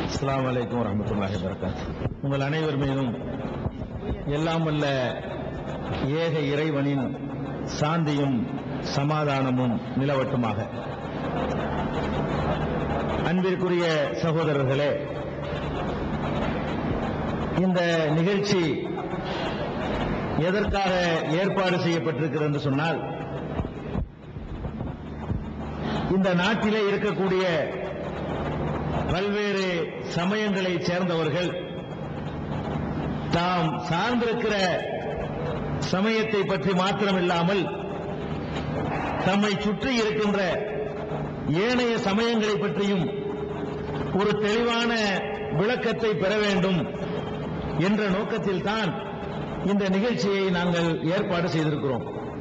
அஸ்ஸலாமு அலைக்கும் வரஹ்மத்துல்லாஹி வபரகாத்துஹு உங்கள் அனைவர் மீதும் எல்லாம் வல்ல ஏக இறைவனின் சாந்தியும் சமாதானமும் நிலவட்டுமாக அன்பிற்குரிய சகோதரர்களே இந்த நிகழ்ச்சி எதற்காக ஏற்பாடு செய்யப்பட்டிருக்கிறது என்று சொன்னால் இந்த நாட்டிலே இருக்கக்கூடிய பல்வேறு சமயங்களைச் சேர்ந்தவர்கள் தாம் சார்ந்திருக்கிற சமயத்தை பற்றி மாத்திரமில்லாமல் தம்மை சுற்றி இருக்கின்ற ஏனைய சமயங்களை பற்றியும் ஒரு தெளிவான விளக்கத்தை பெற வேண்டும் என்ற நோக்கத்தில் தான் இந்த நிகழ்ச்சியை நாங்கள் ஏற்பாடு செய்திருக்கிறோம்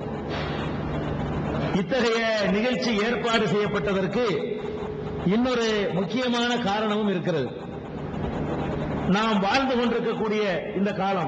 இத்தகைய நிகழ்ச்சி ஏற்பாடு செய்யப்பட்டதற்கு இன்னொரு முக்கியமான காரணமும் இருக்கிறது நாம் வாழ்ந்து கொண்டிருக்கக்கூடிய இந்த காலம்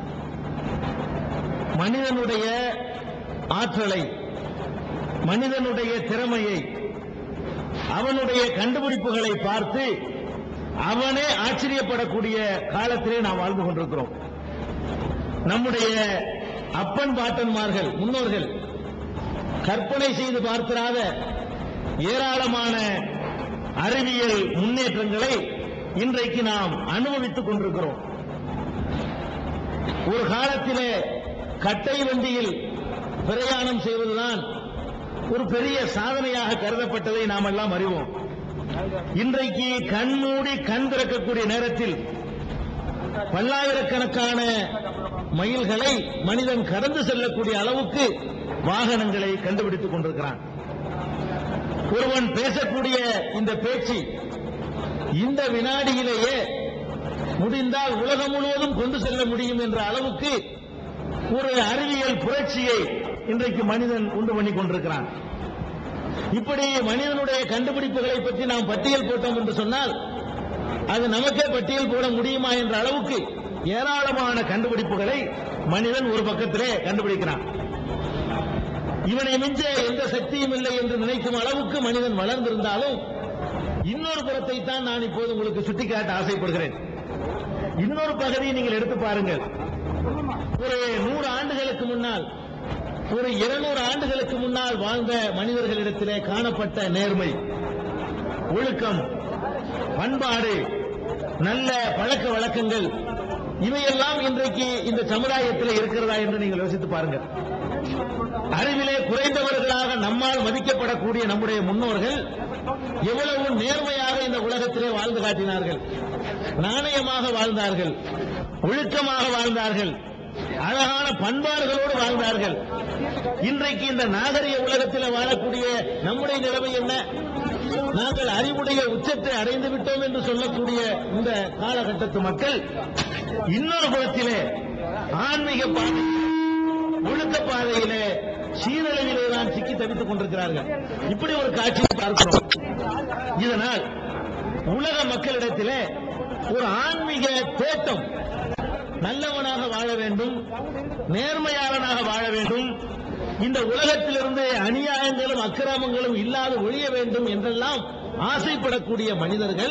மனிதனுடைய ஆற்றலை மனிதனுடைய திறமையை அவனுடைய கண்டுபிடிப்புகளை பார்த்து அவனே ஆச்சரியப்படக்கூடிய காலத்திலே நாம் வாழ்ந்து கொண்டிருக்கிறோம் நம்முடைய அப்பன் பாட்டன்மார்கள் முன்னோர்கள் கற்பனை செய்து பார்த்திராத ஏராளமான அறிவியல் முன்னேற்றங்களை இன்றைக்கு நாம் அனுபவித்துக் கொண்டிருக்கிறோம் ஒரு காலத்திலே கட்டை வண்டியில் பிரயாணம் செய்வதுதான் ஒரு பெரிய சாதனையாக கருதப்பட்டதை நாம் எல்லாம் அறிவோம் இன்றைக்கு கண்மூடி கண் திறக்கக்கூடிய நேரத்தில் பல்லாயிரக்கணக்கான மைல்களை மனிதன் கடந்து செல்லக்கூடிய அளவுக்கு வாகனங்களை கண்டுபிடித்துக் கொண்டிருக்கிறான் ஒருவன் பேசக்கூடிய இந்த பேச்சு இந்த வினாடியிலேயே முடிந்தால் உலகம் முழுவதும் கொண்டு செல்ல முடியும் என்ற அளவுக்கு ஒரு அறிவியல் புரட்சியை இன்றைக்கு மனிதன் உண்டு பண்ணி கொண்டிருக்கிறான் இப்படி மனிதனுடைய கண்டுபிடிப்புகளை பற்றி நாம் பட்டியல் போட்டோம் என்று சொன்னால் அது நமக்கே பட்டியல் போட முடியுமா என்ற அளவுக்கு ஏராளமான கண்டுபிடிப்புகளை மனிதன் ஒரு பக்கத்திலே கண்டுபிடிக்கிறான் இவனை மிஞ்ச எந்த சக்தியும் இல்லை என்று நினைக்கும் அளவுக்கு மனிதன் வளர்ந்திருந்தாலும் இன்னொரு புறத்தை தான் நான் இப்போது உங்களுக்கு சுட்டிக்காட்ட ஆசைப்படுகிறேன் இன்னொரு பகுதியை நீங்கள் எடுத்து பாருங்கள் ஒரு நூறு ஆண்டுகளுக்கு முன்னால் ஒரு இருநூறு ஆண்டுகளுக்கு முன்னால் வாழ்ந்த மனிதர்களிடத்திலே காணப்பட்ட நேர்மை ஒழுக்கம் பண்பாடு நல்ல பழக்க வழக்கங்கள் இவையெல்லாம் இன்றைக்கு இந்த சமுதாயத்தில் இருக்கிறதா என்று நீங்கள் யோசித்து பாருங்கள் அறிவிலே குறைந்தவர்களாக நம்மால் மதிக்கப்படக்கூடிய நம்முடைய முன்னோர்கள் எவ்வளவு நேர்மையாக இந்த உலகத்திலே வாழ்ந்து காட்டினார்கள் நாணயமாக வாழ்ந்தார்கள் ஒழுக்கமாக வாழ்ந்தார்கள் அழகான பண்பாடுகளோடு வாழ்ந்தார்கள் இன்றைக்கு இந்த நாகரிக உலகத்தில் வாழக்கூடிய நம்முடைய நிலைமை என்ன நாங்கள் அறிவுடைய உச்சத்தை அடைந்து விட்டோம் என்று சொல்லக்கூடிய இந்த காலகட்டத்து மக்கள் இன்னொரு புறத்திலே ஆன்மீக பாதை ஒழுக்க பாதையிலே சீரழிவிலே தான் சிக்கி தவித்துக் கொண்டிருக்கிறார்கள் இப்படி ஒரு காட்சியை பார்க்கிறோம் இதனால் உலக மக்களிடத்திலே ஒரு ஆன்மீக தேட்டம் நல்லவனாக வாழ வேண்டும் நேர்மையாளனாக வாழ வேண்டும் இந்த உலகத்திலிருந்து அநியாயங்களும் அக்கிரமங்களும் இல்லாது ஒழிய வேண்டும் என்றெல்லாம் ஆசைப்படக்கூடிய மனிதர்கள்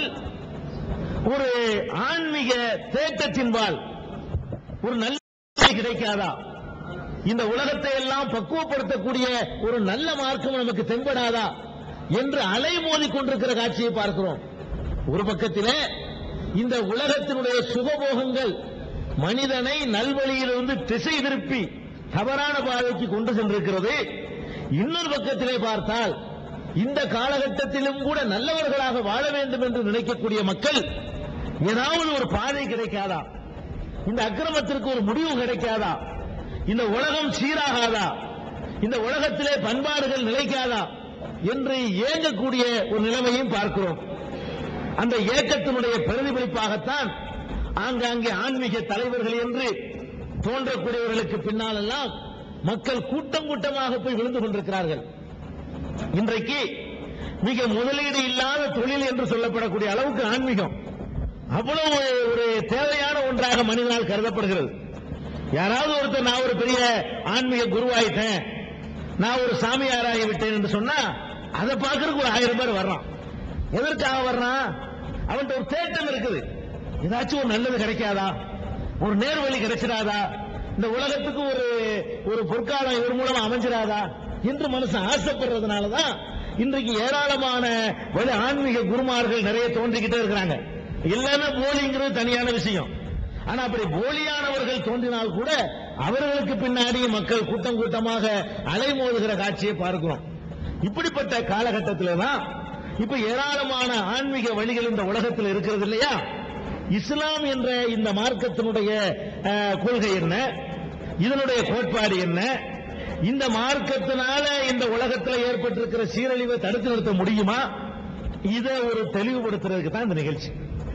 ஒரு ஆன்மீக தேட்டத்தின்பால் ஒரு நல்ல கிடைக்காதா இந்த உலகத்தை எல்லாம் பக்குவப்படுத்தக்கூடிய ஒரு நல்ல மார்க்கம் நமக்கு தென்படாதா என்று அலைமோதி கொண்டிருக்கிற காட்சியை பார்க்கிறோம் ஒரு பக்கத்திலே இந்த உலகத்தினுடைய சுகபோகங்கள் மனிதனை நல்வழியிலிருந்து திசை திருப்பி தவறான பாதைக்கு கொண்டு சென்றிருக்கிறது இன்னொரு பக்கத்திலே பார்த்தால் இந்த காலகட்டத்திலும் கூட நல்லவர்களாக வாழ வேண்டும் என்று நினைக்கக்கூடிய மக்கள் ஏதாவது ஒரு பாதை கிடைக்காதா இந்த அக்கிரமத்திற்கு ஒரு முடிவு கிடைக்காதா இந்த உலகம் சீராகாதா இந்த உலகத்திலே பண்பாடுகள் நிலைக்காதா என்று ஏங்கக்கூடிய ஒரு நிலைமையும் பார்க்கிறோம் அந்த ஏக்கத்தினுடைய பிரதிபலிப்பாகத்தான் ஆங்காங்கே ஆன்மீக தலைவர்கள் என்று தோன்றக்கூடியவர்களுக்கு பின்னால் எல்லாம் மக்கள் கூட்டம் கூட்டமாக போய் விழுந்து கொண்டிருக்கிறார்கள் இன்றைக்கு மிக முதலீடு இல்லாத தொழில் என்று சொல்லப்படக்கூடிய அளவுக்கு ஆன்மீகம் அவ்வளவு ஒரு தேவையான ஒன்றாக மனிதனால் கருதப்படுகிறது யாராவது ஒருத்தர் நான் ஒரு பெரிய ஆன்மீக குருவாயிட்டேன் நான் ஒரு சாமியாராகி விட்டேன் என்று சொன்னா அதை பார்க்கறதுக்கு ஒரு ஆயிரம் பேர் வர்றான் எதற்காக வர்றான் அவன்கிட்ட ஒரு தேட்டம் இருக்கு இருக்குது ஏதாச்சும் ஒரு நல்லது கிடைக்காதா ஒரு நேர்வழி கிடைச்சிடாதா இந்த உலகத்துக்கு ஒரு ஒரு பொற்காலம் இவர் மூலமா அமைஞ்சிராதா என்று மனுஷன் ஆசைப்படுறதுனாலதான் இன்றைக்கு ஏராளமான வழி ஆன்மீக குருமார்கள் நிறைய தோன்றிக்கிட்டே இருக்கிறாங்க இல்லைன்னா போலிங்கிறது தனியான விஷயம் ஆனா அப்படி போலியானவர்கள் தோன்றினால் கூட அவர்களுக்கு பின்னாடி மக்கள் கூட்டம் கூட்டமாக அலைமோதுகிற காட்சியை பார்க்கிறோம் இப்படிப்பட்ட காலகட்டத்தில் தான் இப்ப ஏராளமான ஆன்மீக வழிகள் இந்த உலகத்தில் இருக்கிறது இல்லையா இஸ்லாம் என்ற இந்த மார்க்கத்தினுடைய அஹ், கொள்கை என்ன இதனுடைய கோட்பாடு என்ன இந்த மார்க்கத்தினால இந்த உலகத்தில் ஏற்பட்டிருக்கிற சீரழிவை தடுத்து நிறுத்த முடியுமா இதை ஒரு தெளிவுபடுத்துறதுக்கு தான் இந்த நிகழ்ச்சி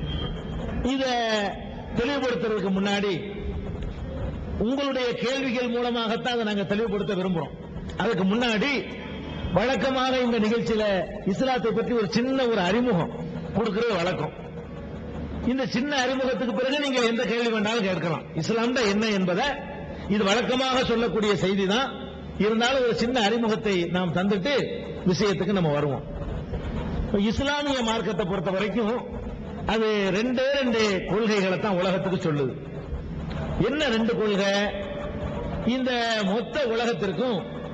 இத தெளிவுபடுத்துறதுக்கு முன்னாடி உங்களுடைய கேள்விகள் மூலமாகத்தான் அதை நாங்க தெளிவுபடுத்த விரும்புறோம் அதுக்கு முன்னாடி வழக்கமாக இந்த நிகழ்ச்சியில இஸ்லாத்தை பற்றி ஒரு சின்ன ஒரு அறிமுகம் கொடுக்கிறது வழக்கம் இந்த சின்ன அறிமுகத்துக்கு பிறகு நீங்க எந்த கேள்வி வேண்டாலும் கேட்கலாம் இஸ்லாம்டா என்ன என்பதை இது வழக்கமாக சொல்லக்கூடிய செய்தி தான் இருந்தாலும் ஒரு சின்ன அறிமுகத்தை நாம் தந்துட்டு விஷயத்துக்கு நம்ம வருவோம் இப்ப இஸ்லாமிய மார்க்கத்தை பொறுத்த வரைக்கும் அது ரெண்டே ரெண்டு கொள்கைகளை தான் உலகத்துக்கு சொல்லுது என்ன ரெண்டு கொள்கை இந்த மொத்த உலகத்திற்கும்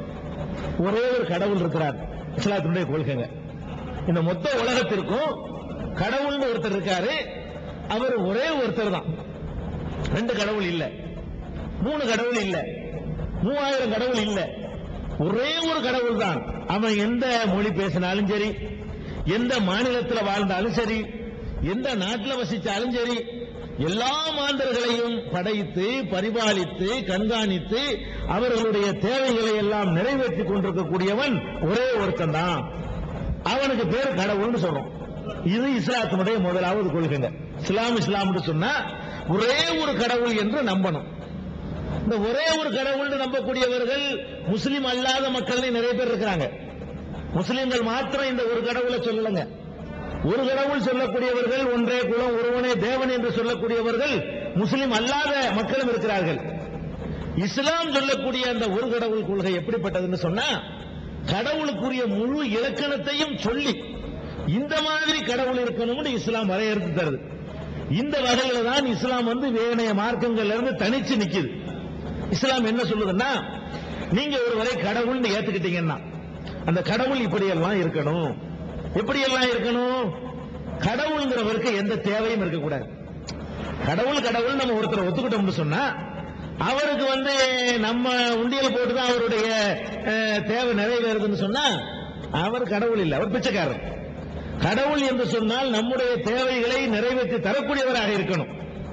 ஒரே ஒரு கடவுள் இருக்கிறார் இஸ்லாத்தினுடைய கொள்கைங்க இந்த மொத்த உலகத்திற்கும் கடவுள்னு ஒருத்தர் இருக்காரு அவர் ஒரே ஒருத்தர் தான் ரெண்டு கடவுள் இல்ல மூணு கடவுள் இல்ல மூவாயிரம் கடவுள் இல்ல ஒரே ஒரு கடவுள் தான் அவன் எந்த மொழி பேசினாலும் சரி எந்த மாநிலத்தில் வாழ்ந்தாலும் சரி எந்த நாட்டில் வசிச்சாலும் சரி எல்லா மாந்தர்களையும் படைத்து பரிபாலித்து கண்காணித்து அவர்களுடைய தேவைகளை எல்லாம் நிறைவேற்றி கொண்டிருக்கக்கூடியவன் ஒரே ஒருத்தன் தான் அவனுக்கு பேர் கடவுள்னு சொல்றோம் இது இஸ்லாத்தினுடைய முதலாவது கொள்கைங்க இஸ்லாம் இஸ்லாம்னு சொன்னா ஒரே ஒரு கடவுள் என்று நம்பணும் இந்த ஒரே ஒரு கடவுள் நம்பக்கூடியவர்கள் முஸ்லிம் அல்லாத மக்கள் நிறைய பேர் இருக்கிறாங்க முஸ்லிம்கள் மாத்திரம் இந்த ஒரு கடவுளை சொல்லலங்க ஒரு கடவுள் சொல்லக்கூடியவர்கள் ஒன்றே குலம் ஒருவனே தேவன் என்று சொல்லக்கூடியவர்கள் முஸ்லிம் அல்லாத மக்களும் இருக்கிறார்கள் இஸ்லாம் சொல்லக்கூடிய அந்த ஒரு கடவுள் கொள்கை எப்படிப்பட்டதுன்னு சொன்னா கடவுளுக்குரிய முழு இலக்கணத்தையும் சொல்லி இந்த மாதிரி கடவுள் இருக்கணும்னு இஸ்லாம் வரையறுத்து தருது இந்த வகையில தான் இஸ்லாம் வந்து வேணைய மார்க்கங்கள்ல இருந்து தனிச்சு நிக்குது இஸ்லாம் என்ன சொல்லுதுன்னா நீங்க ஒருவரை கடவுள்னு ஏத்துக்கிட்டீங்கன்னா அந்த கடவுள் இப்படியெல்லாம் இருக்கணும் எப்படியெல்லாம் இருக்கணும் கடவுள்ங்கிறவருக்கு எந்த தேவையும் இருக்கக்கூடாது கடவுள் கடவுள் நம்ம ஒருத்தரை ஒத்துக்கிட்டோம்னு சொன்னா அவருக்கு வந்து நம்ம உண்டியல் போட்டு தான் அவருடைய அஹ், தேவை நிறைவேறுதுன்னு சொன்னா அவர் கடவுள் இல்லை அவர் பிச்சைக்காரர் கடவுள் என்று சொன்னால் நம்முடைய தேவைகளை நிறைவேற்றி தரக்கூடியவராக இருக்கணும்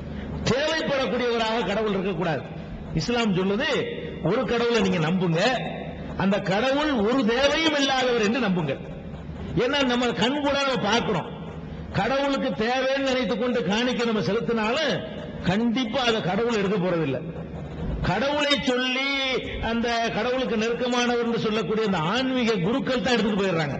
தேவைப்படக்கூடியவராக கடவுள் இருக்கக்கூடாது இஸ்லாம் சொல்லுது ஒரு கடவுளை நீங்க நம்புங்க அந்த கடவுள் ஒரு தேவையும் இல்லாதவர் என்று நம்புங்க ஏன்னா நம்ம கண் கூட நம்ம பார்க்கிறோம் கடவுளுக்கு தேவைன்னு நினைத்துக் கொண்டு காணிக்க நம்ம செலுத்தினாலும் கண்டிப்பா அதை கடவுள் எடுக்க போறதில்லை கடவுளை சொல்லி அந்த கடவுளுக்கு நெருக்கமானவர் என்று சொல்லக்கூடிய அந்த ஆன்மீக குருக்கள் தான் எடுத்துட்டு போயிடுறாங்க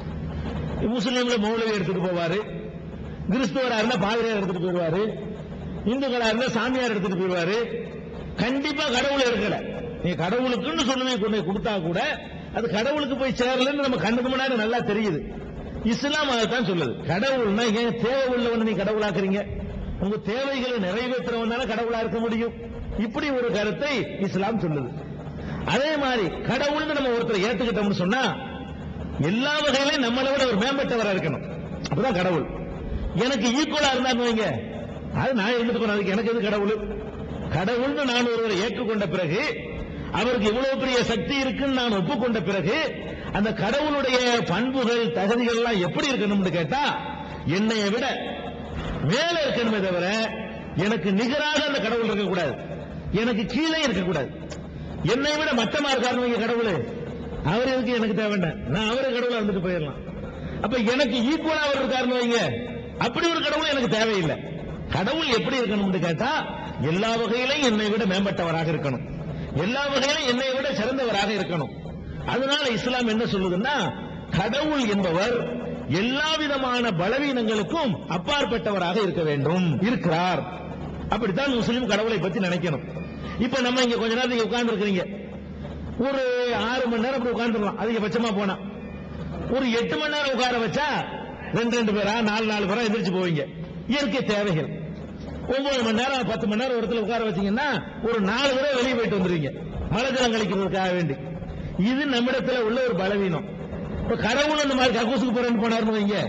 முஸ்லீம்ல மௌலவி எடுத்துட்டு போவாரு கிறிஸ்துவரா இருந்தா பாதிரியார் எடுத்துட்டு போயிடுவாரு இந்துக்களா இருந்தா சாமியார் எடுத்துட்டு போயிடுவாரு கண்டிப்பா கடவுள் இருக்கல நீ கடவுளுக்குன்னு சொல்லுவே கொண்டு போய் கொடுத்தா கூட அது கடவுளுக்கு போய் சேரலன்னு நம்ம கண்ணுக்கு முன்னாடி நல்லா தெரியுது இஸ்லாம் அதைத்தான் சொல்லுது கடவுள்னா ஏன் தேவை உள்ளவன் நீ கடவுளாக்குறீங்க உங்க தேவைகளை நிறைவேற்றுறவன் தானே கடவுளா இருக்க முடியும் இப்படி ஒரு கருத்தை இஸ்லாம் சொல்லுது அதே மாதிரி கடவுள்னு நம்ம ஒருத்தரை ஏத்துக்கிட்டோம்னு சொன்னா எல்லா வகையிலும் நம்மளை விட ஒரு மேம்பட்டவரா இருக்கணும் அப்பதான் கடவுள் எனக்கு ஈக்குவலா இருந்தான்னு வைங்க அது நான் இருந்துட்டு போறேன் அதுக்கு எனக்கு எது கடவுள் கடவுள்னு நான் ஒருவரை ஏற்றுக்கொண்ட பிறகு அவருக்கு இவ்வளவு பெரிய சக்தி இருக்குன்னு நான் ஒப்புக்கொண்ட பிறகு அந்த கடவுளுடைய பண்புகள் தகுதிகள் எல்லாம் எப்படி இருக்கணும்னு கேட்டா என்னைய விட மேல இருக்கணுமே தவிர எனக்கு நிகராக அந்த கடவுள் இருக்கக்கூடாது எனக்கு கீழே இருக்கக்கூடாது என்னை விட மட்டமா இருக்காரு வைங்க கடவுள் அவர் எதுக்கு எனக்கு தேவை நான் அவரே கடவுளா இருந்துட்டு போயிடலாம் அப்ப எனக்கு ஈக்குவலா அவர் இருக்காருன்னு வைங்க அப்படி ஒரு கடவுள் எனக்கு தேவையில்லை கடவுள் எப்படி இருக்கணும்னு கேட்டா எல்லா வகையிலும் என்னை விட மேம்பட்டவராக இருக்கணும் எல்லா வகையிலும் என்னை விட சிறந்தவராக இருக்கணும் அதனால இஸ்லாம் என்ன சொல்லுதுன்னா கடவுள் என்பவர் எல்லா விதமான பலவீனங்களுக்கும் அப்பாற்பட்டவராக இருக்க வேண்டும் இருக்கிறார் அப்படித்தான் முஸ்லீம் கடவுளை பத்தி நினைக்கணும் இப்ப நம்ம இங்க கொஞ்ச நேரத்துக்கு உட்கார்ந்து இருக்கிறீங்க ஒரு ஆறு மணி நேரம் அப்படி உட்கார்ந்துடலாம் அதிகபட்சமா போனா ஒரு எட்டு மணி நேரம் உட்கார வச்சா ரெண்டு ரெண்டு பேரா நாலு நாலு பேரா எந்திரிச்சு போவீங்க இயற்கை தேவைகள் ஒன்பது மணி நேரம் பத்து மணி நேரம் ஒரு இடத்துல உட்கார வச்சீங்கன்னா ஒரு நாலு தடவை வெளியே போயிட்டு வந்துருவீங்க மழை ஜலம் கழிக்கிறதுக்காக வேண்டி இது நம்மிடத்துல உள்ள ஒரு பலவீனம் இப்ப கடவுள் அந்த மாதிரி கக்கூசுக்கு போறேன்னு போனாருன்னு வைங்க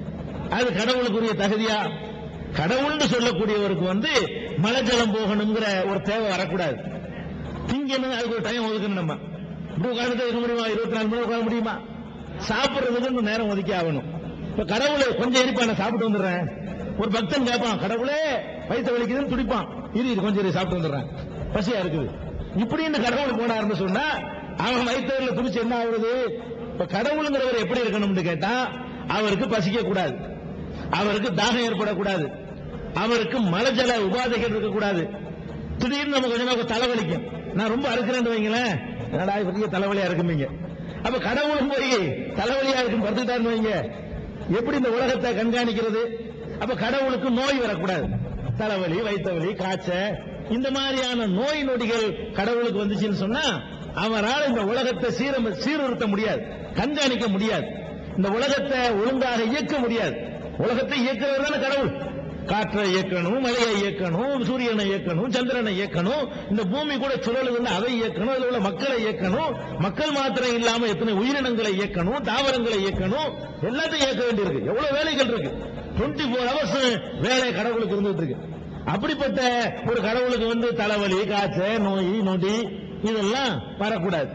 அது கடவுளுக்குரிய தகுதியா கடவுள்னு சொல்லக்கூடியவருக்கு வந்து மழை ஜலம் போகணுங்கிற ஒரு தேவை வரக்கூடாது திங்கணும் அதுக்கு ஒரு டைம் ஒதுக்கணும் நம்ம இப்படி உட்கார்ந்து இருக்க முடியுமா இருபத்தி நாலு மணி உட்கார முடியுமா சாப்பிடுறதுக்கு இன்னும் நேரம் ஒதுக்கி ஆகணும் இப்ப கடவுளை கொஞ்சம் இருப்பா நான் சாப்பிட்டு வந்துடுறேன் ஒரு பக்தன் கேட்பான் கடவுளே வயிற்று வலிக்குதுன்னு துடிப்பான் இரு இரு கொஞ்சம் இரு, சாப்பிட்டு வந்துடுறேன் பசியா இருக்குது இப்படின்னு கடவுள் போனாருன்னு சொன்னா அவன் வயிற்றுல துடிச்சு என்ன ஆகுறது இப்ப கடவுளுங்கிறவர் எப்படி இருக்கணும்னு கேட்டா அவருக்கு பசிக்க கூடாது அவருக்கு தாகம் ஏற்படக்கூடாது அவருக்கு மலஜல உபாதைகள் இருக்கக்கூடாது திடீர்னு நம்ம கொஞ்ச நேரம் தலைவலிக்கும் நான் ரொம்ப அறுக்கிறேன்னு வைங்களேன் என்னடா பெரிய தலைவலியா இருக்குமீங்க அப்ப கடவுளும் போய் தலைவலியா இருக்கும் படுத்துட்டாருன்னு வைங்க எப்படி இந்த உலகத்தை கண்காணிக்கிறது அப்ப கடவுளுக்கு நோய் வரக்கூடாது தலைவலி வயிற்றுவலி காய்ச்சல் இந்த மாதிரியான நோய் நொடிகள் கடவுளுக்கு வந்துச்சுன்னு சொன்னா அவரால் இந்த உலகத்தை சீரம் சீர்திருத்த முடியாது கண்காணிக்க முடியாது இந்த உலகத்தை ஒழுங்காக இயக்க முடியாது உலகத்தை இயக்குறவர் தானே கடவுள் காற்றை இயக்கணும் மலையை இயக்கணும் சூரியனை இயக்கணும் சந்திரனை இயக்கணும் இந்த பூமி கூட சுழலுதுன்னு அதை இயக்கணும் அதில் உள்ள மக்களை இயக்கணும் மக்கள் மாத்திரம் இல்லாம எத்தனை உயிரினங்களை இயக்கணும் தாவரங்களை இயக்கணும் எல்லாத்தையும் இயக்க வேண்டியிருக்கு எவ்வளவு வேலைகள் இருக்கு டுவெண்ட்டி ஃபோர் ஹவர்ஸ் வேலை கடவுளுக்கு இருந்துட்டு இருக்கு அப்படிப்பட்ட ஒரு கடவுளுக்கு வந்து தலைவலி காய்ச்சல் நோய் நொடி இதெல்லாம் வரக்கூடாது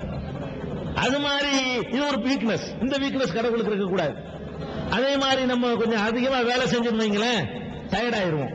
அது மாதிரி இது ஒரு வீக்னஸ் இந்த வீக்னஸ் கடவுளுக்கு இருக்கக்கூடாது அதே மாதிரி நம்ம கொஞ்சம் அதிகமா வேலை செஞ்சோம்னு வைங்களேன் டயர்ட் ஆயிருவோம்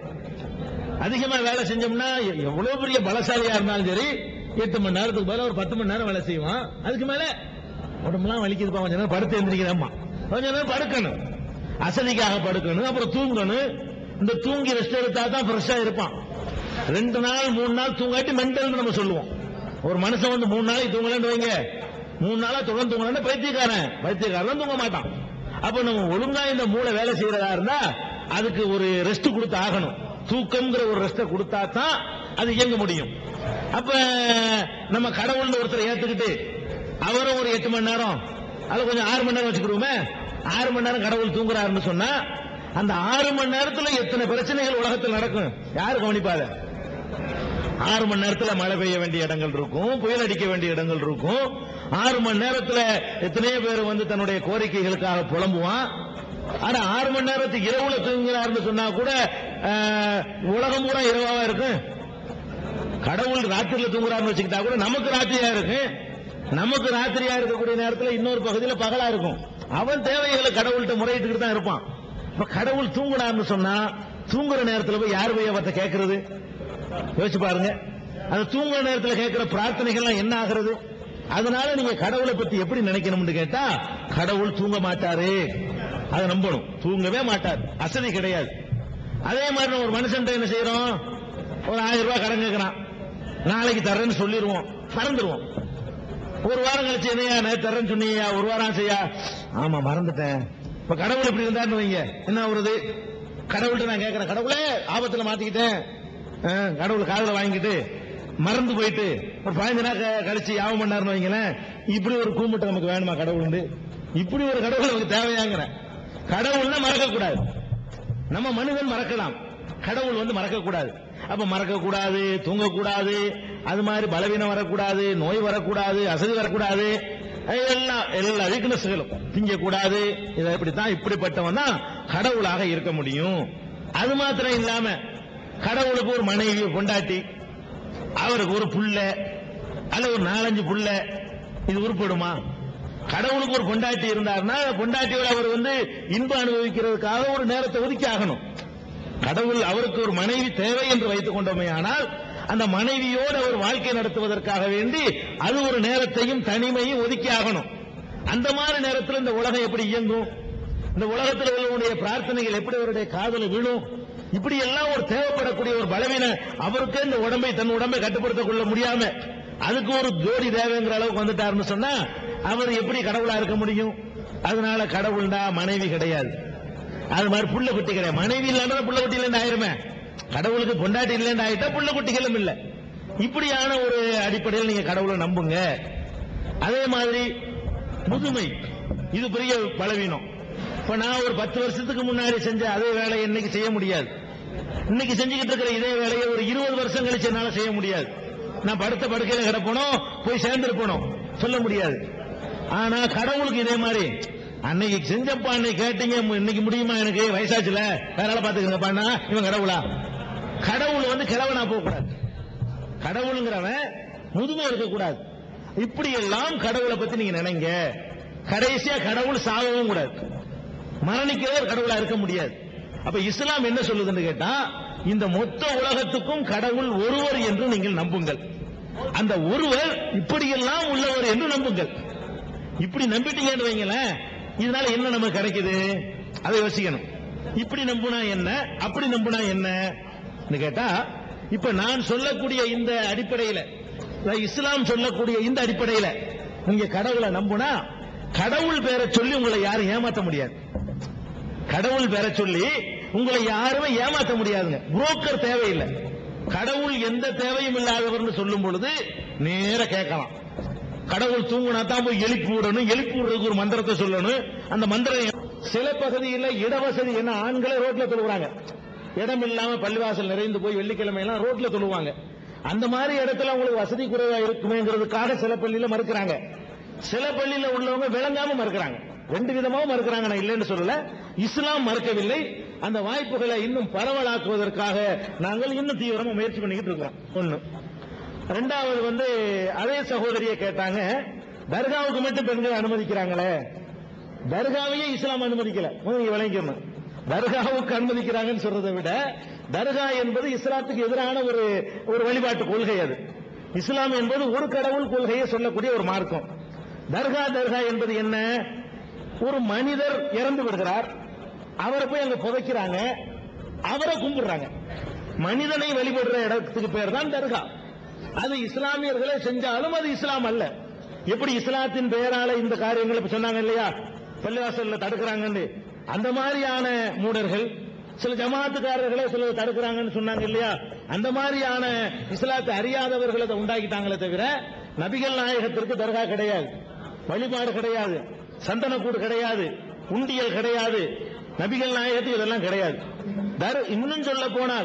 அதிகமா வேலை செஞ்சோம்னா எ- எவ்வளவு பெரிய பலசாலியா இருந்தாலும் சரி எட்டு மணி நேரத்துக்கு பதிலா ஒரு பத்து மணி நேரம் வேலை செய்வான் அதுக்கு மேல உடம்புலாம் வலிக்குதுப்பா கொஞ்ச நேரம் படுத்து எந்திரிக்கிறேம்மா கொஞ்ச நேரம் படுக்கணும் அசதிக்காக படுக்கணும் அப்புறம் தூங்கணும் இந்த தூங்கி ரெஸ்ட் எடுத்தா தான் ஃப்ரெஷ்ஷா இருப்பான் ரெண்டு நாள் மூணு நாள் தூங்காட்டி மென்டல் நம்ம சொல்லுவோம் ஒரு மனுஷன் வந்து மூணு நாளைக்கு தூங்கலன்னு வைங்க மூணு நாளா தொடர்ந்து தூங்கலன்னு பைத்தியக்காரன் பைத்தியக்காரன் தூங்க மாட்டான் அப்ப நம்ம ஒழுங்கா இந்த மூளை வேலை செய்யறதா இருந்தா அதுக்கு ஒரு ரெஸ்ட் கொடுத்து ஆகணும் தூக்கம்ங்கிற ஒரு ரெஸ்ட கொடுத்தா தான் அது இயங்க முடியும் அப்ப நம்ம கடவுள்னு ஒருத்தரை ஏத்துக்கிட்டு அவரும் ஒரு எட்டு மணி நேரம் அது கொஞ்சம் ஆறு மணி நேரம் வச்சுக்கிடுவோமே ஆறு மணி நேரம் கடவுள் தூங்குறாருன்னு சொன்னா அந்த ஆறு மணி நேரத்துல எத்தனை பிரச்சனைகள் உலகத்தில் நடக்கும் யாரு கவனிப்பாத ஆறு மணி நேரத்துல மழை பெய்ய வேண்டிய இடங்கள் இருக்கும் புயல் அடிக்க வேண்டிய இடங்கள் இருக்கும் ஆறு மணி நேரத்துல எத்தனையோ பேர் வந்து தன்னுடைய கோரிக்கைகளுக்காக புலம்புவான் ஆனா ஆறு மணி நேரத்துக்கு இரவுல தூங்குறாருன்னு சொன்னா கூட ஆஹ், உலகம் பூரா இரவாவா இருக்கும் கடவுள் ராத்திரில தூங்குறாருன்னு வச்சுக்கிட்டா கூட நமக்கு ராத்திரியா இருக்கு நமக்கு ராத்திரியா இருக்கக்கூடிய நேரத்துல இன்னொரு பகுதியில பகலா இருக்கும் அவன் தேவைகளை கடவுள்கிட்ட முறையிட்டுக்கிட்டு தான் இருப்பான் இப்ப கடவுள் தூங்குனார்னு சொன்னா தூங்குற நேரத்துல போய் யார் போய் அவத்தை கேட்கறது யோசிச்சு பாருங்க அந்த தூங்குற நேரத்துல கேட்கிற பிரார்த்தனைகள்லாம் என்ன ஆகிறது அதனால நீங்க கடவுளை பத்தி எப்படி நினைக்கணும்னு கேட்டா கடவுள் தூங்க மாட்டாரு அதை நம்பணும் தூங்கவே மாட்டார் அசதி கிடையாது அதே மாதிரி நம்ம ஒரு மனுஷன் என்ன செய்யறோம் ஒரு ஆயிரம் ரூபாய் கடன் கேட்கறான் நாளைக்கு தர்றேன்னு சொல்லிடுவோம் மறந்துடுவோம் ஒரு வாரம் கழிச்சு என்னையா நேத்து தர்றேன்னு சொன்னீங்க ஒரு வாரம் செய்யா ஆமா மறந்துட்டேன் இப்ப கடவுள் இப்படி இருந்தாருன்னு வைங்க என்ன வருது கடவுள்கிட்ட நான் கேட்கறேன் கடவுளே ஆபத்துல மாட்டிக்கிட்டேன் ஆ, கடவுள் காதுல வாங்கிட்டு மறந்து போயிட்டு ஒரு பதினஞ்சு நாள் க- கழிச்சு யாபம் பண்ணாருன்னு வைங்களேன் இப்படி ஒரு கூமுட்டை நமக்கு வேணுமா கடவுள் இப்படி ஒரு கடவுள் நமக்கு தேவையாங்கிற கடவுள்னா மறக்க கூடாது நம்ம மனிதன் மறக்கலாம் கடவுள் வந்து மறக்க கூடாது அப்ப மறக்க கூடாது தூங்க கூடாது அது மாதிரி பலவீனம் வரக்கூடாது நோய் வரக்கூடாது அசதி வரக்கூடாது எல்லாம் எல்லா வீக்னஸ்களும் திங்க கூடாது இதை இப்படித்தான் இப்படிப்பட்டவன் தான் கடவுளாக இருக்க முடியும் அது மாத்திரம் இல்லாம கடவுளுக்கு ஒரு மனைவி பொண்டாட்டி அவருக்கு ஒரு புள்ள அல்ல ஒரு நாலஞ்சு புள்ள இது உருப்படுமா கடவுளுக்கு ஒரு பொண்டாட்டி இருந்தாருன்னா பொண்டாட்டியோட அவர் வந்து இன்பம் அனுபவிக்கிறதுக்காக ஒரு நேரத்தை ஒதுக்கி ஆகணும் கடவுள் அவருக்கு ஒரு மனைவி தேவை என்று வைத்துக் கொண்டோமே ஆனால் அந்த மனைவியோடு அவர் வாழ்க்கை நடத்துவதற்காக வேண்டி அது ஒரு நேரத்தையும் தனிமையும் ஒதுக்கி ஆகணும் அந்த மாதிரி நேரத்தில் இந்த உலகம் எப்படி இயங்கும் இந்த உலகத்தில் உள்ளவருடைய பிரார்த்தனைகள் எப்படி அவருடைய காதல விழும் இப்படி எல்லாம் ஒரு தேவைப்படக்கூடிய ஒரு பலவீன அவருக்கே இந்த உடம்பை தன் உடம்பை கட்டுப்படுத்திக் கொள்ள முடியாம அதுக்கு ஒரு ஜோடி தேவைங்கிற அளவுக்கு வந்துட்டாருன்னு சொன்னா அவர் எப்படி கடவுளா இருக்க முடியும் அதனால கடவுள்னா மனைவி கிடையாது அது மாதிரி புள்ள குட்டி கிடையாது மனைவி இல்லாம புள்ள குட்டி இல்லைன்னு ஆயிருமே கடவுளுக்கு பொண்டாட்டி இல்லைன்னு ஆயிட்டா புள்ள குட்டிகளும் இல்ல இப்படியான ஒரு அடிப்படையில் நீங்க கடவுளை நம்புங்க அதே மாதிரி முதுமை இது பெரிய பலவீனம் இப்ப நான் ஒரு பத்து வருஷத்துக்கு முன்னாடி செஞ்ச அதே வேலையை இன்னைக்கு செய்ய முடியாது இன்னைக்கு செஞ்சுக்கிட்டு இருக்கிற இதே வேலையை ஒரு இருபது வருஷம் கழிச்சு என்னால செய்ய முடியாது நான் படுத்த படுக்கையில கிடப்பணும் போய் சேர்ந்திருப்பணும் சொல்ல முடியாது ஆனா கடவுளுக்கு இதே மாதிரி அன்னைக்கு செஞ்சப்பா அன்னைக்கு கேட்டீங்க மு- இன்னைக்கு முடியுமா எனக்கு வயசாச்சுல வேற ஆளை பாத்துக்கங்கப்பான்னா இவன் கடவுளா கடவுள் வந்து கிழவனா போக கூடாது கடவுளுங்கிறவன் முதுமை இருக்கக்கூடாது இப்படி எல்லாம் கடவுளை பத்தி நீங்க நினைங்க கடைசியா கடவுள் சாகவும் கூடாது மரணிக்கிறவர் கடவுளா இருக்க முடியாது அப்ப இஸ்லாம் என்ன சொல்லுதுன்னு கேட்டா இந்த மொத்த உலகத்துக்கும் கடவுள் ஒருவர் என்று நீங்கள் நம்புங்கள் அந்த ஒருவர் இப்படியெல்லாம் உள்ளவர் என்று நம்புங்கள் இப்படி நம்பிட்டீங்கன்னு வைங்களேன் இதனால என்ன நமக்கு கிடைக்குது அதை யோசிக்கணும் இப்படி நம்புனா என்ன அப்படி நம்புனா என்ன கேட்டா இப்ப நான் சொல்லக்கூடிய இந்த அடிப்படையில அதாவது இஸ்லாம் சொல்லக்கூடிய இந்த அடிப்படையில நீங்க கடவுளை நம்புனா கடவுள் பேரை சொல்லி உங்களை யாரும் ஏமாத்த முடியாது கடவுள் பேரை சொல்லி உங்களை யாருமே ஏமாத்த முடியாதுங்க புரோக்கர் தேவையில்லை கடவுள் எந்த தேவையும் இல்லாதவர்னு சொல்லும் பொழுது நேர கேட்கலாம் கடவுள் தூங்குனா தான் போய் எழுப்பி விடணும் எழுப்பி விடுறதுக்கு ஒரு மந்திரத்தை சொல்லணும் அந்த மந்திரம் சில பகுதியில் இடவசதி என்ன ஆண்களே ரோட்ல தொழுகிறாங்க இடம் இல்லாம பள்ளிவாசல் நிறைந்து போய் வெள்ளிக்கிழமை எல்லாம் ரோட்ல தொழுவாங்க அந்த மாதிரி இடத்துல உங்களுக்கு வசதி குறைவா இருக்குமேங்கிறதுக்காக சில பள்ளியில மறுக்கிறாங்க சில பள்ளியில உள்ளவங்க விளங்காம மறுக்கிறாங்க ரெண்டு விதமாவும் மறுக்கிறாங்க நான் இல்லைன்னு சொல்லல இஸ்லாம் மறுக்கவில்லை அந்த வாய்ப்புகளை இன்னும் பரவலாக்குவதற்காக நாங்கள் இன்னும் தீவிரமா முயற்சி பண்ணிக்கிட்டு இருக்கிறோம் ஒண்ணு ரெண்டாவது வந்து அதே சகோதரியை கேட்டாங்க தர்காவுக்கு மட்டும் பெண்கள் அனுமதிக்கிறாங்களே தர்காவையே இஸ்லாம் அனுமதிக்கல முதல்ல நீங்க விளங்கிக்கணும் தர்காவுக்கு அனுமதிக்கிறாங்கன்னு சொல்றதை விட தர்கா என்பது இஸ்லாத்துக்கு எதிரான ஒரு ஒரு வழிபாட்டு கொள்கை அது இஸ்லாம் என்பது ஒரு கடவுள் கொள்கையை சொல்லக்கூடிய ஒரு மார்க்கம் தர்கா தர்கா என்பது என்ன ஒரு மனிதர் இறந்து விடுகிறார் அவரை போய் அங்க புதைக்கிறாங்க அவரை கும்பிடுறாங்க மனிதனை வழிபடுற இடத்துக்கு பேர் தான் தர்கா அது இஸ்லாமியர்களே செஞ்சாலும் அது இஸ்லாம் அல்ல எப்படி இஸ்லாத்தின் பெயரால இந்த காரியங்களை இப்ப சொன்னாங்க இல்லையா பள்ளிவாசல்ல தடுக்கிறாங்கன்னு அந்த மாதிரியான மூடர்கள் சில ஜமாத்துக்காரர்களே சிலர் தடுக்கிறாங்கன்னு சொன்னாங்க இல்லையா அந்த மாதிரியான இஸ்லாத்தை அறியாதவர்களை அதை உண்டாக்கிட்டாங்களே தவிர நபிகள் நாயகத்திற்கு தர்கா கிடையாது வழிபாடு கிடையாது சந்தனக்கூடு கிடையாது உண்டியல் கிடையாது நபிகள் நாயகத்துக்கு இதெல்லாம் கிடையாது தர் இன்னும் சொல்ல போனால்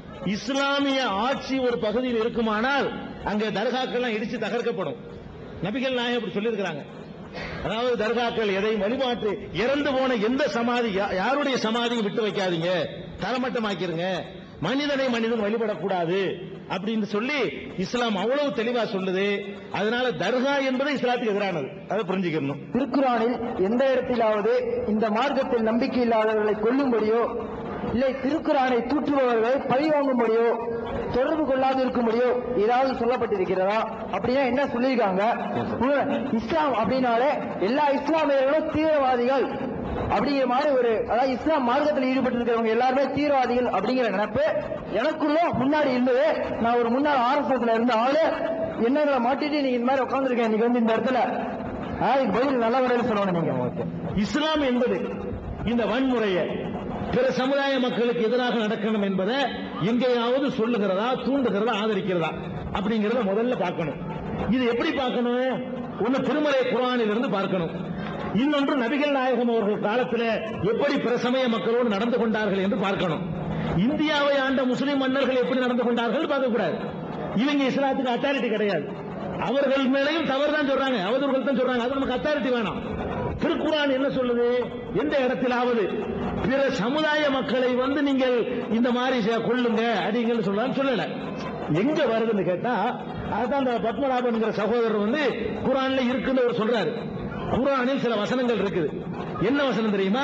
இஸ்லாமிய ஆட்சி ஒரு பகுதியில் இருக்குமானால் அங்கே தர்காக்கள்லாம் இடிச்சு தகர்க்கப்படும் நபிகள் நாயகம் அப்படி சொல்லியிருக்கிறாங்க அதாவது தர்காக்கள் எதையும் வழிபாட்டு இறந்து போன எந்த சமாதி யா- யாருடைய சமாதியும் விட்டு வைக்காதீங்க தரமட்டமாக்கிருங்க மனிதனை மனிதன் வழிபடக்கூடாது அப்படின்னு சொல்லி இஸ்லாம் அவ்வளவு தெளிவா சொல்லுது அதனால தர்கா என்பது இஸ்லாத்துக்கு எதிரானது அதை புரிஞ்சுக்கணும் திருக்குறானில் எந்த இடத்திலாவது இந்த மார்க்கத்தில் நம்பிக்கை இல்லாதவர்களை கொல்லும்படியோ இல்லை திருக்குறானை தூற்றுபவர்களை பழிவாங்கும்படியோ தொடர்பு கொள்ளாது இருக்கும்படியோ ஏதாவது சொல்லப்பட்டிருக்கிறதா அப்படின்னா என்ன சொல்லியிருக்காங்க உங்க இஸ்லாம் அப்படின்னாலே எல்லா இஸ்லாமியர்களும் தீவிரவாதிகள் அப்படிங்கிற மாதிரி ஒரு அதாவது இஸ்லாம் மார்க்கத்தில் ஈடுபட்டு இருக்கிறவங்க எல்லாருமே தீவிரவாதிகள் அப்படிங்கிற நினைப்பு எனக்குள்ள முன்னாடி இருந்தது நான் ஒரு முன்னாள் ஆர்எஸ்எஸ்ல இருந்த ஆளு என்னங்களை மாட்டிட்டு நீங்க இந்த மாதிரி உட்காந்துருக்கேன் இன்னைக்கு வந்து இந்த இடத்துல ஆ, இதுக்கு பதில் நல்ல முறையில் சொல்லணும் நீங்க ஓகே இஸ்லாம் என்பது இந்த வன்முறையை பிற சமுதாய மக்களுக்கு எதிராக நடக்கணும் என்பதை எங்கேயாவது சொல்லுகிறதா தூண்டுகிறதா ஆதரிக்கிறதா அப்படிங்கறத முதல்ல பார்க்கணும் இது எப்படி பார்க்கணும் ஒன்னு திருமலை குரானில் இருந்து பார்க்கணும் இன்னொன்று நபிகள் நாயகம் அவர்கள் காலத்தில் எப்படி பிற சமய மக்களோடு நடந்து கொண்டார்கள் என்று பார்க்கணும் இந்தியாவை ஆண்ட முஸ்லிம் மன்னர்கள் எப்படி நடந்து கொண்டார்கள் பார்க்கக்கூடாது இவங்க இஸ்லாத்துக்கு அத்தாரிட்டி கிடையாது அவர்கள் மேலையும் தவறு தான் சொல்றாங்க அவதூறுகள் தான் சொல்றாங்க அது நமக்கு அத்தாரிட்டி வேணாம் திருக்குறான் என்ன சொல்லுது எந்த இடத்திலாவது பிற சமுதாய மக்களை வந்து நீங்கள் இந்த மாதிரி செ- கொல்லுங்க அடிங்கன்னு சொல்றான்னு சொல்லல எங்க வருதுன்னு கேட்டா அதுதான் அந்த பத்மநாபன்ங்கிற சகோதரர் வந்து குரான்ல இருக்குன்னு அவர் சொல்றாரு குரானில் சில வசனங்கள் இருக்குது என்ன வசனம் தெரியுமா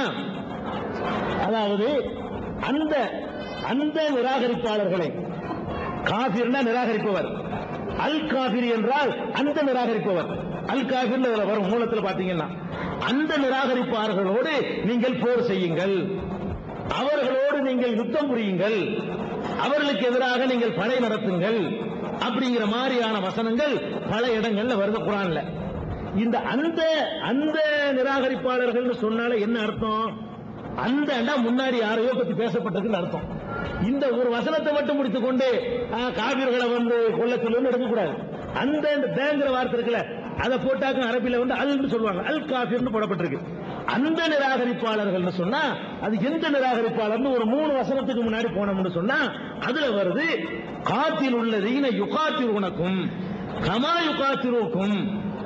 அதாவது அந்த அந்த நிராகரிப்பாளர்களை காபிர்னா நிராகரிப்பவர் அல் காபிர் என்றால் அந்த நிராகரிப்பவர் அல் காபிர் வரும் மூலத்தில் பாத்தீங்கன்னா அந்த நிராகரிப்பாளர்களோடு நீங்கள் போர் செய்யுங்கள் அவர்களோடு நீங்கள் யுத்தம் புரியுங்கள் அவர்களுக்கு எதிராக நீங்கள் படை நடத்துங்கள் அப்படிங்கிற மாதிரியான வசனங்கள் பல இடங்கள்ல வருது குரான்ல இந்த அந்த அந்த நிராகரிப்பாளர்கள் சொன்னாலே என்ன அர்த்தம் அந்த அண்டா முன்னாடி யாரையோ பத்தி பேசப்பட்டதுன்னு அர்த்தம் இந்த ஒரு வசனத்தை மட்டும் முடித்துக் கொண்டு ஆ, காபிர்களை வந்து கொல்ல சொல்லுன்னு எடுக்கக்கூடாது அந்த இந்த தேங்கிற வார்த்தை இருக்குல்ல அதை போட்டாக்க அரபில வந்து அல்னு சொல்லுவாங்க அல் காபிர்னு போடப்பட்டிருக்கு அந்த நிராகரிப்பாளர்கள் சொன்னா அது எந்த நிராகரிப்பாளர்னு ஒரு மூணு வசனத்துக்கு முன்னாடி போனோம்னு சொன்னா அதுல வருது காத்தில் உள்ளதீன யுகாத்தில் உனக்கும் கமா யுகாத்திருக்கும்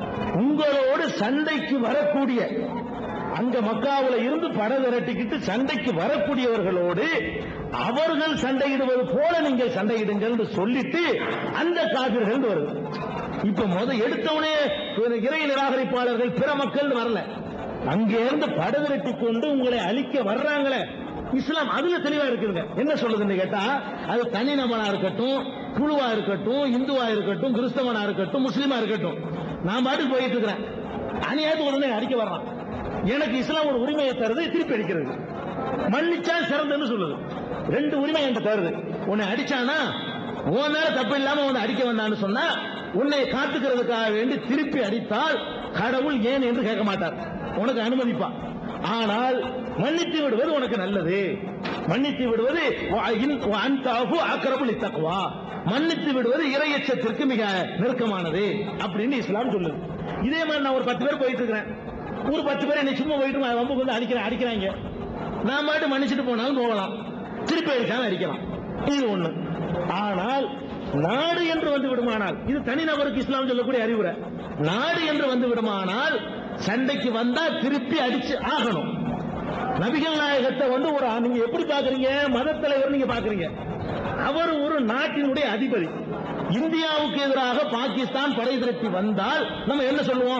உங்களோடு சண்டைக்கு வரக்கூடிய அங்க மக்காவுல இருந்து பட விரட்டிக்கிட்டு சண்டைக்கு வரக்கூடியவர்களோடு அவர்கள் சண்டையிடுவது போல நீங்கள் சண்டையிடுங்கள் சொல்லிட்டு அந்த காவிர்கள் வருது இப்ப முத எடுத்தவனே இறை நிராகரிப்பாளர்கள் பிற மக்கள் வரல அங்கே இருந்து பட விரட்டி கொண்டு உங்களை அழிக்க வர்றாங்களே இஸ்லாம் அதுல தெளிவா இருக்குதுங்க என்ன சொல்லுதுன்னு கேட்டா அது தனிநபரா இருக்கட்டும் குழுவா இருக்கட்டும் இந்துவா இருக்கட்டும் கிறிஸ்தவனா இருக்கட்டும் முஸ்லீமா இருக்கட்டும் நான் பாட்டுக்கு போயிட்டு இருக்கிறேன் அநியாயத்து உடனே அடிக்க வர்றான் எனக்கு இஸ்லாம் ஒரு உரிமையை தருது திருப்பி அடிக்கிறது மன்னிச்சா சிறந்தன்னு சொல்லுது ரெண்டு உரிமை என்கிட்ட தருது உன்னை அடிச்சானா உன் மேல தப்பு இல்லாம உன்னை அடிக்க வந்தான்னு சொன்னா உன்னை காத்துக்கிறதுக்காக வேண்டி திருப்பி அடித்தால் கடவுள் ஏன் என்று கேட்க மாட்டார் உனக்கு அனுமதிப்பா ஆனால் மன்னித்து விடுவது உனக்கு நல்லது மன்னித்து விடுவது அன்தாஃபு அக்ரபுல் இத்தக்வா மன்னித்து விடுவது இறையச்சத்திற்கு மிக நெருக்கமானது அப்படின்னு இஸ்லாம் சொல்லுது இதே மாதிரி நான் ஒரு பத்து பேர் போயிட்டு இருக்கிறேன் ஒரு பத்து பேர் என்னை சும்மா போயிட்டு வம்புக்கு வந்து அடிக்கிறேன் அடிக்கிறாங்க நான் மட்டும் மன்னிச்சுட்டு போனாலும் போகலாம் திருப்பி அடிச்சாலும் அடிக்கலாம் இது ஒண்ணு ஆனால் நாடு என்று வந்து விடுமானால் இது தனிநபருக்கு இஸ்லாம் சொல்லக்கூடிய அறிவுரை நாடு என்று வந்து விடுமானால் சண்டைக்கு வந்தா திருப்பி அடிச்சு ஆகணும் நபிகள் நாயகத்தை வந்து ஒரு நீங்க எப்படி பாக்குறீங்க மத தலைவர் நீங்க பாக்குறீங்க அவர் ஒரு நாட்டினுடைய அதிபதி இந்தியாவுக்கு எதிராக பாகிஸ்தான் படை திரட்டி வந்தால் நம்ம என்ன சொல்லுவோம்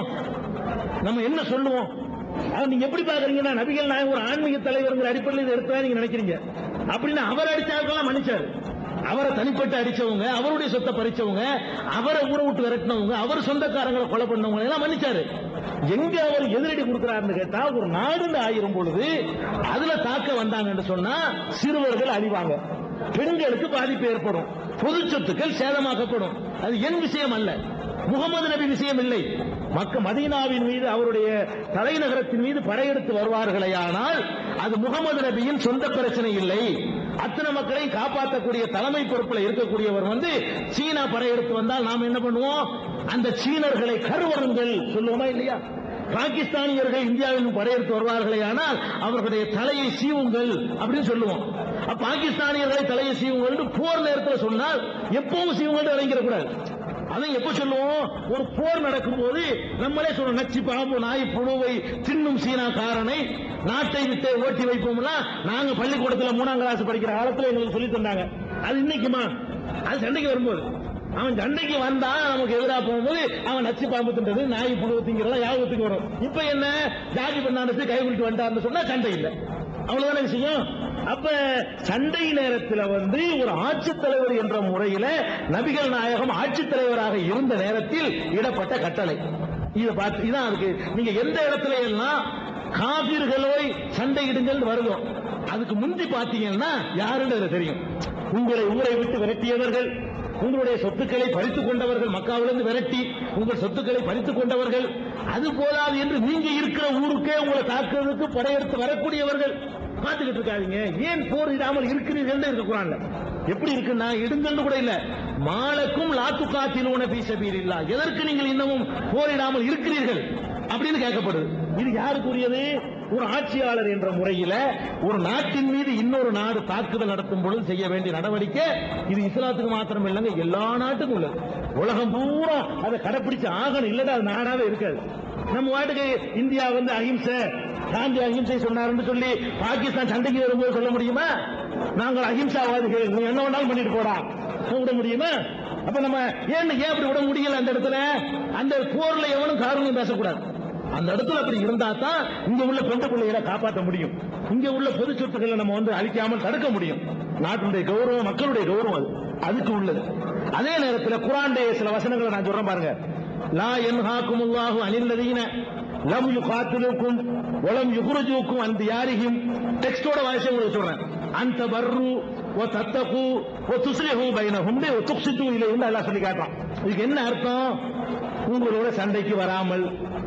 நம்ம என்ன சொல்லுவோம் அதை நீங்க எப்படி பாக்குறீங்கன்னா நபிகள் நாயகம் ஒரு ஆன்மீக தலைவருங்கிற அடிப்படையில் இதை எடுத்தா நீங்க நினைக்கிறீங்க அப்படின்னு அவர் அடிச்சாருக்கெல்லாம் மன்னிச்சாரு அவரை தனிப்பட்டு அடிச்சவங்க அவருடைய சொத்தை பறிச்சவங்க அவரை ஊரை விட்டு விரட்டினவங்க அவர் சொந்தக்காரங்களை கொலை பண்ணவங்க எல்லாம் மன்னிச்சாரு எங்க அவர் எதிரடி கொடுக்கிறாருன்னு கேட்டா ஒரு நாடுன்னு ஆயிரும் பொழுது அதுல தாக்க வந்தாங்கன்னு சொன்னா சிறுவர்கள் அழிவாங்க பெண்களுக்கு பாதிப்பு ஏற்படும் பொது சொத்துக்கள் சேதமாக்கப்படும் அது என் விஷயம் அல்ல முகமது நபி விஷயம் இல்லை மக்க மதீனாவின் மீது அவருடைய தலைநகரத்தின் மீது படையெடுத்து வருவார்களே ஆனால் அது முகமது நபியின் சொந்த பிரச்சனை இல்லை அத்தனை மக்களையும் காப்பாற்றக்கூடிய தலைமை பொறுப்புல இருக்கக்கூடியவர் வந்து சீனா படையெடுத்து வந்தால் நாம் என்ன பண்ணுவோம் அந்த சீனர்களை கருவருங்கள் சொல்லுவோமா இல்லையா பாகிஸ்தானியர்கள் இந்தியாவில் படையெடுத்து வருவார்களே ஆனால் அவர்களுடைய தலையை சீவுங்கள் அப்படின்னு சொல்லுவோம் அப்ப பாகிஸ்தானியர்களை தலையை சீவுங்கள் போர் நேரத்தில் சொன்னால் எப்பவும் சீவுங்கள் இறங்கிடக்கூடாது அதை எப்ப சொல்லுவோம் ஒரு போர் நடக்கும் போது நம்மளே சொல்றோம் நச்சு பாம்பு நாய் புழுவை தின்னும் சீனாக்காரனை நாட்டை விட்டு ஓட்டி வைப்போம்னா நாங்க பள்ளிக்கூடத்துல மூணாம் கிளாஸ் படிக்கிற காலத்துல எங்களுக்கு சொல்லி தந்தாங்க அது இன்னைக்குமா அது சண்டைக்கு வரும்போது அவன் சண்டைக்கு வந்தா நமக்கு எதிராக போகும்போது அவன் நச்சு பாம்பு தின்றது நாய் புழு திங்கிறதெல்லாம் யாபத்துக்கு வரும் இப்ப என்ன ஜாதி பண்ணானத்து கை விட்டு வந்தார்னு சொன்னா சண்டை இல்லை அவ்வளவுதான விஷயம் அப்ப சண்டை நேரத்தில் வந்து ஒரு ஆட்சித்தலைவர் என்ற முறையில நபிகள் நாயகம் ஆட்சித்தலைவராக இருந்த நேரத்தில் இடப்பட்ட கட்டளை இதை பார்த்து இதான் இருக்கு நீங்க எந்த இடத்துல எல்லாம் காபிர்களோய் சண்டையிடுங்கள் வருதோம் அதுக்கு முந்தி பாத்தீங்கன்னா யாருன்னு தெரியும் உங்களை ஊரை விட்டு விரட்டியவர்கள் உங்களுடைய சொத்துக்களை பறித்துக் கொண்டவர்கள் மக்காவிலிருந்து விரட்டி உங்கள் சொத்துக்களை பறித்துக் கொண்டவர்கள் அது போதாது என்று நீங்க இருக்கிற ஊருக்கே உங்களை தாக்குவதற்கு படையெடுத்து வரக்கூடியவர்கள் பார்த்துக்கிட்டு இருக்காதீங்க ஏன் போரிடாமல் இருக்கிறீர்கள் இருக்க குரான்ல எப்படி இருக்குன்னா இடுங்கன்னு கூட இல்ல மாலக்கும் லாத்து காத்தில் உன பீசபீர் இல்லா எதற்கு நீங்கள் இன்னமும் போரிடாமல் இருக்கிறீர்கள் அப்படின்னு கேட்கப்படுது இது யாருக்குரியது ஒரு ஆட்சியாளர் என்ற முறையில ஒரு நாட்டின் மீது இன்னொரு நாடு தாக்குதல் நடத்தும் பொழுது செய்ய வேண்டிய நடவடிக்கை இது இஸ்லாத்துக்கு மாத்திரம் இல்லைங்க எல்லா நாட்டுக்கும் உள்ளது உலகம் பூரா அதை கடைபிடிச்சு ஆகணும் இல்லடா அது நாடாவே இருக்காது நம்ம வாட்டுக்கு இந்தியா வந்து அஹிம்சை காந்தி அஹிம்சை சொன்னாருன்னு சொல்லி பாகிஸ்தான் சண்டைக்கு வரும்போது சொல்ல முடியுமா நாங்கள் அஹிம்சாவாதிகள் நீ என்ன வேணாலும் பண்ணிட்டு போடா விட முடியுமா அப்ப நம்ம ஏன் ஏன் அப்படி விட முடியல அந்த இடத்துல அந்த போர்ல எவனும் காரணம் பேசக்கூடாது அந்த இடத்துல அப்படி இருந்தா தான் இங்க உள்ள பெண் பிள்ளைகளை காப்பாற்ற முடியும் இங்க உள்ள பொது சொத்துக்களை நம்ம வந்து அழிக்காமல் தடுக்க முடியும் நாட்டினுடைய கௌரவம் மக்களுடைய கௌரவம் அது அதுக்கு உள்ளது அதே நேரத்தில் குரானுடைய சில வசனங்களை நான் சொல்றேன் பாருங்க லா என்ஹாக்கும் அல்லாஹு அனில்லதீன லம் யுகாத்திலுக்கும் ஒலம் யுகுருஜுக்கும் அந்த யாரிகும் டெக்ஸ்டோட வாய்ஸ் உங்களுக்கு சொல்றேன் அந்த பர்ரு ஓ தத்தகு ஓ துஸ்லிஹு பைனஹும் ஓ துக்சித்து இலையும் எல்லாம் சொல்லி காட்டுறான் இதுக்கு என்ன அர்த்தம் உங்களோட சண்டைக்கு வராமல்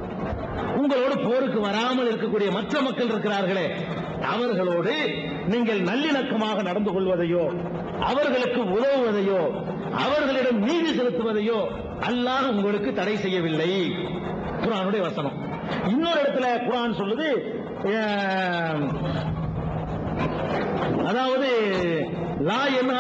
உங்களோடு போருக்கு வராமல் இருக்கக்கூடிய மற்ற மக்கள் இருக்கிறார்களே அவர்களோடு நீங்கள் நல்லிணக்கமாக நடந்து கொள்வதையோ அவர்களுக்கு உதவுவதையோ அவர்களிடம் நீதி செலுத்துவதையோ அல்லாஹ் உங்களுக்கு தடை செய்யவில்லை குரானுடைய வசனம் இன்னொரு இடத்துல குரான் சொல்லுது அஹ், அதாவது லா என்ன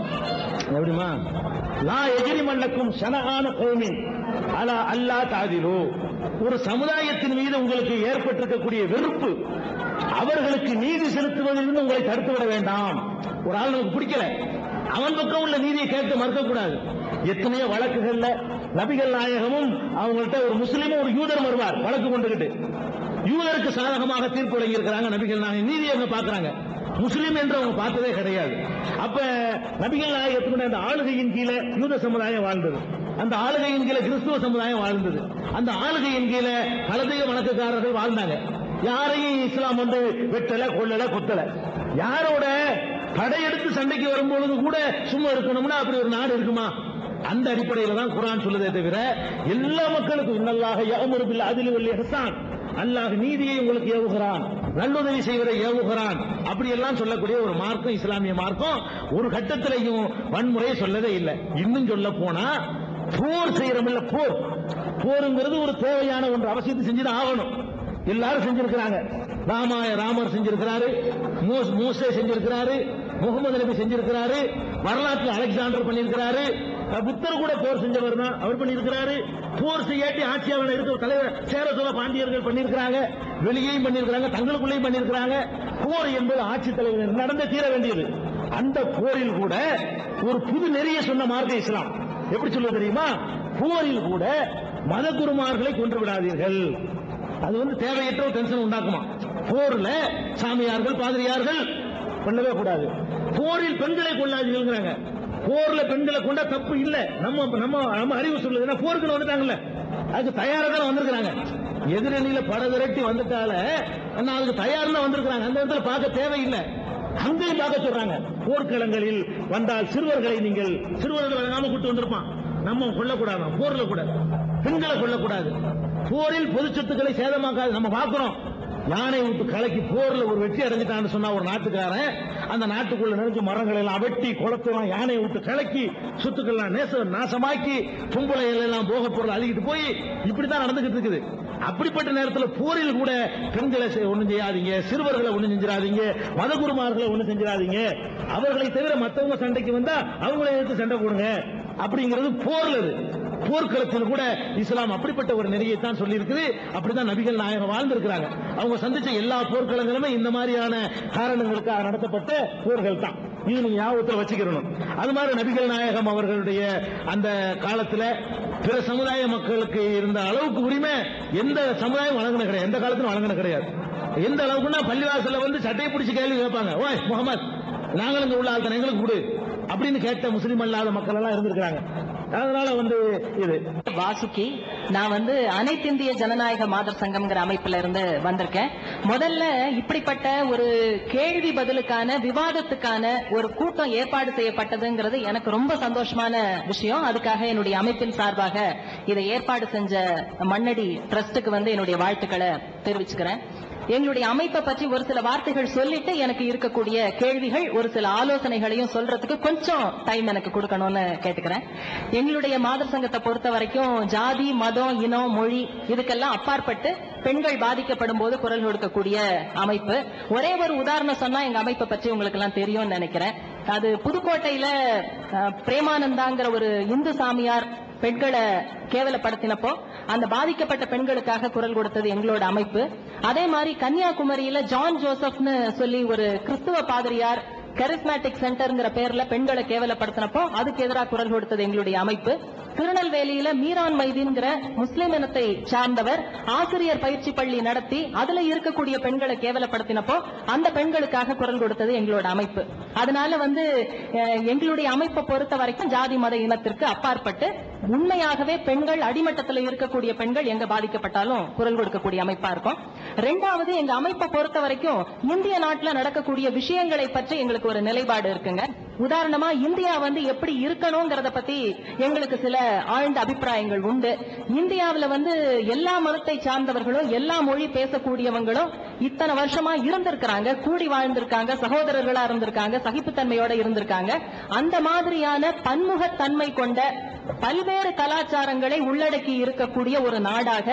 எப்படிமா லா எதிரி மண்டக்கும் சனகான கோமின் அலா அல்லா தாதிலோ ஒரு சமுதாயத்தின் மீது உங்களுக்கு ஏற்பட்டிருக்கக்கூடிய வெறுப்பு அவர்களுக்கு நீதி செலுத்துவதிலிருந்து உங்களை தடுத்து விட வேண்டாம் ஒரு ஆள் நமக்கு பிடிக்கல அவன் பக்கம் உள்ள நீதியை கேட்க மறுக்க கூடாது எத்தனையோ வழக்குகள்ல நபிகள் நாயகமும் அவங்கள்ட்ட ஒரு முஸ்லீமும் ஒரு யூதரும் வருவார் வழக்கு கொண்டுகிட்டு யூதருக்கு சாதகமாக தீர்ப்பு வழங்கியிருக்கிறாங்க நபிகள் நாயகம் நீதியை அங்க பாக்குறாங்க முஸ்லீம் என்று அவங்க பார்த்ததே கிடையாது அப்ப நபிகள் நாயகத்தினுடைய அந்த ஆளுகையின் கீழே யூத சமுதாயம் வாழ்ந்தது அந்த ஆளுகையின் கீழே கிறிஸ்துவ சமுதாயம் வாழ்ந்தது அந்த ஆளுகையின் கீழே கலதைய வணக்கக்காரர்கள் வாழ்ந்தாங்க யாரையும் இஸ்லாம் வந்து வெட்டல கொல்லல கொத்தல யாரோட படையெடுத்து சண்டைக்கு வரும்பொழுது கூட சும்மா இருக்கணும்னா அப்படி ஒரு நாடு இருக்குமா அந்த அடிப்படையில தான் குரான் சொல்லுதே தவிர எல்லா மக்களுக்கும் இன்னல்லாக யஅமுரு பில் அதில் வல் இஹ்சான் அல்லாஹ் நீதியை உங்களுக்கு ஏவுகிறான் நல்லுதவி செய்வதை ஏவுகிறான் அப்படி எல்லாம் சொல்லக்கூடிய ஒரு மார்க்கம் இஸ்லாமிய மார்க்கம் ஒரு கட்டத்திலையும் வன்முறையை சொல்லவே இல்லை இன்னும் சொல்ல போனா போர் செய்யறோம்ல போர் போருங்கிறது ஒரு தேவையான ஒன்று அவசியத்தை செஞ்சுதான் ஆகணும் எல்லாரும் செஞ்சிருக்கிறாங்க ராமாய ராமர் செஞ்சிருக்கிறாரு மோஸ் மோசே செஞ்சிருக்கிறாரு முகமது நபி செஞ்சிருக்கிறாரு வரலாற்று அலெக்சாண்டர் பண்ணியிருக்கிறாரு அஹ் புத்தர் கூட போர் செஞ்சவர் தான் அவர் பண்ணியிருக்கிறாரு போர் செய்யாட்டி ஆட்சியாளர் இருக்க தலைவர் சேர சோழ பாண்டியர்கள் பண்ணியிருக்கிறாங்க வெளியேயும் பண்ணியிருக்கிறாங்க தங்களுக்குள்ளேயும் பண்ணியிருக்கிறாங்க போர் என்பது ஆட்சி தலைவர் நடந்த தீர வேண்டியது அந்த போரில் கூட ஒரு புது நெறிய சொன்ன மார்க்க இஸ்லாம் எப்படி சொல்ல தெரியுமா போரில் கூட மத குருமார்களை கொன்று விடாதீர்கள் அது வந்து தேவையற்ற ஒரு டென்ஷன் உண்டாக்குமா போர்ல சாமியார்கள் பாதிரியார்கள் பண்ணவே கூடாது போரில் பெண்களை கொள்ளாதீங்கிறாங்க போர்ல பெண்களை கொண்டா தப்பு இல்ல நம்ம நம்ம நம்ம அறிவு சொல்லுதுன்னா போருக்கு வந்துட்டாங்கல்ல அதுக்கு தயாரா தான் வந்திருக்கிறாங்க எதிரணியில பட விரட்டி வந்துட்டால ஆனா அதுக்கு தயார்னா வந்திருக்கிறாங்க அந்த இடத்துல பார்க்க தேவையில்லை அங்கேயும் பார்க்க சொல்றாங்க போர்க்களங்களில் வந்தால் சிறுவர்களை நீங்கள் சிறுவர்கள் வழங்காம கூட்டு வந்திருப்பான் நம்ம கொல்லக்கூடாது போர்ல கூட பெண்களை கொல்லக்கூடாது போரில் பொது சொத்துக்களை சேதமாக்காது நம்ம பார்க்கிறோம் யானை விட்டு கலக்கி போர்ல ஒரு வெற்றி அடைஞ்சிட்டான்னு சொன்னா ஒரு நாட்டுக்காரன் அந்த நாட்டுக்குள்ள நினைச்சு மரங்களை எல்லாம் வெட்டி குளத்தெல்லாம் யானையை விட்டு கலக்கி சொத்துக்கள்லாம் நேச நாசமாக்கி பொம்பளைகள் எல்லாம் போக பொருள் அழுகிட்டு போய் இப்படித்தான் நடந்துகிட்டு இருக்குது அப்படிப்பட்ட நேரத்தில் போரில் கூட பெண்களை செ- ஒண்ணும் செய்யாதீங்க சிறுவர்களை ஒண்ணும் செஞ்சிடாதீங்க மதகுருமார்களை ஒண்ணும் செஞ்சிடாதீங்க அவர்களை தவிர மத்தவங்க சண்டைக்கு வந்தா அவங்களை எடுத்து சண்டை போடுங்க அப்படிங்கிறது போர்ல இது போர்க்களத்தில் கூட இஸ்லாம் அப்படிப்பட்ட ஒரு நெறியை தான் சொல்லி இருக்குது அப்படிதான் நபிகள் நாயகம் வாழ்ந்திருக்கிறாங்க அவங்க சந்திச்ச எல்லா போர்க்களங்களுமே இந்த மாதிரியான காரணங்களுக்காக நடத்தப்பட்ட போர்கள் தான் இது நீங்க ஞாபகத்தில் வச்சுக்கிறணும் அது மாதிரி நபிகள் நாயகம் அவர்களுடைய அந்த காலத்துல பிற சமுதாய மக்களுக்கு இருந்த அளவுக்கு உரிமை எந்த சமுதாயம் வழங்கின கிடையாது எந்த காலத்திலும் வழங்கின கிடையாது எந்த அளவுக்குன்னா பள்ளிவாசல்ல வந்து சட்டையை பிடிச்சு கேள்வி கேட்பாங்க ஓய் முகமது நாங்களும் இங்க உள்ள ஆள்தான் எங்களுக்கு கொடு அப்படின்னு கேட்ட முஸ்லீம் அல்லாத மக்கள் எல்லாம் இருந்திருக்கிறாங்க அதனால வந்து இது வாசுகி நான் வந்து அனைத்திந்திய ஜனநாயக மாதர் சங்கம்ங்கிற அமைப்புல இருந்து வந்திருக்கேன் முதல்ல இப்படிப்பட்ட ஒரு கேள்வி பதிலுக்கான விவாதத்துக்கான ஒரு கூட்டம் ஏற்பாடு செய்யப்பட்டதுங்கிறது எனக்கு ரொம்ப சந்தோஷமான விஷயம் அதுக்காக என்னுடைய அமைப்பின் சார்பாக இதை ஏற்பாடு செஞ்ச மண்ணடி ட்ரஸ்டுக்கு வந்து என்னுடைய வாழ்த்துக்களை தெரிவிச்சுக்கிறேன் எங்களுடைய அமைப்பை பற்றி ஒரு சில வார்த்தைகள் சொல்லிட்டு எனக்கு இருக்கக்கூடிய கேள்விகள் ஒரு சில ஆலோசனைகளையும் சொல்றதுக்கு கொஞ்சம் டைம் எனக்கு கொடுக்கணும்னு கேட்டுக்கிறேன் எங்களுடைய மாதர் சங்கத்தை பொறுத்த வரைக்கும் ஜாதி மதம் இனம் மொழி இதுக்கெல்லாம் அப்பாற்பட்டு பெண்கள் பாதிக்கப்படும் போது குரல் கொடுக்கக்கூடிய அமைப்பு ஒரே ஒரு உதாரணம் சொன்னா எங்க அமைப்பை பற்றி உங்களுக்கு எல்லாம் தெரியும்னு நினைக்கிறேன் அது புதுக்கோட்டையில அஹ், பிரேமானந்தாங்கிற ஒரு இந்து சாமியார் பெண்களை கேவலப்படுத்தினப்போ அந்த பாதிக்கப்பட்ட பெண்களுக்காக குரல் கொடுத்தது எங்களோட அமைப்பு அதே மாதிரி கன்னியாகுமரியில ஜான் ஜோசப்னு சொல்லி ஒரு கிறிஸ்துவ பாதிரியார் கரிஸ்மேட்டிக் சென்டர்ங்கிற பேர்ல பெண்களை கேவலப்படுத்தினப்போ அதுக்கு எதிராக குரல் கொடுத்தது எங்களுடைய அமைப்பு திருநெல்வேலியில மீரான் மைதீன்கிற முஸ்லிம் இனத்தை சார்ந்தவர் ஆசிரியர் பயிற்சி பள்ளி நடத்தி அதுல இருக்கக்கூடிய பெண்களை கேவலப்படுத்தினப்போ அந்த பெண்களுக்காக குரல் கொடுத்தது எங்களோட அமைப்பு அதனால வந்து அஹ், எங்களுடைய அமைப்பை பொறுத்த வரைக்கும் ஜாதி மத இனத்திற்கு அப்பாற்பட்டு உண்மையாகவே பெண்கள் அடிமட்டத்தில் இருக்கக்கூடிய பெண்கள் எங்க பாதிக்கப்பட்டாலும் குரல் கொடுக்கக்கூடிய அமைப்பா இருக்கும் ரெண்டாவது எங்க அமைப்பை பொறுத்த வரைக்கும் இந்திய நாட்டுல நடக்கக்கூடிய விஷயங்களை பற்றி எங்களுக்கு ஒரு நிலைப்பாடு இருக்குங்க உதாரணமா இந்தியா வந்து எப்படி இருக்கணுங்கிறத பத்தி எங்களுக்கு சில ஆழ்ந்த அபிப்பிராயங்கள் உண்டு இந்தியாவுல வந்து எல்லா மதத்தை சார்ந்தவர்களும் எல்லா மொழி பேசக்கூடியவங்களும் இத்தனை வருஷமா இருந்திருக்கிறாங்க கூடி வாழ்ந்திருக்காங்க சகோதரர்களா இருந்திருக்காங்க சகிப்புத்தன்மையோட இருந்திருக்காங்க அந்த மாதிரியான பன்முகத்தன்மை கொண்ட பல்வேறு கலாச்சாரங்களை உள்ளடக்கி இருக்கக்கூடிய ஒரு நாடாக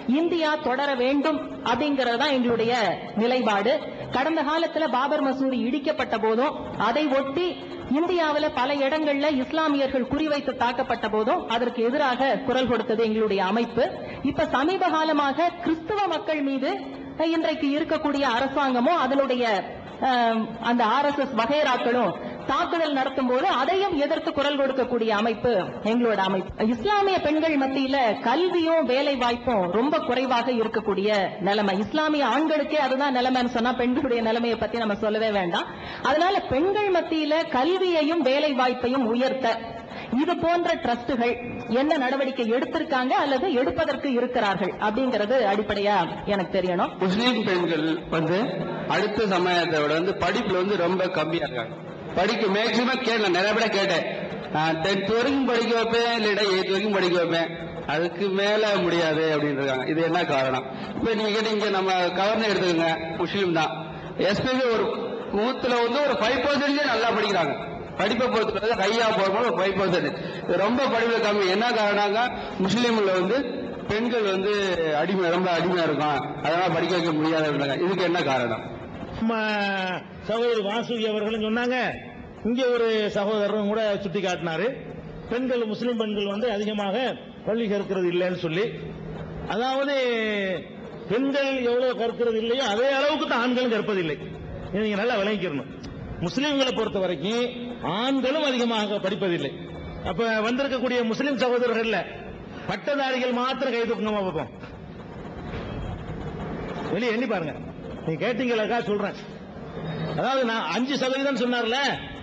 இந்தியா தொடர வேண்டும் அப்படிங்கறது தான் எங்களுடைய நிலைப்பாடு கடந்த காலத்துல பாபர் மசூதி இடிக்கப்பட்ட போதும் அதை ஒட்டி இந்தியாவுல பல இடங்கள்ல இஸ்லாமியர்கள் குறிவைத்து தாக்கப்பட்ட போதும் அதற்கு எதிராக குரல் கொடுத்தது எங்களுடைய அமைப்பு இப்ப சமீப காலமாக கிறிஸ்தவ மக்கள் மீது இன்றைக்கு இருக்கக்கூடிய அரசாங்கமும் அதனுடைய அஹ், அந்த ஆர்எஸ்எஸ் வகைராக்களும் தாக்குதல் நடத்தும் போது அதையும் எதிர்த்து குரல் கொடுக்கக்கூடிய அமைப்பு எங்களோட அமைப்பு இஸ்லாமிய பெண்கள் மத்தியில கல்வியும் வேலை வாய்ப்பும் ரொம்ப குறைவாக இருக்கக்கூடிய நிலைமை இஸ்லாமிய ஆண்களுக்கே அதுதான் நிலைமைன்னு சொன்னா பெண்களுடைய நிலைமையை பத்தி நம்ம சொல்லவே வேண்டாம் அதனால பெண்கள் மத்தியில கல்வியையும் வேலை வாய்ப்பையும் உயர்த்த இது போன்ற ட்ரஸ்டுகள் என்ன நடவடிக்கை எடுத்திருக்காங்க அல்லது எடுப்பதற்கு இருக்கிறார்கள் அப்படிங்கறது அடிப்படையா எனக்கு தெரியணும் முஸ்லீம் பெண்கள் வந்து அடுத்த சமயத்தை விட வந்து படிப்புல வந்து ரொம்ப கம்மியா இருக்காங்க படிக்க மேக்சிமம் கேட்டேன் நிறைய பேரை கேட்டேன் டென்த் வரைக்கும் படிக்க வைப்பேன் இல்லைடா எயித் வரைக்கும் படிக்க வைப்பேன் அதுக்கு மேல முடியாது அப்படின்னு இருக்காங்க இது என்ன காரணம் இப்ப நீங்க கேட்டீங்க நம்ம கவர்னர் எடுத்துக்கோங்க முஸ்லீம் தான் எஸ்பிபி ஒரு நூத்துல வந்து ஒரு ஃபைவ் பர்சன்டேஜ் நல்லா படிக்கிறாங்க படிப்பை பொறுத்தவரை ஹையா போகும்போது ஒரு ஃபைவ் பர்சன்டேஜ் ரொம்ப படிப்பு கம்மி என்ன காரணம்னா முஸ்லீம்ல வந்து பெண்கள் வந்து அடிமை ரொம்ப அடிமையா இருக்கும் அதனால படிக்க வைக்க முடியாது அப்படின்னாங்க இதுக்கு என்ன காரணம் நம்ம சகோதரி வாசுகி அவர்களும் சொன்னாங்க இங்க ஒரு சகோதரரும் கூட சுட்டி காட்டினாரு பெண்கள் முஸ்லிம் பெண்கள் வந்து அதிகமாக பள்ளி கற்கிறது இல்லைன்னு சொல்லி அதாவது பெண்கள் எவ்வளவு கற்கிறது இல்லையோ அதே அளவுக்கு தான் ஆண்களும் கற்பதில்லை இதை நீங்க நல்லா விளங்கிக்கணும் முஸ்லிம்களை பொறுத்த வரைக்கும் ஆண்களும் அதிகமாக படிப்பதில்லை அப்ப வந்திருக்கக்கூடிய முஸ்லிம் சகோதரர்கள்ல பட்டதாரிகள் மாத்திரம் கை தூக்குங்கம்மா பார்ப்போம் வெளியே எண்ணி பாருங்க நீ கேட்டீங்களா சொல்றேன் அதாவது நான் அஞ்சு சதவீதம் சொன்னார்ல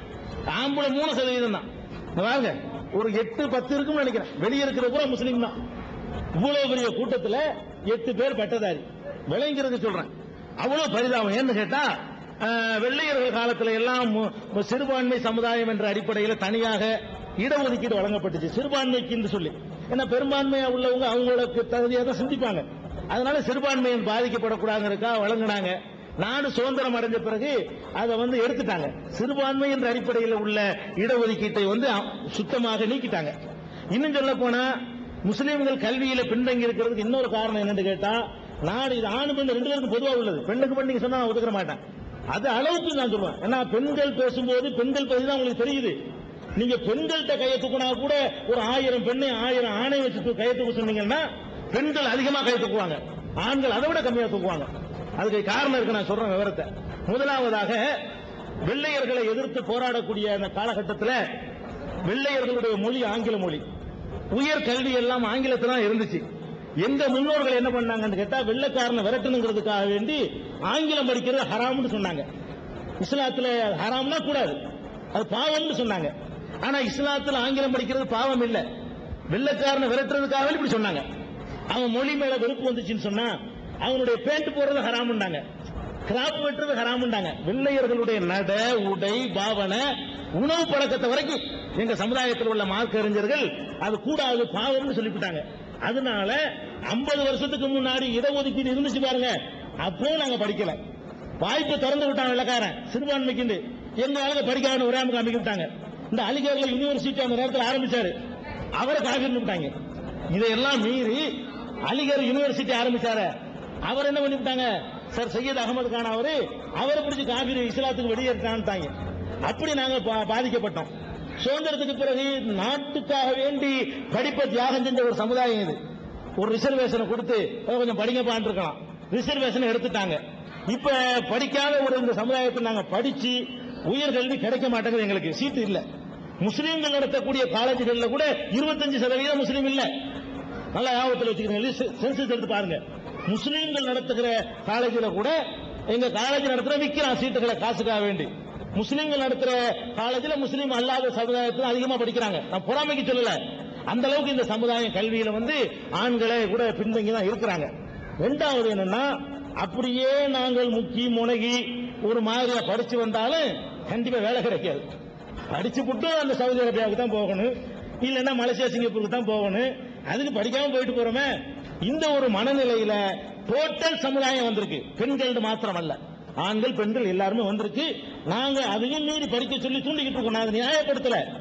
ஆம்பளை மூணு சதவீதம் தான் இங்க பாருங்க ஒரு எட்டு பத்து இருக்கும்னு நினைக்கிறேன் வெளியே இருக்கிற பூரா முஸ்லீம் தான் இவ்வளவு பெரிய கூட்டத்துல எட்டு பேர் பட்டதாரி விளைங்கிறது சொல்றேன் அவ்வளவு பரிதாபம் ஏன்னு கேட்டா அஹ், வெள்ளையர்கள் காலத்துல எல்லாம் மு- மு- சிறுபான்மை சமுதாயம் என்ற அடிப்படையில் தனியாக இடஒதுக்கீடு வழங்கப்பட்டுச்சு சிறுபான்மைக்கு என்று சொல்லி ஏன்னா பெரும்பான்மையா உள்ளவங்க அவங்களுக்கு தகுதியாக தான் சிந்திப்பாங்க அதனால சிறுபான்மையின் பாதிக்கப்படக்கூடாதுக்கா வழங்கினாங்க நாடு சுதந்திரம் அடைஞ்ச பிறகு அதை வந்து எடுத்துட்டாங்க சிறுபான்மை என்ற அடிப்படையில் உள்ள இடஒதுக்கீட்டை வந்து அ- சுத்தமாக நீக்கிட்டாங்க இன்னும் சொல்ல போனா முஸ்லீம்கள் கல்வியில பின்தங்கி இருக்கிறதுக்கு இன்னொரு காரணம் என்னன்னு கேட்டா நாடு இது ஆணு பெண் ரெண்டு பேருக்கும் பொதுவா உள்ளது பெண்ணுக்கு பெண் நீங்க சொன்னா நான் ஒத்துக்கிற மாட்டேன் அது அளவுக்கு நான் சொல்லுவேன் ஏன்னா பெண்கள் பேசும்போது பெண்கள் பத்தி தான் உங்களுக்கு தெரியுது நீங்க பெண்கள்கிட்ட கையை தூக்கினா கூட ஒரு ஆயிரம் பெண்ணை ஆயிரம் ஆணை வச்சு தூ- கையை தூக்க சொன்னீங்கன்னா பெண்கள் அதிகமா கையை தூக்குவாங்க ஆண்கள் அதை விட கம்மியா தூக்குவாங்க அதுக்கு காரணம் இருக்கு நான் சொல்றேன் விவரத்தை முதலாவதாக வெள்ளையர்களை எதிர்த்து போராடக்கூடிய அந்த காலகட்டத்தில் வெள்ளையர்களுடைய மொழி ஆங்கில மொழி உயர் கல்வி எல்லாம் ஆங்கிலத்துல தான் இருந்துச்சு எங்க முன்னோர்கள் என்ன பண்ணாங்கன்னு கேட்டா வெள்ளைக்காரனை விரட்டணுங்கிறதுக்காக வேண்டி ஆங்கிலம் படிக்கிறது ஹராம்னு சொன்னாங்க இஸ்லாத்துல ஹராம்னா கூடாது அது பாவம்னு சொன்னாங்க ஆனா இஸ்லாத்துல ஆங்கிலம் படிக்கிறது பாவம் இல்ல வெள்ளைக்காரனை விரட்டுறதுக்காக இப்படி சொன்னாங்க அவன் மொழி மேல வெறுப்பு வந்துச்சுன்னு சொன்னா அவனுடைய பேண்ட் போடுறது ஹராமுண்டாங்க கிராப் வெட்டுறது ஹராமுண்டாங்க வெள்ளையர்களுடைய நட உடை பாவனை உணவு பழக்கத்தை வரைக்கும் எங்க சமுதாயத்தில் உள்ள மார்க்க அறிஞர்கள் அது கூடாது பாவம்னு சொல்லிவிட்டாங்க அதனால 50 வருஷத்துக்கு முன்னாடி இடஒதுக்கீடு இருந்துச்சு பாருங்க அப்போ நாங்க படிக்கல வாய்ப்பு திறந்து விட்டான் வெள்ளக்காரன் சிறுபான்மைக்கு எங்க ஆளுங்க படிக்காத ஒரே அமைக்க விட்டாங்க இந்த அலிகர்ல யூனிவர்சிட்டி அந்த நேரத்தில் ஆரம்பிச்சாரு அவரை காகிட்டு விட்டாங்க இதையெல்லாம் மீறி அலிகர் யூனிவர்சிட்டி ஆரம்பிச்சாரு அவர் என்ன பண்ணிவிட்டாங்க சார் சையத் அகமது கான் அவரு அவரை பிடிச்சி காபிரி இஸ்லாத்துக்கு வெளியேற்றான்ட்டாங்க அப்படி நாங்க பா- பாதிக்கப்பட்டோம் சுதந்திரத்துக்கு பிறகு நாட்டுக்காக வேண்டி படிப்பை தியாகம் செஞ்ச ஒரு சமுதாயம் இது ஒரு ரிசர்வேஷனை கொடுத்து "ஏய், கொஞ்சம் படிங்கப்பான்னு இருக்கலாம் ரிசர்வேஷனை எடுத்துட்டாங்க இப்ப படிக்காத ஒரு இந்த சமுதாயத்தை நாங்க படிச்சு உயர்கல்வி கிடைக்க மாட்டேங்குது எங்களுக்கு சீட்டு இல்ல முஸ்லீம்கள் நடத்தக்கூடிய காலேஜ்கள்ல கூட 25% சதவீதம் முஸ்லீம் இல்ல நல்லா ஞாபகத்தில் வச்சுக்கிறீங்க சென்சஸ் எடுத்து பாருங்க முஸ்லீம்கள் நடத்துகிற காலேஜில் கூட எங்க காலேஜ் நடத்துற விற்கிறான் சீட்டுகளை காசுக்காக வேண்டி முஸ்லீம்கள் நடத்துற காலேஜில் முஸ்லீம் அல்லாத சமுதாயத்தில் அதிகமா படிக்கிறாங்க நான் பொறாமைக்கு சொல்லல அந்த அளவுக்கு இந்த சமுதாயம் கல்வியில வந்து ஆண்களே கூட பின்தங்கி தான் இருக்கிறாங்க ரெண்டாவது என்னன்னா அப்படியே நாங்கள் முக்கி முனகி ஒரு மாதிரியா படிச்சு வந்தாலும் கண்டிப்பா வேலை கிடைக்காது படிச்சு புட்டு அந்த சவுதி அரேபியாவுக்கு தான் போகணும் இல்லைன்னா மலேசியா சிங்கப்பூருக்கு தான் போகணும் அதுக்கு படிக்காம போயிட்டு போறோமே இந்த ஒரு மனநிலையில டோட்டல் சமுதாயம் வந்திருக்கு பெண்கள் மாத்திரம் அல்ல ஆண்கள் பெண்கள் எல்லாருமே வந்திருக்கு நாங்க அதையும் மீறி படிக்க சொல்லி தூண்டிக்கிட்டு இருக்கோம் நான் அதை நியாயப்படுத்தல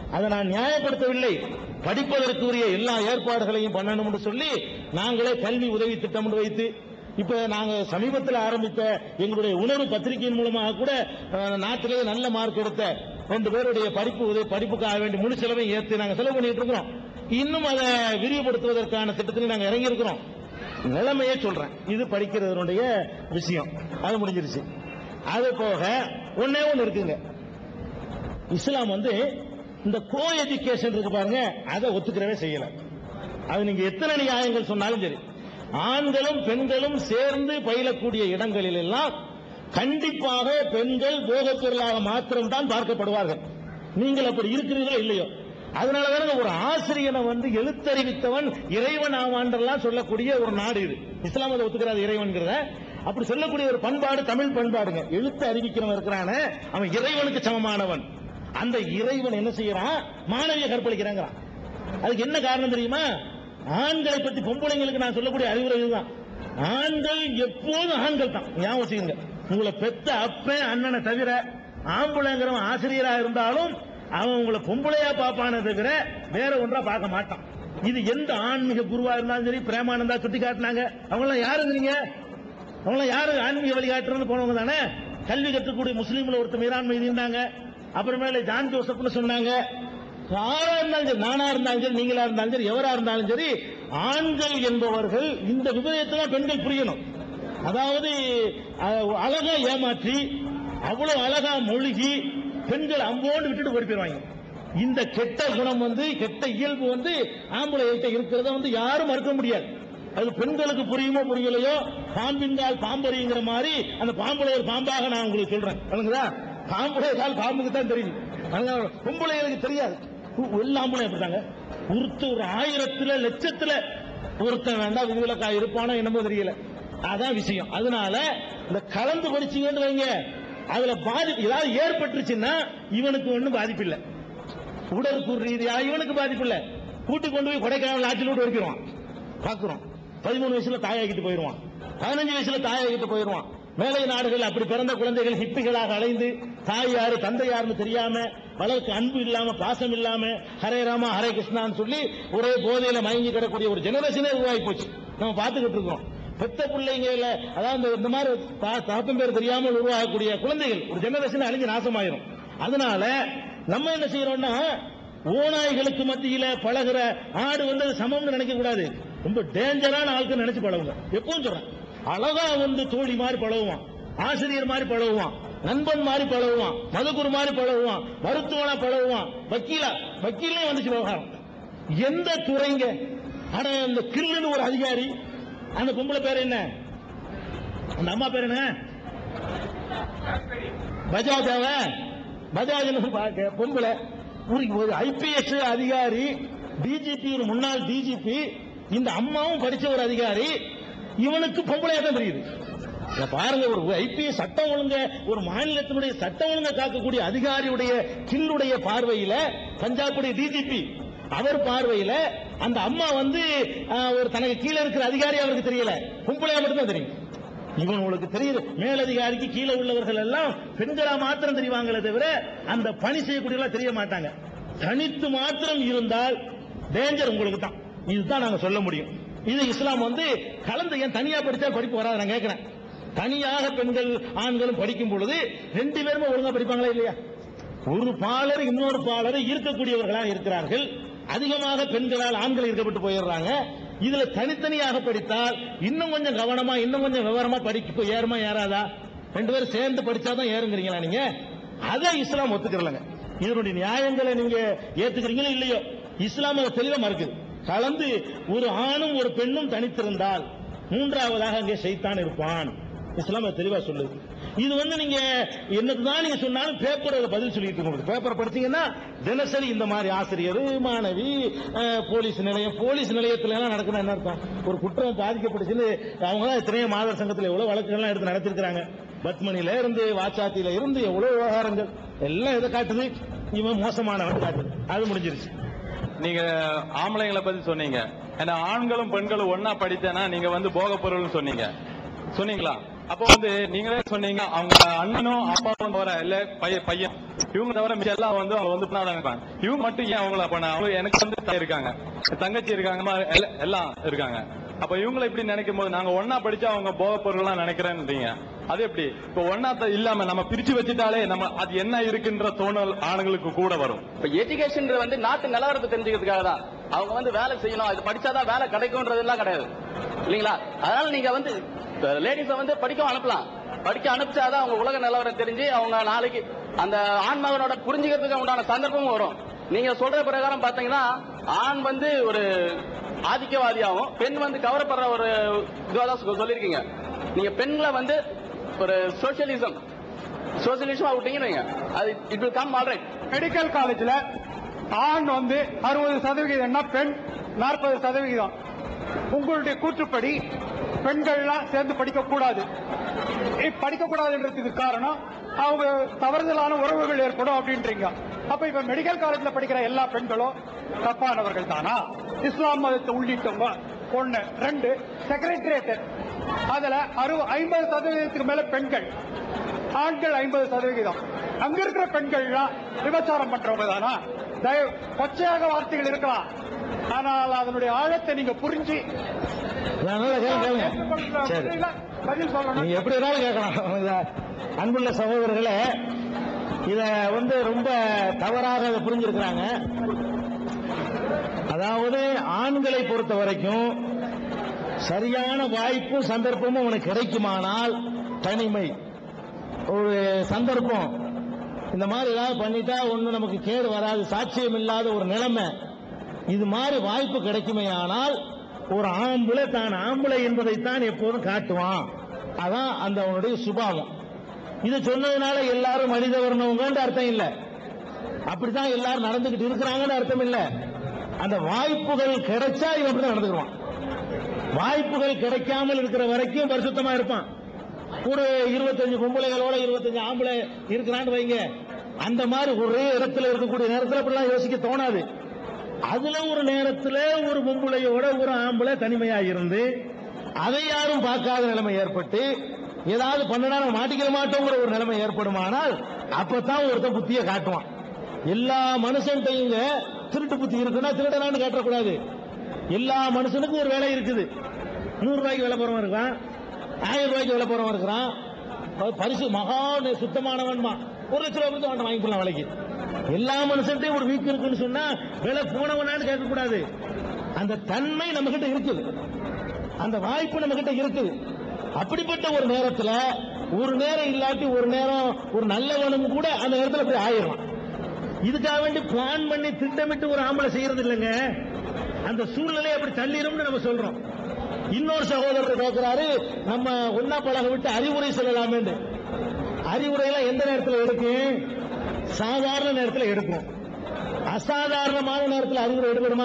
அதை நான் நியாயப்படுத்தவில்லை படிப்பதற்குரிய எல்லா ஏற்பாடுகளையும் பண்ணணும்னு சொல்லி நாங்களே கல்வி உதவி திட்டம் என்று வைத்து இப்ப நாங்க சமீபத்தில் ஆரம்பித்த எங்களுடைய உணர்வு பத்திரிகையின் மூலமாக கூட அஹ், நாட்டிலேயே நல்ல மார்க் எடுத்த ரெண்டு பேருடைய படிப்பு உதவி படிப்புக்காக வேண்டி முழு செலவையும் ஏற்றி நாங்க செலவு பண்ணிட்டு இருக்கிறோம் இன்னும் அதை விரிவுபடுத்துவதற்கான திட்டத்தில் நாங்க இறங்கி இருக்கிறோம் நிலைமையே சொல்றேன் இது படிக்கிறதனுடைய விஷயம் அது முடிஞ்சிருச்சு அது போக ஒன்னே ஒண்ணு இருக்குங்க இஸ்லாம் வந்து இந்த கோ எஜுகேஷன் இருக்கு பாருங்க அதை ஒத்துக்கிறவே செய்யல அது நீங்க எத்தனை நியாயங்கள் சொன்னாலும் சரி ஆண்களும் பெண்களும் சேர்ந்து பயிலக்கூடிய இடங்களில் எல்லாம் கண்டிப்பாக பெண்கள் போகப் பொருளாக மாத்திரம்தான் பார்க்கப்படுவார்கள் நீங்கள் அப்படி இருக்கிறீர்களோ இல்லையோ அதனாலதான ஒரு ஆசிரியனை வந்து எழுத்தறிவித்தவன் இறைவன் ஆவான்றெல்லாம் சொல்லக்கூடிய ஒரு நாடு இது இஸ்லாம் அதை ஒத்துக்கிறாது இறைவன்கிறத அப்படி சொல்லக்கூடிய ஒரு பண்பாடு தமிழ் பண்பாடுங்க எழுத்து அறிவிக்கிறவன் இருக்கிறானே அவன் இறைவனுக்கு சமமானவன் அந்த இறைவன் என்ன செய்யறான் மாணவியை கற்பழிக்கிறாங்கிறான் அதுக்கு என்ன காரணம் தெரியுமா ஆண்களை பற்றி பொம்பளைங்களுக்கு நான் சொல்லக்கூடிய அறிவுரை இதுதான் ஆண்கள் எப்போதும் ஆண்கள் தான் ஞாபகம் வச்சுக்கோங்க உங்களை பெத்த அப்பன் அண்ணனை தவிர ஆம்பளைங்கிறவன் ஆசிரியரா இருந்தாலும் அவன் உங்களை பொம்பளையா பார்ப்பானே தவிர வேற ஒன்றா பார்க்க மாட்டான் இது எந்த ஆன்மீக குருவா இருந்தாலும் சரி பிரேமானந்தா சுட்டி காட்டினாங்க அவங்களாம் யாருங்கிறீங்க அவங்களாம் யாரு ஆன்மீக வழிகாட்டுறதுன்னு போனவங்க தானே கல்வி கற்றுக்கூடிய முஸ்லீம்ல ஒருத்தர் மீரான் மீதி இருந்தாங்க அப்புறமேல ஜான் ஜோசப்னு சொன்னாங்க யாரா இருந்தாலும் சரி நானா இருந்தாலும் சரி நீங்களா இருந்தாலும் சரி எவரா இருந்தாலும் சரி ஆண்கள் என்பவர்கள் இந்த விபரீதத்தை தான் பெண்கள் புரியணும் அதாவது அஹ், அழகா ஏமாற்றி அவ்வளவு அழகா மொழிகி பெண்கள் அம்போண்டு விட்டுட்டு ஓடி போயிருவாங்க இந்த கெட்ட குணம் வந்து கெட்ட இயல்பு வந்து ஆம்பளைகிட்ட இருக்கிறத வந்து யாரும் மறுக்க முடியாது அது பெண்களுக்கு புரியுமோ புரியலையோ பாம்பின்கால் பாம்பறிங்கிற மாதிரி அந்த பாம்புல ஒரு பாம்பாக நான் உங்களுக்கு சொல்றேன் விளங்குதா பாம்புடைய கால் பாம்புக்கு தான் தெரியும் அதனால பொம்பளைகளுக்கு தெரியாது உ- எல்லா ஆம்பளையும் அப்படித்தாங்க ஒருத்த ஒரு ஆயிரத்துல லட்சத்துல ஒருத்தன் வேண்டாம் விதிவிலக்கா இருப்பானோ என்னமோ தெரியல அதான் விஷயம் அதனால இந்த கலந்து படிச்சீங்கன்னு வைங்க அதுல பாதிப்பு ஏதாவது ஏற்பட்டுருச்சுன்னா இவனுக்கு ஒண்ணும் பாதிப்பு இல்லை உடற்கூறு ரீதியா இவனுக்கு பாதிப்பு இல்ல கூட்டி கொண்டு போய் கொடைக்கானல் ஆற்றில் விட்டு வரைக்கிறோம் பாக்குறோம் பதிமூணு வயசுல தாயாகிட்டு போயிருவான் பதினஞ்சு வயசுல தாயாகிட்டு போயிருவான் மேலை நாடுகள் அப்படி பிறந்த குழந்தைகள் ஹிப்பிகளாக அலைந்து தாய் யாரு தந்தை யாருன்னு தெரியாம வளர்க்கு அன்பு இல்லாம பாசம் இல்லாம ஹரே ராமா ஹரே கிருஷ்ணான்னு சொல்லி ஒரே போதையில மயங்கி கிடக்கூடிய ஒரு ஜெனரேஷனே உருவாகி போச்சு நம்ம பார்த்துக்கிட்டு இருக்கோம் பெத்த பிள்ளைங்கள அதாவது இந்த- இந்த மாதிரி தா- தகப்பன் பேர் தெரியாமல் உருவாகக்கூடிய குழந்தைகள் ஒரு ஜெனரேஷன் அழிஞ்சு நாசமாயிரும் அதனால நம்ம என்ன செய்யறோம்னா ஓநாய்களுக்கு மத்தியில பழகுற ஆடு வந்து அது சமம்னு நினைக்க கூடாது ரொம்ப டேஞ்சரான ஆளுக்கு நினைச்சு பழகுங்க எப்பவும் சொல்றேன் அழகா வந்து தோழி மாதிரி பழகுவான் ஆசிரியர் மாதிரி பழகுவான் நண்பன் மாதிரி பழகுவான் மதுகுரு மாதிரி பழகுவான் மருத்துவனா பழகுவான் வக்கீலா வக்கீலே வந்துச்சு விவகாரம் எந்த துறைங்க அட இந்த கில்லுன்னு ஒரு அதிகாரி அந்த பொம்பளை பேர் என்ன அந்த அம்மா பேர் என்ன பஜாஜாவ பஜாஜ் பார்க்க பொம்பளை ஒரு ஒரு ஐபிஎஸ் அதிகாரி டிஜிபி ஒரு முன்னாள் டிஜிபி இந்த அம்மாவும் படிச்ச ஒரு அதிகாரி இவனுக்கு பொம்பளையா தான் தெரியுது இத பாருங்க ஒரு ஐபிஎஸ் சட்டம் ஒழுங்க ஒரு மாநிலத்தினுடைய சட்டம் ஒழுங்க காக்கக்கூடிய அதிகாரியுடைய கில்லுடைய பார்வையில பஞ்சாபுடைய டிஜிபி அவர் பார்வையில அந்த அம்மா வந்து ஆஹ், ஒரு தனக்கு கீழே இருக்கிற அதிகாரி அவருக்கு தெரியல பொம்பளையா மட்டும் தான் தெரியும் இவன் உங்களுக்கு தெரியுது மேலதிகாரிக்கு கீழே உள்ளவர்கள் எல்லாம் பெண்களா மாத்திரம் தெரிவாங்களே தவிர அந்த பணி செய்யக்கூடியவங்களா தெரிய மாட்டாங்க தனித்து மாத்திரம் இருந்தால் டேஞ்சர் உங்களுக்கு தான் இதுதான் நாங்க சொல்ல முடியும் இது இஸ்லாம் வந்து கலந்து ஏன் தனியா படிச்சா படிப்பு வராது நான் கேட்கிறேன் தனியாக பெண்கள் ஆண்களும் படிக்கும் பொழுது ரெண்டு பேருமே ஒழுங்கா படிப்பாங்களா இல்லையா ஒரு பாலர் இன்னொரு பாலர் ஈர்க்கக்கூடியவர்களாக இருக்கிறார்கள் அதிகமாக பெண்களால் ஆண்கள் ஈர்க்கப்பட்டு போயிடுறாங்க இதுல தனித்தனியாக படித்தால் இன்னும் கொஞ்சம் கவனமா இன்னும் கொஞ்சம் விவரமா படிக்க ஏறுமா ஏறாதா ரெண்டு பேரும் சேர்ந்து படிச்சாதான் ஏறுங்கிறீங்களா நீங்க அதை இஸ்லாம் ஒத்துக்கிறலங்க இதனுடைய நியாயங்களை நீங்க ஏத்துக்கிறீங்களோ இல்லையோ இஸ்லாம் அதை தெளிவா மறுக்குது கலந்து ஒரு ஆணும் ஒரு பெண்ணும் தனித்திருந்தால் மூன்றாவதாக அங்கே சைத்தான் இருப்பான் இஸ்லாம் அது தெளிவா சொல்லுது இது வந்து நீங்க என்னதான் நீங்க சொன்னாலும் பேப்பர் பதில் சொல்லிட்டு இருக்க பேப்பர் படிச்சீங்கன்னா தினசரி இந்த மாதிரி ஆசிரியர் மாணவி அஹ், போலீஸ் நிலையம் போலீஸ் நிலையத்துல எல்லாம் நடக்கணும் என்ன அர்த்தம் ஒரு குற்றம் பாதிக்கப்பட்டுச்சுன்னு அவங்க தான் எத்தனையோ மாதர் சங்கத்தில் எவ்வளவு வழக்குகள்லாம் எடுத்து நடத்திருக்கிறாங்க பத்மனில இருந்து வாச்சாத்தியில இருந்து எவ்வளவு விவகாரங்கள் எல்லாம் எதை காட்டுது இவன் மோசமானவன் காட்டுது அது முடிஞ்சிருச்சு நீங்க ஆம்பளைங்களை பத்தி சொன்னீங்க ஏன்னா ஆண்களும் பெண்களும் ஒன்னா படித்தேன்னா நீங்க வந்து போக பொருள்னு சொன்னீங்க சொன்னீங்களா அப்போ வந்து நீங்களே சொன்னீங்க அவங்க அண்ணனும் அப்பாவும் தவிர இல்ல பையன் பையன் இவங்க தவிர மிச்சம் எல்லாம் வந்து அவங்க வந்து பண்ணாதான் நினைப்பாங்க இவங்க மட்டும் ஏன் அவங்கள பண்ண அவங்க எனக்கு வந்து தாய் இருக்காங்க தங்கச்சி இருக்காங்க மா- எல்ல- எல்லாம் இருக்காங்க அப்ப இவங்களை இப்படி நினைக்கும் போது நாங்க ஒன்னா படிச்சா அவங்க போக பொருள்லாம் நினைக்கிறேன்றீங்க அது எப்படி இப்ப ஒன்னா இல்லாம நம்ம பிரிச்சு வச்சுட்டாலே நம்ம அது என்ன இருக்குன்ற தோணல் ஆணுங்களுக்கு கூட வரும் இப்ப எஜுகேஷன் வந்து நாட்டு நிலவரத்தை தெரிஞ்சுக்கிறதுக்காக தான் அவங்க வந்து வேலை செய்யணும் இது படிச்சாதான் வேலை கிடைக்கும்ன்றது எல்லாம் கிடையாது இல்லீங்களா அதனால நீங்க வந்து லேடிஸ வந்து படிக்க அனுப்பலாம் படிக்க அனுப்பிச்சாதான் அவங்க உலக நிலவரம் தெரிஞ்சு அவங்க நாளைக்கு அந்த ஆண் மகனோட புரிஞ்சுக்கிறதுக்கு உண்டான சந்தர்ப்பமும் வரும் நீங்க சொல்ற பிரகாரம் பாத்தீங்கன்னா ஆண் வந்து ஒரு ஆதிக்கவாதியாகவும் பெண் வந்து கவரப்படுற ஒரு இதுவாக தான் சொல்லியிருக்கீங்க நீங்க பெண்களை வந்து ஒரு சோசியலிசம் சோசியலிசம் விட்டீங்கன்னு வைங்க அது it will come alright medical காலேஜ்ல ஆண் வந்து அறுபது சதவிகிதம்னா பெண் நாற்பது சதவிகிதம் உங்களுடைய கூற்றுப்படி பெண்கள்லாம் சேர்ந்து படிக்க கூடாது படிக்க கூடாதுன்றதுக்கு காரணம் அவங்க தவறுதலான உறவுகள் ஏற்படும் அப்படின்றீங்க அப்ப இப்ப மெடிக்கல் காலேஜ்ல படிக்கிற எல்லா பெண்களும் தப்பானவர்கள் தானா இஸ்லாம் மதத்தை உள்ளிட்டவங்க ஒண்ணு ரெண்டு செக்ரட்டரியேட் அதுல அறுபது ஐம்பது சதவீதத்துக்கு மேல பெண்கள் ஆண்கள் ஐம்பது சதவிகிதம் அங்க இருக்கிற பெண்கள்லாம் விபச்சாரம் பண்றவங்க தானா தயவு கொச்சையாக வார்த்தைகள் இருக்கலாம் ஆனால் அதனுடைய ஆழத்தை நீங்க புரிஞ்சு நல்லா கேளுங்க, கேளுங்க சரி ஏற்றுக்கொள்கிற பதில் சொல்லணும் நீங்க எப்படி வேணாலும் கேட்கலாம் இத அன்புள்ள சகோதரர்களே இத வந்து ரொம்ப தவறாக அதை புரிஞ்சிருக்கிறாங்க அதாவது ஆண்களை பொறுத்த வரைக்கும் சரியான வாய்ப்பும் சந்தர்ப்பமும் உனக்கு கிடைக்குமானால் தனிமை ஒரு சந்தர்ப்பம் இந்த மாதிரி ஏதாவது பண்ணிட்டா ஒண்ணு நமக்கு கேடு வராது சாட்சியம் இல்லாத ஒரு நிலைமை இது மாதிரி வாய்ப்பு கிடைக்குமே ஆனால் ஒரு ஆம்பளை தான் ஆம்பளை என்பதைத்தான் எப்போதும் காட்டுவான் அதான் அந்த அவனுடைய சுபாவம் இது சொன்னதுனால எல்லாரும் மனித வர்ணவங்கன்ற அர்த்தம் இல்ல அப்படித்தான் எல்லாரும் நடந்துகிட்டு இருக்கிறாங்கன்னு அர்த்தம் இல்ல அந்த வாய்ப்புகள் கிடைச்சா இவன் அப்படிதான் நடந்துக்குவான் வாய்ப்புகள் கிடைக்காமல் இருக்கிற வரைக்கும் பரிசுத்தமா இருப்பான் ஒரு இருபத்தஞ்சு பொம்பளைகளோட இருபத்தஞ்சு ஆம்பளை இருக்கிறான்னு வைங்க அந்த மாதிரி ஒரே இடத்துல இருக்கக்கூடிய நேரத்தில் அப்படிலாம் யோசிக்க தோணாது அதுல ஒரு நேரத்துல ஒரு பொம்பளையோட ஒரு ஆம்பளை தனிமையா இருந்து அதை யாரும் பார்க்காத நிலைமை ஏற்பட்டு ஏதாவது பண்ணனா நம்ம மாட்டிக்கிற மாட்டோங்கிற ஒரு நிலைமை ஏற்படுமானால் அப்பதான் ஒருத்தன் புத்திய காட்டுவான் எல்லா மனுஷன்ட்டையுங்க திருட்டு புத்தி இருக்குன்னா திருடனான்னு காட்டக்கூடாது எல்லா மனுஷனுக்கும் ஒரு வேலை இருக்குது நூறு ரூபாய்க்கு வேலை போறவன் இருக்கான் ஆயிரம் ரூபாய்க்கு வேலை போறவன் இருக்கிறான் ப- பரிசு மகா சுத்தமானவன்மா ஒரு லட்ச ரூபாய் கொடுத்து அவன் வாங்கிக்கலாம் வேலைக்கு எல்லா மனுஷன்ட்டையும் ஒரு வீக் இருக்குன்னு சொன்னா வேலை போனவனான்னு கேட்கக்கூடாது அந்த தன்மை நம்ம கிட்ட இருக்குது அந்த வாய்ப்பு நம்ம கிட்ட இருக்குது அப்படிப்பட்ட ஒரு நேரத்துல ஒரு நேரம் இல்லாட்டி ஒரு நேரம் ஒரு நல்லவனும் கூட அந்த நேரத்துல போய் ஆயிரும் இதுக்காக வேண்டி பிளான் பண்ணி திட்டமிட்டு ஒரு ஆம்பளை செய்யறது இல்லைங்க அந்த சூழ்நிலை அப்படி தள்ளிரும்னு நம்ம சொல்றோம் இன்னொரு சகோதரர் கேட்கிறாரு நம்ம ஒன்னா பழக விட்டு அறிவுரை சொல்லலாமேன்னு அறிவுரையெல்லாம் எந்த நேரத்தில் எடுக்கும் சாதாரண நேரத்தில் எடுக்கும் அசாதாரணமான நேரத்தில் அறிவுரை எடுக்கணுமா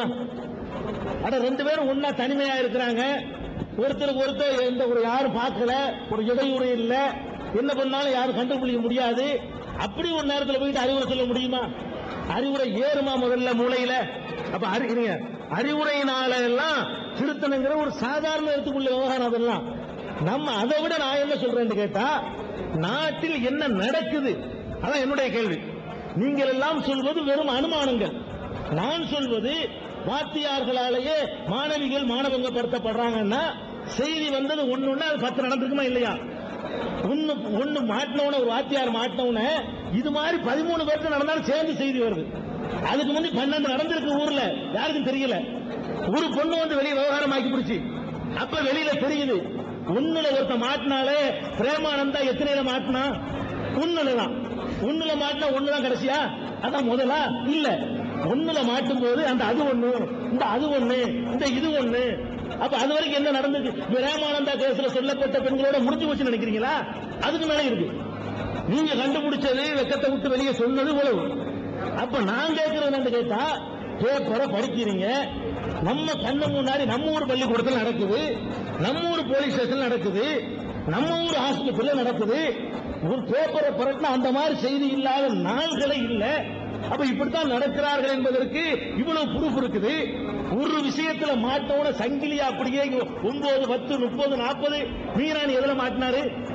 அட ரெண்டு பேரும் ஒன்னா தனிமையா இருக்கிறாங்க ஒருத்தருக்கு ஒருத்தர் எந்த ஒரு யாரும் பார்க்கல ஒரு இடையூறு இல்ல என்ன பண்ணாலும் யாரும் கண்டுபிடிக்க முடியாது அப்படி ஒரு நேரத்தில் போயிட்டு அறிவுரை சொல்ல முடியுமா அறிவுரை ஏறுமா முதல்ல மூளையில அப்ப அறி- இருங்க. அறிவுரையினால எல்லாம் திருத்தணுங்கிற ஒரு சாதாரண இடத்துக்குள்ள விவகாரம் அதெல்லாம் நம்ம அதை விட நான் என்ன சொல்றேன்னு கேட்டா நாட்டில் என்ன நடக்குது அதான் என்னுடைய கேள்வி நீங்கள் எல்லாம் சொல்வது வெறும் அனுமானங்கள் நான் சொல்வது வாத்தியார்களாலேயே மாணவிகள் மாணவங்கப்படுத்தப்படுறாங்கன்னா செய்தி வந்தது ஒண்ணு ஒண்ணு அது பத்து நடந்திருக்குமா இல்லையா ஒண்ணு ஒண்ணு மாட்டினவன ஒரு வாத்தியார் மாட்டினவன இது மாதிரி பதிமூணு பேருக்கு நடந்தாலும் சேர்ந்து செய்தி வருது அதுக்கு முந்தி பன்னெண்டு நடந்திருக்கு ஊர்ல யாருக்கும் தெரியல ஒரு பொண்ணு வந்து வெளியே விவகாரம் ஆக்கி பிடிச்சி அப்ப வெளியில தெரியுது ஒண்ணுல ஒருத்த மாட்டினாலே பிரேமானந்தா எத்தனையில மாட்டினா ஒண்ணுல தான் ஒண்ணுல மாட்டினா ஒண்ணுதான் கடைசியா அதான் முதலா இல்ல ஒண்ணுல மாட்டும் போது அந்த அது ஒண்ணு இந்த அது ஒண்ணு இந்த இது ஒண்ணு அப்ப அது வரைக்கும் என்ன நடந்தது பிரேமானந்தா கேஸ்ல சொல்லப்பட்ட பெண்களோட முடிஞ்சு போச்சு நினைக்கிறீங்களா அதுக்கு மேல இருக்கு நீங்க கண்டுபிடிச்சது வெக்கத்தை விட்டு வெளியே சொன்னது உழவு அப்ப நான் கேட்கறது என்னன்னு கேட்டா பேப்பரை படிக்கிறீங்க நம்ம கண்ணு முன்னாடி நம்ம ஊர் பள்ளிக்கூடத்தில் நடக்குது நம்ம ஊர் போலீஸ் ஸ்டேஷன் நடக்குது நம்ம ஊர் ஆஸ்பத்திரியில நடக்குது ஒரு பேப்பரை புரட்டினா அந்த மாதிரி செய்தி இல்லாத நாள்களே இல்ல அப்ப இப்படித்தான் நடக்கிறார்கள் என்பதற்கு இவ்வளவு ப்ரூஃப் இருக்குது ஒரு விஷயத்துல மாட்டோட சங்கிலியா அப்படியே இங்க ஒன்பது பத்து முப்பது நாற்பது மீராணி எதுல மாட்டினாரு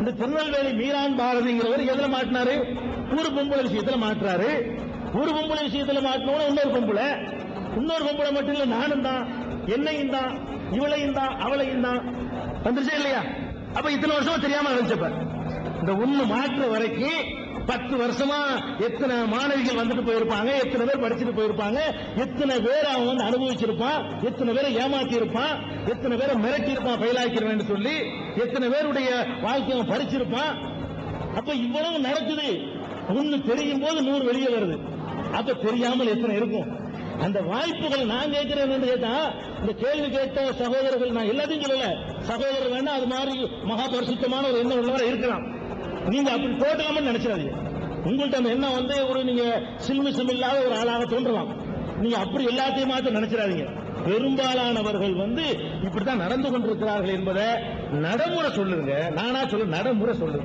இந்த திருநெல்வேலி மீரான் பாரதிங்கிறவர் எதுல மாட்டினாரு ஒரு பொம்பளை விஷயத்துல மாட்டுறாரு ஒரு பொம்பளை விஷயத்துல மாட்டினவன இன்னொரு பொம்பளை இன்னொரு பொம்பளை மட்டும் இல்ல நானும் தான் என்னையும் தான் இவளையும் தான் அவளையும் தான் வந்துருச்சா இல்லையா அப்ப இத்தனை வருஷமா தெரியாம இருந்துச்சப்ப இந்த ஒண்ணு மாற்ற வரைக்கும் பத்து வருஷமா எத்தனை மாணவிகள் வந்துட்டு போயிருப்பாங்க எத்தனை பேர் படிச்சுட்டு போயிருப்பாங்க எத்தனை பேர் அவன் வந்து அனுபவிச்சிருப்பான் எத்தனை பேரை ஏமாத்தி இருப்பான் எத்தனை பேரை மிரட்டி இருப்பான் ஃபெயிலாக்கிறேன் சொல்லி எத்தனை பேருடைய வாழ்க்கையை அவன் பறிச்சிருப்பான் அப்ப இவ்வளவு நடக்குது ஒண்ணு தெரியும் போது நூறு வெளியே வருது அப்ப தெரியாமல் எத்தனை இருக்கும் அந்த வாய்ப்புகளை நான் கேட்கிறேன் என்று கேட்டா இந்த கேள்வி கேட்ட சகோதரர்கள் நான் எல்லாத்தையும் சொல்லல சகோதரர் வேணா அது மாதிரி மகா பரிசுத்தமான ஒரு எண்ணம் உள்ளவரை இருக்கலாம் நீங்க அப்படி டோட்டலாம நினைச்சிடாதீங்க உங்கள்ட்ட அந்த எண்ணம் வந்து ஒரு நீங்க சில்மிசம் இல்லாத ஒரு ஆளாக தோன்றலாம் நீங்க அப்படி எல்லாத்தையும் மாத்த நினைச்சிடாதீங்க பெரும்பாலானவர்கள் வந்து இப்படித்தான் நடந்து கொண்டிருக்கிறார்கள் என்பதை நடைமுறை சொல்லுங்க நானா சொல்ல நடைமுறை சொல்லுங்க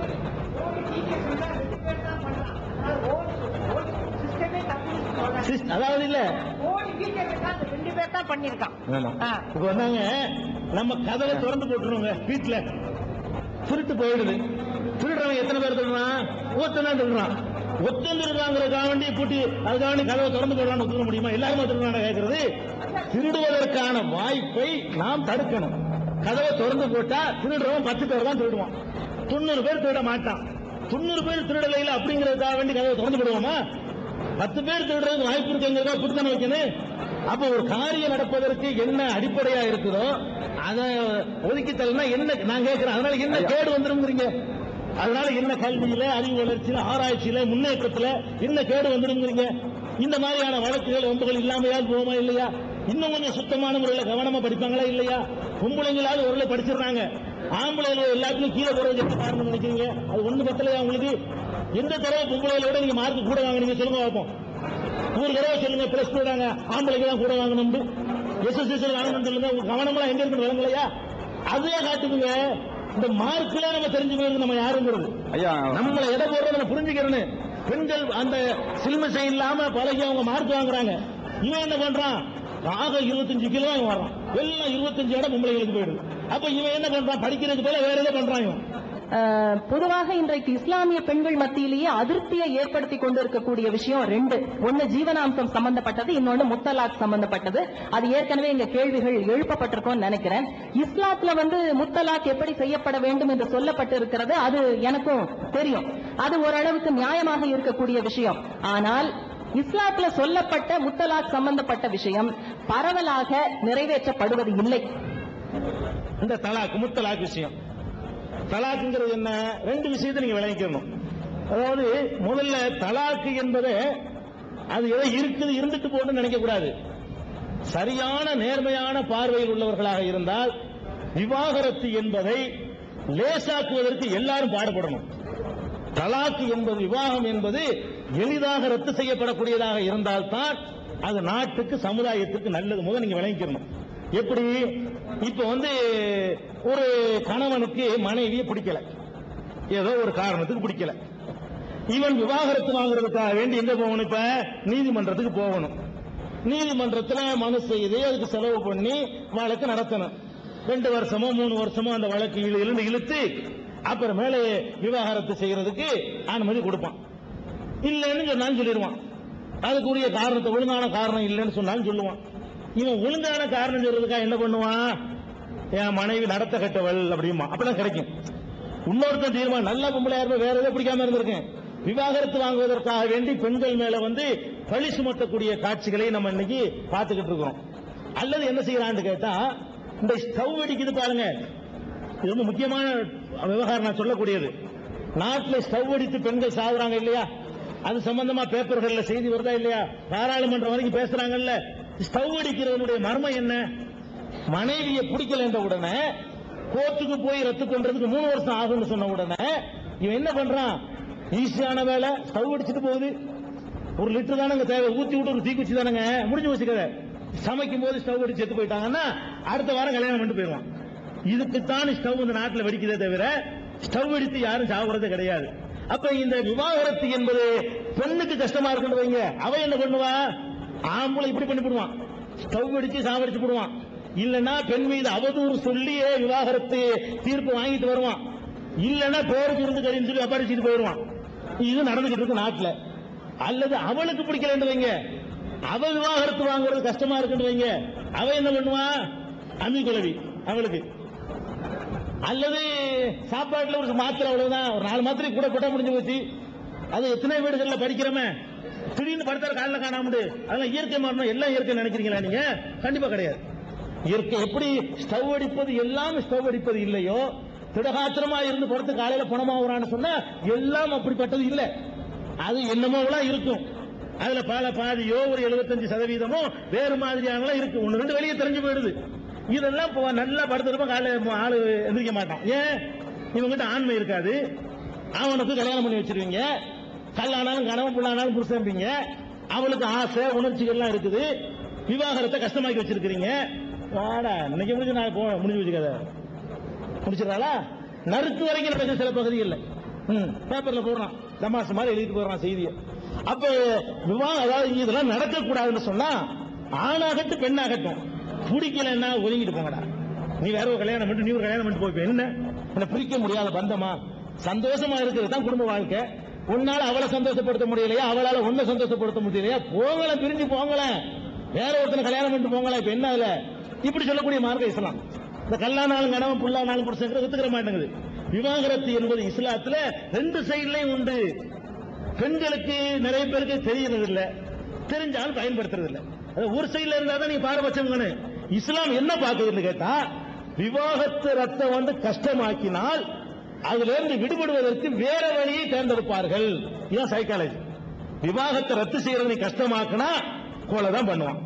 சிஸ்- அதாவது இல்ல ரெண்டு பேர் தான் பண்ணிருக்கான் வேணாம். ஆ. இப்ப வந்தாங்க நம்ம கதவை திறந்து போட்டுருவோங்க வீட்டுல திருட்டு போயிடுது திருடுறவன் எத்தனை பேர் திருடுறான் ஒருத்தன் திருடுறான் ஒத்தன் திருடுறாங்கிறதுக்காக வேண்டி பூட்டி அதுக்காக வேண்டி கதவை திறந்து போடலாம்னு ஒத்துக்க முடியுமா எல்லாருமே திருடுறாங்க கேட்கறது திருடுவதற்கான வாய்ப்பை நாம் தடுக்கணும் கதவை திறந்து போட்டா திருடுறவன் பத்து பேர் தான் திருடுவான் தொண்ணூறு பேர் திருட மாட்டான் தொண்ணூறு பேர் திருடலை இல்ல அப்படிங்கறதுக்காக வேண்டி கதவை திறந்து போடுவோமா பத்து பேர் திருடுறதுக்கு வாய்ப்பு இருக்குங்கிறதா புத்தனை வைக்கணும் அப்ப ஒரு காரியம் நடப்பதற்கு என்ன அடிப்படையா இருக்குதோ அதை ஒதுக்கி தரலனா என்ன நான் கேட்கிறேன் அதனால என்ன கேடு வந்துருங்கிறீங்க அதனால என்ன கல்வியில அறிவு வளர்ச்சியில ஆராய்ச்சியில முன்னேற்றத்துல என்ன கேடு வந்துருங்கிறீங்க இந்த மாதிரியான வழக்குகள் ஒம்புகள் இல்லாமையால் போகுமா இல்லையா இன்னும் கொஞ்சம் சுத்தமான முறையில் கவனமா படிப்பாங்களா இல்லையா பொம்பளைங்களாவது ஒரு படிச்சிடுறாங்க ஆம்பளைகள் எல்லாத்துக்கும் கீழே போறது என்ன காரணம் நினைக்கிறீங்க அது ஒண்ணு பத்தலையா உங்களுக்கு எந்த தடவை பொம்பளைகளோட நீங்க மார்க் கூட வாங்குறீங்க சொல்லுங்க பார்ப்போம் ஒரு தடவை சொல்லுங்க பிளஸ் டூ தாங்க ஆம்பளைக்கு தான் கூட வாங்கணும் எஸ்எஸ்எஸ் வாங்கணும் சொல்லுங்க உங்க கவனமெல்லாம் எங்க இருக்கு விளங்கலையா அதுவே காட்டுதுங்க இந்த மார்க்ல நம்ம தெரிஞ்சுக்கிறது நம்ம யாருங்கிறது ஐயா நம்மள எதை போடுறத நம்ம புரிஞ்சுக்கிறேன்னு பெண்கள் அந்த சிலுமிசை இல்லாம பழகி அவங்க மார்க் வாங்குறாங்க இவன் என்ன பண்றான் ஆக இருபத்தஞ்சு கிலோ இவன் வர்றான் எல்லாம் இருபத்தஞ்சு இடம் பொம்பளைகளுக்கு போயிடுது அப்ப இவன் என்ன பண்றான் படிக்கிறதுக்கு போல வேற ஏதோ பண்றான் இவன் அஹ், பொதுவாக இன்றைக்கு இஸ்லாமிய பெண்கள் மத்தியிலேயே அதிருப்தியை ஏற்படுத்தி கொண்டிருக்கக்கூடிய விஷயம் ரெண்டு ஒன்னு ஜீவனாம்சம் சம்பந்தப்பட்டது இன்னொன்னு முத்தலாக் சம்பந்தப்பட்டது அது ஏற்கனவே இங்க கேள்விகள் எழுப்பப்பட்டிருக்கும்னு நினைக்கிறேன் இஸ்லாத்துல வந்து முத்தலாக் எப்படி செய்யப்பட வேண்டும் என்று சொல்லப்பட்டு இருக்கிறது அது எனக்கும் தெரியும் அது ஓரளவுக்கு நியாயமாக இருக்கக்கூடிய விஷயம் ஆனால் இஸ்லாத்துல சொல்லப்பட்ட முத்தலாக் சம்பந்தப்பட்ட விஷயம் பரவலாக நிறைவேற்றப்படுவது இல்லை இந்த தலாக் முத்தலாக் விஷயம் தலாக்குங்கிறது என்ன ரெண்டு விஷயத்தை நீங்க விளங்கிக்கணும் அதாவது முதல்ல தலாக்கு என்பது அது ஏதோ இருக்குது இருந்துட்டு போட்டு நினைக்க கூடாது சரியான நேர்மையான பார்வையில் உள்ளவர்களாக இருந்தால் விவாகரத்து என்பதை லேசாக்குவதற்கு எல்லாரும் பாடுபடணும் தலாக்கு என்பது விவாகம் என்பது எளிதாக ரத்து செய்யப்படக்கூடியதாக இருந்தால்தான் அது நாட்டுக்கு சமுதாயத்துக்கு நல்லது முதல் நீங்க விளங்கிக்கணும் எப்படி இப்ப வந்து ஒரு கணவனுக்கு மனைவியை பிடிக்கல ஏதோ ஒரு காரணத்துக்கு பிடிக்கல இவன் விவாகரத்து வாங்குறதுக்காக வேண்டி எங்க போகணும் இப்ப நீதிமன்றத்துக்கு போகணும் நீதிமன்றத்துல மனு செய்து அதுக்கு செலவு பண்ணி வழக்கு நடத்தணும் ரெண்டு வருஷமோ மூணு வருஷமோ அந்த வழக்கு இழு இழுந்து இழுத்து அப்புறமேல விவாகரத்து செய்யறதுக்கு அனுமதி கொடுப்பான் இல்லைன்னு சொன்னாலும் சொல்லிடுவான் அதுக்குரிய காரணத்தை ஒழுங்கான காரணம் இல்லைன்னு சொன்னாலும் சொல்லுவான் இவன் ஒழுங்கான காரணம் சொல்றதுக்காக என்ன பண்ணுவான் என் மனைவி நடத்த கட்டவள் அப்படிமா அப்பதான் கிடைக்கும் இன்னொருத்தன் தீர்மானம் நல்ல பொம்பளையா இருப்ப வேற எதோ பிடிக்காம இருந்திருக்கேன் விவாகரத்து வாங்குவதற்காக வேண்டி பெண்கள் மேல வந்து பழி சுமத்தக்கூடிய காட்சிகளை நம்ம இன்னைக்கு பார்த்துக்கிட்டு இருக்கிறோம் அல்லது என்ன செய்யறான்னு கேட்டா இந்த ஸ்டவ் வெடிக்குது பாருங்க இது ரொம்ப முக்கியமான விவகாரம் நான் சொல்லக்கூடியது நாட்டில் ஸ்டவ் அடித்து பெண்கள் சாகுறாங்க இல்லையா அது சம்பந்தமா பேப்பர்கள்ல செய்தி வருதா இல்லையா பாராளுமன்றம் வரைக்கும் பேசுறாங்கல்ல ஸ்டவ் அடிக்கிறவனுடைய மர்மம் என்ன மனைவியை பிடிக்கல என்ற உடனே கோர்ட்டுக்கு போய் ரத்து பண்றதுக்கு மூணு வருஷம் ஆகும்னு சொன்ன உடனே இவன் என்ன பண்றான் ஈஸியான வேலை ஸ்டவ் அடிச்சுட்டு போகுது ஒரு லிட்டர் தானங்க தேவை ஊத்தி விட்டு ஒரு தீக்குச்சி தானங்க முடிஞ்சு வச்சு கதை சமைக்கும் போது ஸ்டவ் அடிச்சு செத்து போயிட்டாங்கன்னா அடுத்த வாரம் கல்யாணம் பண்ணிட்டு போயிடுவான் இதுக்குத்தான் ஸ்டவ் இந்த நாட்டில் வெடிக்குதே தவிர ஸ்டவ் அடித்து யாரும் சாப்பிடுறது கிடையாது அப்ப இந்த விவாகரத்து என்பது பெண்ணுக்கு கஷ்டமா இருக்குன்னு வைங்க அவ என்ன பண்ணுவா ஆம்பளை இப்படி பண்ணி போடுவான் ஸ்டவ் அடிச்சு சாவடிச்சு போடுவான் இல்லன்னா பெண் மீது அவதூறு சொல்லியே விவாகரத்து தீர்ப்பு வாங்கிட்டு வருவான் இல்லைன்னா பேருக்கு இருந்து கறின்னு சொல்லி அப்பாடிச்சிட்டு போயிடுவான் இது நடந்துகிட்டு இருக்கு நாட்டுல அல்லது அவளுக்கு பிடிக்கலன்னு வைங்க அவ விவாகரத்து வாங்குறது கஷ்டமா இருக்குன்னு வைங்க அவ என்ன பண்ணுவா அம்மி குலவி அவளுக்கு அல்லது சாப்பாட்டுல ஒரு மாத்திரை அவ்வளவுதான் ஒரு நாலு மாத்திரை கூட போட்டா முடிஞ்சு போச்சு அது எத்தனை வீடுகள்ல படிக்கிறோமே திடீர்னு படுத்தாரு காலில் காணாமடு அதெல்லாம் இயற்கை மாறணும் எல்லாம் இயற்கை நினைக்கிறீங்களா நீங்க கண்டிப்பா கிடையாது இயற்கை எப்படி ஸ்டவ் அடிப்பது எல்லாம் ஸ்டவ் அடிப்பது இல்லையோ திடகாத்திரமா இருந்து படுத்து காலையில பணமாகறான்னு சொன்னா எல்லாம் அப்படிப்பட்டது இல்ல அது என்னமோலாம் இருக்கும் அதுல பல பாதியோ ஒரு 75% சதவீதமோ வேறு மாதிரியானலாம் இருக்கு ஒண்ணு ரெண்டு வெளியே தெரிஞ்சு போயிடுது இதெல்லாம் இப்போ நல்லா படுத்திருப்போம் காலையில ஆளு எந்திரிக்க மாட்டான் ஏன் இவங்கிட்ட ஆண்மை இருக்காது அவனுக்கு கல்யாணம் பண்ணி வச்சிருவீங்க கல்லானாலும் கனவு புள்ளானாலும் புருஷன்பீங்க அவளுக்கு ஆசை உணர்ச்சிகள்லாம் இருக்குது விவாகரத்தை கஷ்டமாக்கி வச்சிருக்கிறீங்க வாடா இன்னைக்கு முடிஞ்சு நான் போ முடிஞ்சு வச்சுக்காத முடிச்சிடறாளா நறுக்கு வரைக்கும் நடக்குது சில பகுதிகளில் ம் பேப்பர்ல போடுறான் தமாசு மாதிரி எழுதிட்டு போடுறான் செய்தியை அப்ப விவாகம் அதாவது இதெல்லாம் நடக்கக்கூடாதுன்னு சொன்னா ஆணாகட்டும் பெண்ணாகட்டும் பிடிக்கலன்னா ஒதுங்கிட்டு போங்கடா நீ வேற ஒரு கல்யாணம் பண்ணிட்டு நீ ஒரு கல்யாணம் பண்ணிட்டு போய் என்ன என்ன பிரிக்க முடியாத பந்தமா சந்தோஷமா இருக்கிறது தான் குடும்ப வாழ்க்கை உன்னால அவளை சந்தோஷப்படுத்த முடியலையா அவளால உன்னை சந்தோஷப்படுத்த முடியலையா போங்கள பிரிஞ்சு போங்கள வேற ஒருத்தனை கல்யாணம் பண்ணிட்டு போங்களேன் இப்ப என்ன அதுல இப்படி சொல்லக்கூடிய மார்க்க இஸ்லாம் இந்த கல்லானாலும் கணவன் புல்லானாலும் புருஷன் ஒத்துக்கிற மாட்டேங்குது விவாகரத்து என்பது இஸ்லாத்துல ரெண்டு சைட்லயும் உண்டு பெண்களுக்கு நிறைய பேருக்கு தெரியறது இல்ல தெரிஞ்சாலும் பயன்படுத்துறது இல்ல அது ஒரு சைடுல இருந்தா தான் நீ பாரபட்சம் இஸ்லாம் என்ன பாக்குதுன்னு கேட்டா விவாகத்து ரத்தம் வந்து கஷ்டமாக்கினால் அதுல இருந்து விடுபடுவதற்கு வேற வழியை தேர்ந்தெடுப்பார்கள் இதுதான் சைக்காலஜி விவாகத்தை ரத்து செய்யறது நீ கஷ்டமாக்குனா கொலை தான் பண்ணுவான்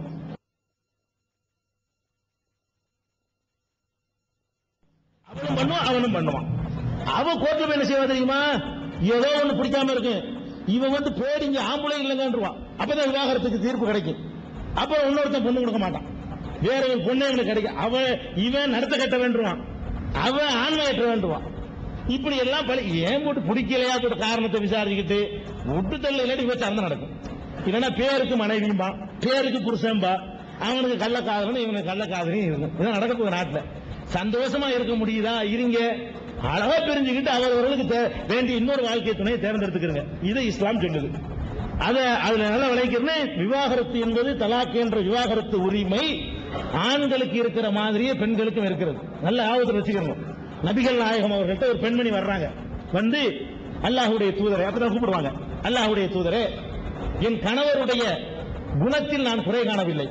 அவனும் பண்ணுவான் அவனும் பண்ணுவான் அவன் கோர்ட்ல என்ன செய்வா தெரியுமா ஏதோ ஒண்ணு பிடிக்காம இருக்கு இவன் வந்து பேடிங்க ஆம்பளை இல்லைங்கன்றுவான் அப்பதான் விவாகரத்துக்கு தீர்ப்பு கிடைக்கும் அப்ப இன்னொருத்தன் பொண்ணு கொடுக்க மாட்டான் வேற ஒரு பொண்ணு இவனுக்கு கிடைக்கும் அவன் இவன் நடத்த கட்ட வேண்டுவான் அவன் ஆண்மையற்ற வேண்டுவான் இப்படி எல்லாம் பழி ஏன் போட்டு பிடிக்கலையா போட்டு காரணத்தை விசாரிச்சுக்கிட்டு விட்டு தள்ள இல்லாட்டி விபச்சாரம் நடக்கும் இல்லைன்னா பேருக்கு மனைவியும்பா பேருக்கு புருஷன்பா அவனுக்கு கள்ளக்காதலன் இவனுக்கு கள்ளக்காதலையும் இருக்கும் இதான் நடக்க போகுது நாட்டுல சந்தோஷமா இருக்க முடியுதா இருங்க அழகா பிரிஞ்சுக்கிட்டு அவரவர்களுக்கு தே- வேண்டிய இன்னொரு வாழ்க்கை துணையை தேர்ந்தெடுத்துக்கிறங்க இதை இஸ்லாம் சொல்லுது அத அதுல நல்ல விளைக்கிறேன் விவாகரத்து என்பது தலாக் என்ற விவாகரத்து உரிமை ஆண்களுக்கு இருக்கிற மாதிரியே பெண்களுக்கும் இருக்கிறது நல்ல ஆபத்து வச்சுக்கணும் நபிகள் நாயகம் அவர்கள்ட்ட ஒரு பெண்மணி வர்றாங்க வந்து அல்லாஹ்வுடைய தூதரை அப்பதான் கூப்பிடுவாங்க அல்லாஹ்வுடைய தூதரே என் கணவருடைய குணத்தில் நான் குறை காணவில்லை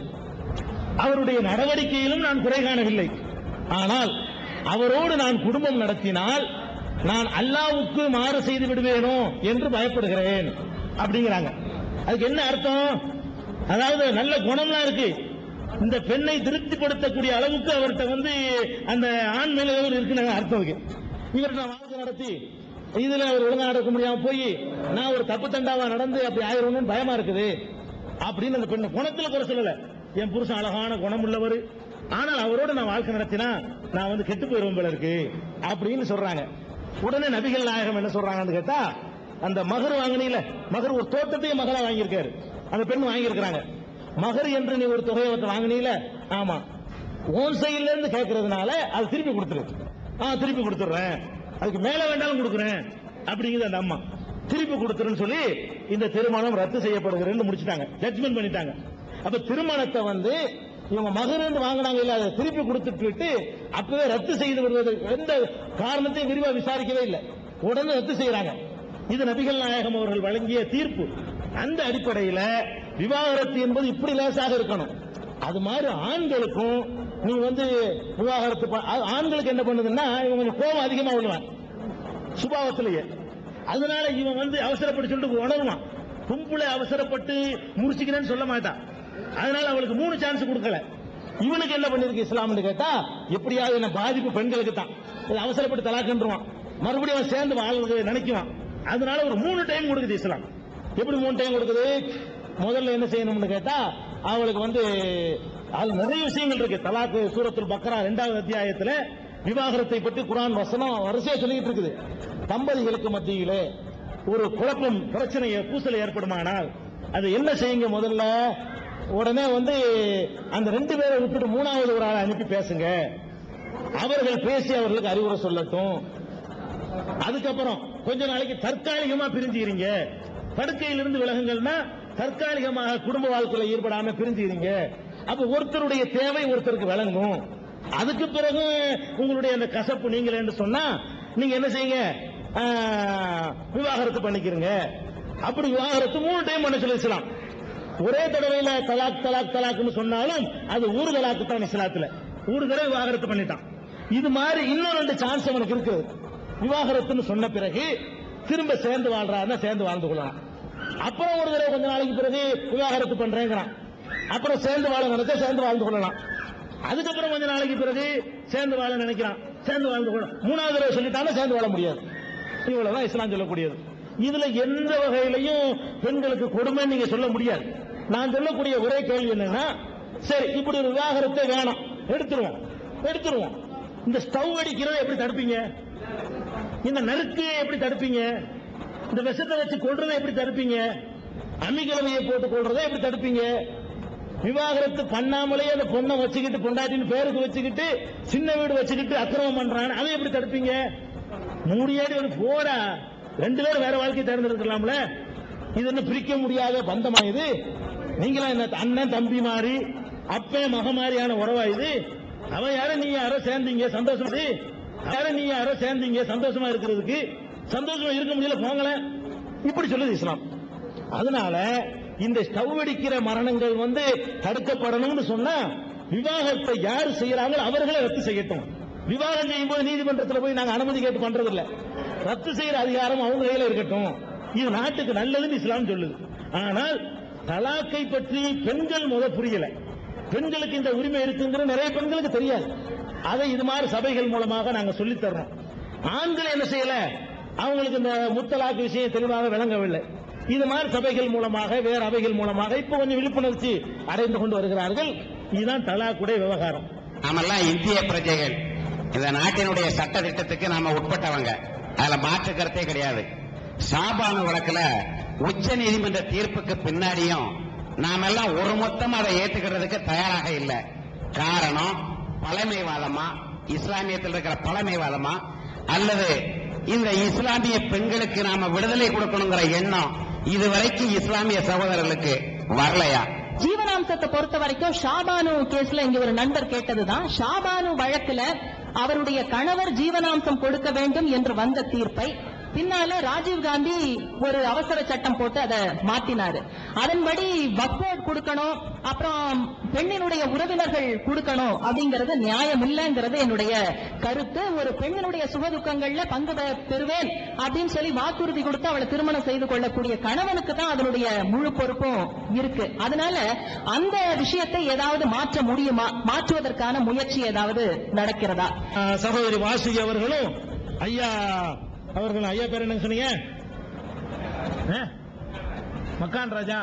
அவருடைய நடவடிக்கையிலும் நான் குறை காணவில்லை ஆனால் அவரோடு நான் குடும்பம் நடத்தினால் நான் அல்லாவுக்கு மாறு செய்து விடுவேனோ என்று பயப்படுகிறேன் அப்படிங்கிறாங்க அதுக்கு என்ன அர்த்தம் அதாவது நல்ல குணம்லாம் இருக்கு இந்த பெண்ணை திருப்திப்படுத்தக்கூடிய அளவுக்கு அவர்கிட்ட வந்து அந்த ஆண் மேல ஏதோ ஒரு இருக்குன்னு அர்த்தம் இருக்கு இவர் நான் வாழ்க்கை நடத்தி இதுல அவர் ஒழுங்கா நடக்க முடியாம போய் நான் ஒரு தப்பு தண்டாவா நடந்து அப்படி ஆயிரணும்னு பயமா இருக்குது அப்படின்னு அந்த பெண்ணு குணத்துல குறை சொல்லல என் புருஷன் அழகான குணம் உள்ளவர் ஆனால் அவரோட நான் வாழ்க்கை நடத்தினா நான் வந்து கெட்டு போயிருவேன் போல இருக்கு அப்படின்னு சொல்றாங்க உடனே நபிகள் நாயகம் என்ன சொல்றாங்கன்னு கேட்டா அந்த மகர் வாங்கினீல மகர் ஒரு தோட்டத்தையே மகளா வாங்கியிருக்காரு அந்த பெண் வாங்கியிருக்கிறாங்க மகர் என்று நீ ஒரு தொகையை ஒருத்தர் வாங்கினீல ஆமா ஓன் சைடுல இருந்து கேட்கறதுனால அது திருப்பி கொடுத்துரு ஆ திருப்பி கொடுத்துறேன் அதுக்கு மேல வேண்டாலும் கொடுக்குறேன் அப்படிங்குது அந்த அம்மா திருப்பி கொடுத்துருன்னு சொல்லி இந்த திருமணம் ரத்து செய்யப்படுகிறேன்னு முடிச்சிட்டாங்க ஜட்ஜ்மெண்ட் பண்ணிட்டாங்க அப்ப திருமணத்தை வந்து இவங்க மகரந்து வாங்கினாங்க இல்ல அதை திருப்பி கொடுத்துட்டு விட்டு அப்பவே ரத்து செய்து விடுவது எந்த காரணத்தையும் விரிவா விசாரிக்கவே இல்லை உடனே ரத்து செய்யறாங்க இது நபிகள் நாயகம் அவர்கள் வழங்கிய தீர்ப்பு அந்த அடிப்படையில விவாகரத்து என்பது இப்படி லேசாக இருக்கணும் அது மாதிரி ஆண்களுக்கும் நீ வந்து விவாகரத்து ப- ஆ- ஆண்களுக்கு என்ன பண்ணுதுன்னா இவன் கொஞ்சம் கோபம் அதிகமா உள்ளவன் சுபாவத்திலேயே அதனால இவன் வந்து அவசரப்பட்டு சொல்லிட்டு உணருவான் கும்பல அவசரப்பட்டு முடிச்சுக்கிறேன்னு சொல்ல மாட்டான் அதனால அவளுக்கு மூணு சான்ஸ் கொடுக்கல இவனுக்கு என்ன பண்ணிருக்கு இஸ்லாம்னு கேட்டா எப்படியாவது என்ன பாதிப்பு பெண்களுக்கு தான் இது அவசரப்பட்டு தலாக்குன்றுவான் மறுபடியும் அவன் சேர்ந்து வாழ்றது நினைக்குவான் அதனால ஒரு மூணு டைம் கொடுக்குது இஸ்லாம் எப்படி மூணு டைம் கொடுக்குது முதல்ல என்ன செய்யணும்னு கேட்டா அவளுக்கு வந்து அது நிறைய விஷயங்கள் இருக்கு தலாக்கு சூரத்துல் பக்ரா இரண்டாவது அத்தியாயத்துல விவாகரத்தை பற்றி குரான் வசனம் வரிசையா சொல்லிட்டு இருக்குது தம்பதிகளுக்கு மத்தியிலே ஒரு குழப்பம் பிரச்சனை பூசல் ஏற்படுமானால் அது என்ன செய்யுங்க முதல்ல உடனே வந்து அந்த ரெண்டு பேரை விட்டுட்டு மூணாவது ஒரு ஆளை அனுப்பி பேசுங்க அவர்கள் பேசி அவர்களுக்கு அறிவுரை சொல்லட்டும் அதுக்கப்புறம் கொஞ்ச நாளைக்கு தற்காலிகமா பிரிஞ்சுக்கிறீங்க படுக்கையிலிருந்து விலகுங்கள்னா தற்காலிகமாக குடும்ப வாழ்க்கையில ஈடுபடாம பிரிஞ்சுக்கிறீங்க அப்ப ஒருத்தருடைய தேவை ஒருத்தருக்கு விளங்கும் அதுக்கு பிறகு உங்களுடைய அந்த கசப்பு நீங்களேன்னு சொன்னா நீங்க என்ன செய்யுங்க ஆ, விவாகரத்து பண்ணிக்கிறீங்க அப்படி விவாகரத்து மூணு டைம் பண்ண சொல்லி இஸ்லாம் ஒரே தடவையில தலாக் தலாக் தலாக்னு சொன்னாலும் அது ஊர் தலாக்கு தான் இஸ்லாத்துல ஊர் தடவை விவாகரத்து பண்ணிட்டான் இது மாதிரி இன்னும் ரெண்டு சான்ஸ் அவனுக்கு இருக்கு விவாகரத்துன்னு சொன்ன பிறகு திரும்ப சேர்ந்து வாழ்றாருன்னா சேர்ந்து வாழ்ந்து கொள்ளலாம் அப்புறம் ஒரு தடவை கொஞ்ச நாளைக்கு பிறகு விவாகரத்து பண்றேங்கிறான் அப்புறம் சேர்ந்து வாழ நினைச்சா சேர்ந்து வாழ்ந்து கொள்ளலாம் அதுக்கப்புறம் கொஞ்ச நாளைக்கு பிறகு சேர்ந்து வாழ நினைக்கிறான் சேர்ந்து வாழ்ந்து கொள்ள மூணாவது தடவை சொல்லிட்டாலும் சேர்ந்து வாழ முடியாது இவ்வளவுதான் இஸ்லாம் சொல்லக்கூடியது இதுல எந்த வகையிலையும் பெண்களுக்கு கொடுமை நீங்க சொல்ல முடியாது நான் சொல்லக்கூடிய ஒரே கேள்வி என்னன்னா சரி இப்படி ஒரு விவாகரத்தை வேணாம் எடுத்துருவோம் எடுத்துருவோம் இந்த ஸ்டவ் அடிக்கிறத எப்படி தடுப்பீங்க இந்த நறுக்கு எப்படி தடுப்பீங்க இந்த விஷத்தை வச்சு கொள்றதை எப்படி தடுப்பீங்க அம்மிக்கிழமையை போட்டு கொள்றதை எப்படி தடுப்பீங்க விவாகரத்து பண்ணாமலே அந்த பொண்ணை வச்சுக்கிட்டு பொண்டாட்டின்னு பேருக்கு வச்சுக்கிட்டு சின்ன வீடு வச்சுக்கிட்டு அக்கிரமம் பண்றான் அதை எப்படி தடுப்பீங்க மூடியாடி ஒரு போரா ரெண்டு பேரும் வேற வாழ்க்கை தேர்ந்தெடுக்கலாம்ல இது என்ன பிரிக்க முடியாத பந்தமா இது நீங்களா என்ன அண்ணன் தம்பி மாதிரி அப்பே மக மாதிரியான உறவா இது அவன் யாரும் நீ யாரோ சேர்ந்தீங்க சந்தோஷமா இது? யாரும் நீ யாரோ சேர்ந்தீங்க சந்தோஷமா இருக்கிறதுக்கு சந்தோஷமா இருக்க முடியல போங்களேன் இப்படி சொல்லுது இஸ்லாம் அதனால இந்த ஸ்டவ் அடிக்கிற மரணங்கள் வந்து தடுக்கப்படணும்னு சொன்னா விவாகத்தை யார் செய்யறாங்களோ அவர்களே ரத்து செய்யட்டும் விவாகம் செய்யும் போது நீதிமன்றத்தில் போய் நாங்க அனுமதி கேட்டு பண்றது இல்ல ரத்து செய்யற அதிகாரம் அவங்க கையில இருக்கட்டும் இது நாட்டுக்கு நல்லதுன்னு இஸ்லாம் சொல்லுது ஆனால் தலாக்கை பற்றி பெண்கள் முத புரியல பெண்களுக்கு இந்த உரிமை இருக்குங்கிற நிறைய பெண்களுக்கு தெரியாது அதை இது மாதிரி சபைகள் மூலமாக நாங்க சொல்லித் தர்றோம் ஆண்கள் என்ன செய்யல அவங்களுக்கு இந்த முத்தலாக்கு விஷயம் தெளிவாக விளங்கவில்லை இது மாதிரி சபைகள் மூலமாக வேற அவைகள் மூலமாக இப்ப கொஞ்சம் விழிப்புணர்ச்சி அடைந்து கொண்டு வருகிறார்கள் இதுதான் தலாக்குடைய விவகாரம் நாமெல்லாம் இந்திய பிரஜைகள் இந்த நாட்டினுடைய சட்ட திட்டத்துக்கு நாம உட்பட்டவங்க அதுல மாற்று கருத்தே கிடையாது சாபானு வழக்குல உச்ச நீதிமன்ற தீர்ப்புக்கு பின்னாடியும் நாமெல்லாம் ஒரு மொத்தம் அதை ஏத்துக்கிறதுக்கு தயாராக இல்லை காரணம் பழமைவாதமா இஸ்லாமியத்தில் இருக்கிற பழமைவாதமா அல்லது இந்த இஸ்லாமிய பெண்களுக்கு நாம விடுதலை கொடுக்கணுங்கிற எண்ணம் இதுவரைக்கும் இஸ்லாமிய சகோதரர்களுக்கு வரலையா ஜீவனாம்சத்தை பொறுத்த வரைக்கும் ஷாபானு கேஸ்ல இங்க ஒரு நண்பர் கேட்டதுதான் ஷாபானு வழக்குல அவருடைய கணவர் ஜீவனாம்சம் கொடுக்க வேண்டும் என்று வந்த தீர்ப்பை பின்னால ராஜீவ் காந்தி ஒரு அவசர சட்டம் போட்டு அதை மாத்தினாரு அதன்படி வக்ஃபோர்ட் கொடுக்கணும் அப்புறம் பெண்ணினுடைய உறவினர்கள் கொடுக்கணும் அப்படிங்கறது நியாயம் இல்லைங்கிறது என்னுடைய கருத்து ஒரு பெண்ணினுடைய சுகதுக்கங்கள்ல பங்கு பெ- பெறுவேன் அப்படின்னு சொல்லி வாக்குறுதி கொடுத்து அவளை திருமணம் செய்து கொள்ளக்கூடிய கணவனுக்கு தான் அதனுடைய முழு பொறுப்பும் இருக்கு அதனால அந்த விஷயத்தை ஏதாவது மாற்ற முடியுமா மாற்றுவதற்கான முயற்சி ஏதாவது நடக்கிறதா ஆஹ், சகோதரி வாசுகி அவர்களும் ஐயா அவர்கள் ஐயா பேர் என்ன சொன்னீங்க ஆ? மக்கான் ராஜா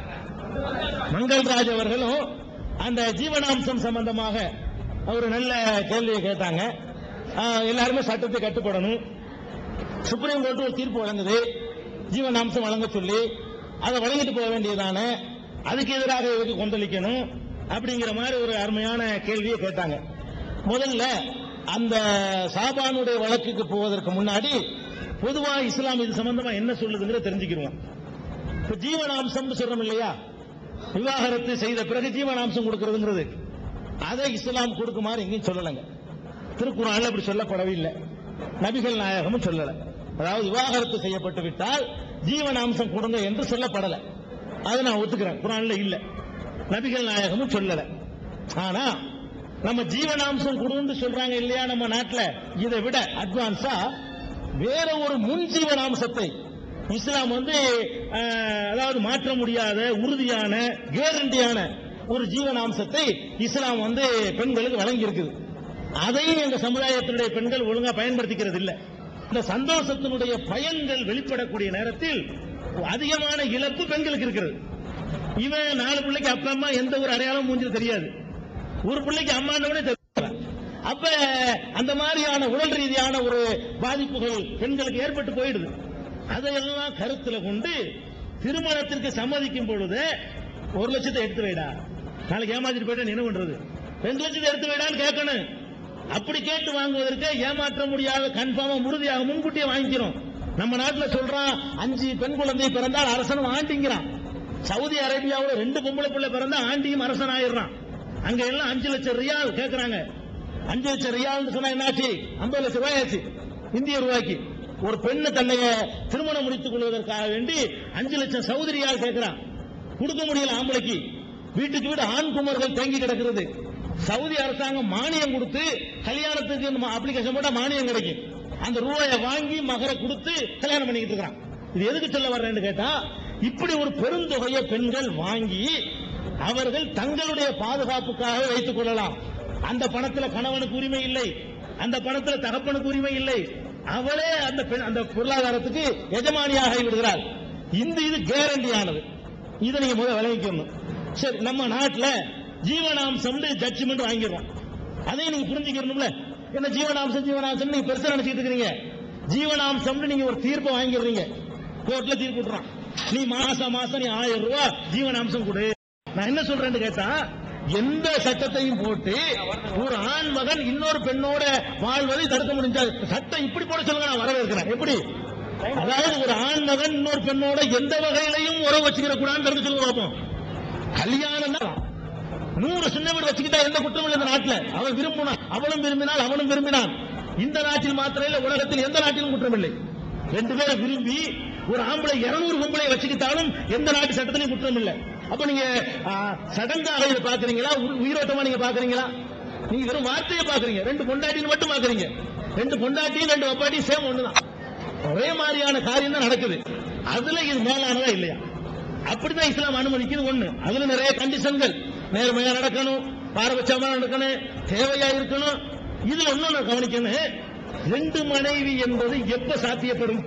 மங்கள்ராஜ் அவர்களும் அந்த ஜீவனாம்சம் சம்பந்தமாக ஒரு நல்ல கேள்வியை கேட்டாங்க ஆஹ், எல்லாருமே சட்டத்தை கட்டுப்படணும் சுப்ரீம் கோர்ட் ஒரு தீர்ப்பு வழங்குது ஜீவனாம்சம் வழங்க சொல்லி அதை வழங்கிட்டு போக வேண்டியதானே அதுக்கு எதிராக எதுக்கு கொந்தளிக்கணும் அப்படிங்கிற மாதிரி ஒரு அருமையான கேள்வியை கேட்டாங்க முதல்ல அந்த சாபானுடைய வழக்குக்கு போவதற்கு முன்னாடி பொதுவா இஸ்லாம் இது சம்பந்தமா என்ன சொல்லுதுங்கிற தெரிஞ்சுக்கிருவோம் இப்ப ஜீவனாம்சம் சொல்றோம் இல்லையா விவாகரத்து செய்த பிறகு ஜீவனாம்சம் கொடுக்கறதுங்கிறது அதை இஸ்லாம் கொடுக்குமாறு எங்கேயும் சொல்லலைங்க திருக்குறான்ல அப்படி சொல்லப்படவில்லை நபிகள் நாயகமும் சொல்லல அதாவது விவாகரத்து செய்யப்பட்டு விட்டால் ஜீவனாம்சம் கொடுங்க என்று சொல்லப்படல அதை நான் ஒத்துக்கிறேன் குரான்ல இல்ல நபிகள் நாயகமும் சொல்லல ஆனா நம்ம ஜீவனாம்சம் கொடுன்னு சொல்றாங்க இல்லையா நம்ம நாட்டுல இதை விட அட்வான்ஸா வேற ஒரு முன் ஜீவனாம்சத்தை இஸ்லாம் வந்து அஹ், அதாவது மாற்ற முடியாத உறுதியான கேரண்டியான ஒரு ஜீவனாம்சத்தை இஸ்லாம் வந்து பெண்களுக்கு வழங்கி இருக்குது அதையும் எங்க சமுதாயத்தினுடைய பெண்கள் ஒழுங்கா பயன்படுத்திக்கிறது இல்ல இந்த சந்தோஷத்தினுடைய பயன்கள் வெளிப்படக்கூடிய நேரத்தில் அதிகமான இழப்பு பெண்களுக்கு இருக்கிறது இவன் நாலு பிள்ளைக்கு அப்பா அம்மா எந்த ஒரு அடையாளம் மூஞ்சில் தெரியாது ஒரு பிள்ளைக்கு அம்மானவனே தெரியாது அப்ப அந்த மாதிரியான உடல் ரீதியான ஒரு பாதிப்புகள் பெண்களுக்கு ஏற்பட்டு போயிடுது அதையெல்லாம் கருத்துல கொண்டு திருமணத்திற்கு சம்மதிக்கும் பொழுது ஒரு லட்சத்தை எடுத்து வைடா நாளைக்கு ஏமாத்திட்டு போயிட்டா என்ன பண்றது ரெண்டு லட்சத்தை எடுத்து வைடான்னு கேட்கணும் அப்படி கேட்டு வாங்குவதற்கு ஏமாற்ற முடியாத கன்ஃபார்மா உறுதியாக முன்கூட்டியே வாங்கிக்கிறோம் நம்ம நாட்டுல சொல்றான் அஞ்சு பெண் குழந்தை பிறந்தால் அரசனும் ஆண்டிங்கிறான் சவுதி அரேபியாவுல ரெண்டு பொம்பளை பிள்ளை பிறந்தா ஆண்டியும் அரசன் ஆயிடுறான் அங்க எல்லாம் அஞ்சு லட்சம் ரியால் கேக்குறாங்க அஞ்சு லட்சம் ரியால் சொன்னா என்னாச்சு ஐம்பது லட்சம் ரூபாய் ஆச்சு இந்திய ரூபாய்க்கு ஒரு பெண்ணு தன்னைய திருமணம் முடித்துக் கொள்வதற்காக வேண்டி அஞ்சு லட்சம் சவுதி ரியால் கேட்கிறான் கொடுக்க முடியல ஆம்பளைக்கு வீட்டுக்கு வீடு ஆண் குமர்கள் தேங்கி கிடக்கிறது சவுதி அரசாங்கம் மானியம் கொடுத்து கல்யாணத்துக்கு அப்ளிகேஷன் போட்டா மானியம் கிடைக்கும் அந்த ரூபாயை வாங்கி மகரை கொடுத்து கல்யாணம் பண்ணிக்கிட்டு இருக்கிறான் இது எதுக்கு சொல்ல வர்றேன்னு கேட்டா இப்படி ஒரு பெருந்தொகையை பெண்கள் வாங்கி அவர்கள் தங்களுடைய பாதுகாப்புக்காக வைத்துக் கொள்ளலாம் அந்த பணத்துல கணவனுக்கு உரிமை இல்லை அந்த பணத்துல தகப்பனுக்கு உரிமை இல்லை அவளே அந்த பெண் அந்த பொருளாதாரத்துக்கு எஜமானியாக விடுகிறாள் இந்த இது கேரண்டியானது இதை நீங்க முதல்ல விளங்கிக்கணும் சரி நம்ம நாட்டுல ஜீவனாம்சம் ஜட்ஜ்மெண்ட் வாங்கிடுறோம் அதையும் நீங்க புரிஞ்சுக்கணும்ல என்ன ஜீவனாம்சம் ஜீவனாம்சம் நீங்க பெருசா நினைச்சிட்டு இருக்கீங்க ஜீவனாம்சம் நீங்க ஒரு தீர்ப்பை வாங்கிடுறீங்க கோர்ட்ல தீர்ப்பு விட்டுறான் நீ மாசம் மாசம் நீ ஆயிரம் ரூபாய் ஜீவனாம்சம் கொடு நான் என்ன சொல்றேன்னு கேட்டா எந்த சட்டத்தையும் போட்டு ஒரு ஆண் மகன் இன்னொரு பெண்ணோட வாழ்வதை தடுக்க முடிஞ்சா சட்டம் இப்படி போட சொல்லுங்க நான் வரவேற்கிறேன் எப்படி அதாவது ஒரு ஆண் மகன் இன்னொரு பெண்ணோட எந்த வகையிலையும் உறவு வச்சுக்கிற கூடாதுன்னு தடுக்க சொல்லுங்க பார்ப்போம் கல்யாணம் தான் நூறு சின்ன வீடு வச்சுக்கிட்டா எந்த குற்றமும் இல்லை இந்த நாட்டுல அவன் விரும்பினான் அவனும் விரும்பினான் அவனும் விரும்பினான் இந்த நாட்டில் மாத்திரம் இல்ல உலகத்தில் எந்த நாட்டிலும் குற்றம் இல்லை ரெண்டு பேரும் விரும்பி ஒரு ஆம்பளை இருநூறு பொம்பளை வச்சுக்கிட்டாலும் எந்த நாட்டு சட்டத்திலையும் குற்றம் இல்லை அப்ப நீங்க ஆ, சடங்காக இதை பாக்குறீங்களா உ- உயிரோட்டமா நீங்க பாக்குறீங்களா நீங்க வெறும் வார்த்தையை பாக்குறீங்க ரெண்டு பொண்டாட்டின்னு மட்டும் பாக்குறீங்க ரெண்டு பொண்டாட்டியும் ரெண்டு வப்பாட்டியும் சேம் ஒண்ணுதான் ஒரே மாதிரியான காரியம் தான் நடக்குது அதுல இது மேலானதா இல்லையா அப்படிதான் இஸ்லாம் அனுமதிக்குது ஒண்ணு அதுல நிறைய கண்டிஷன்கள் நேர்மையா நடக்கணும் பாரபட்சமா நடக்கணும் தேவையா இருக்கணும் இதுல இன்னொன்னு கவனிக்கணும் ரெண்டு மனைவி என்பது எப்ப சாத்தியப்படும்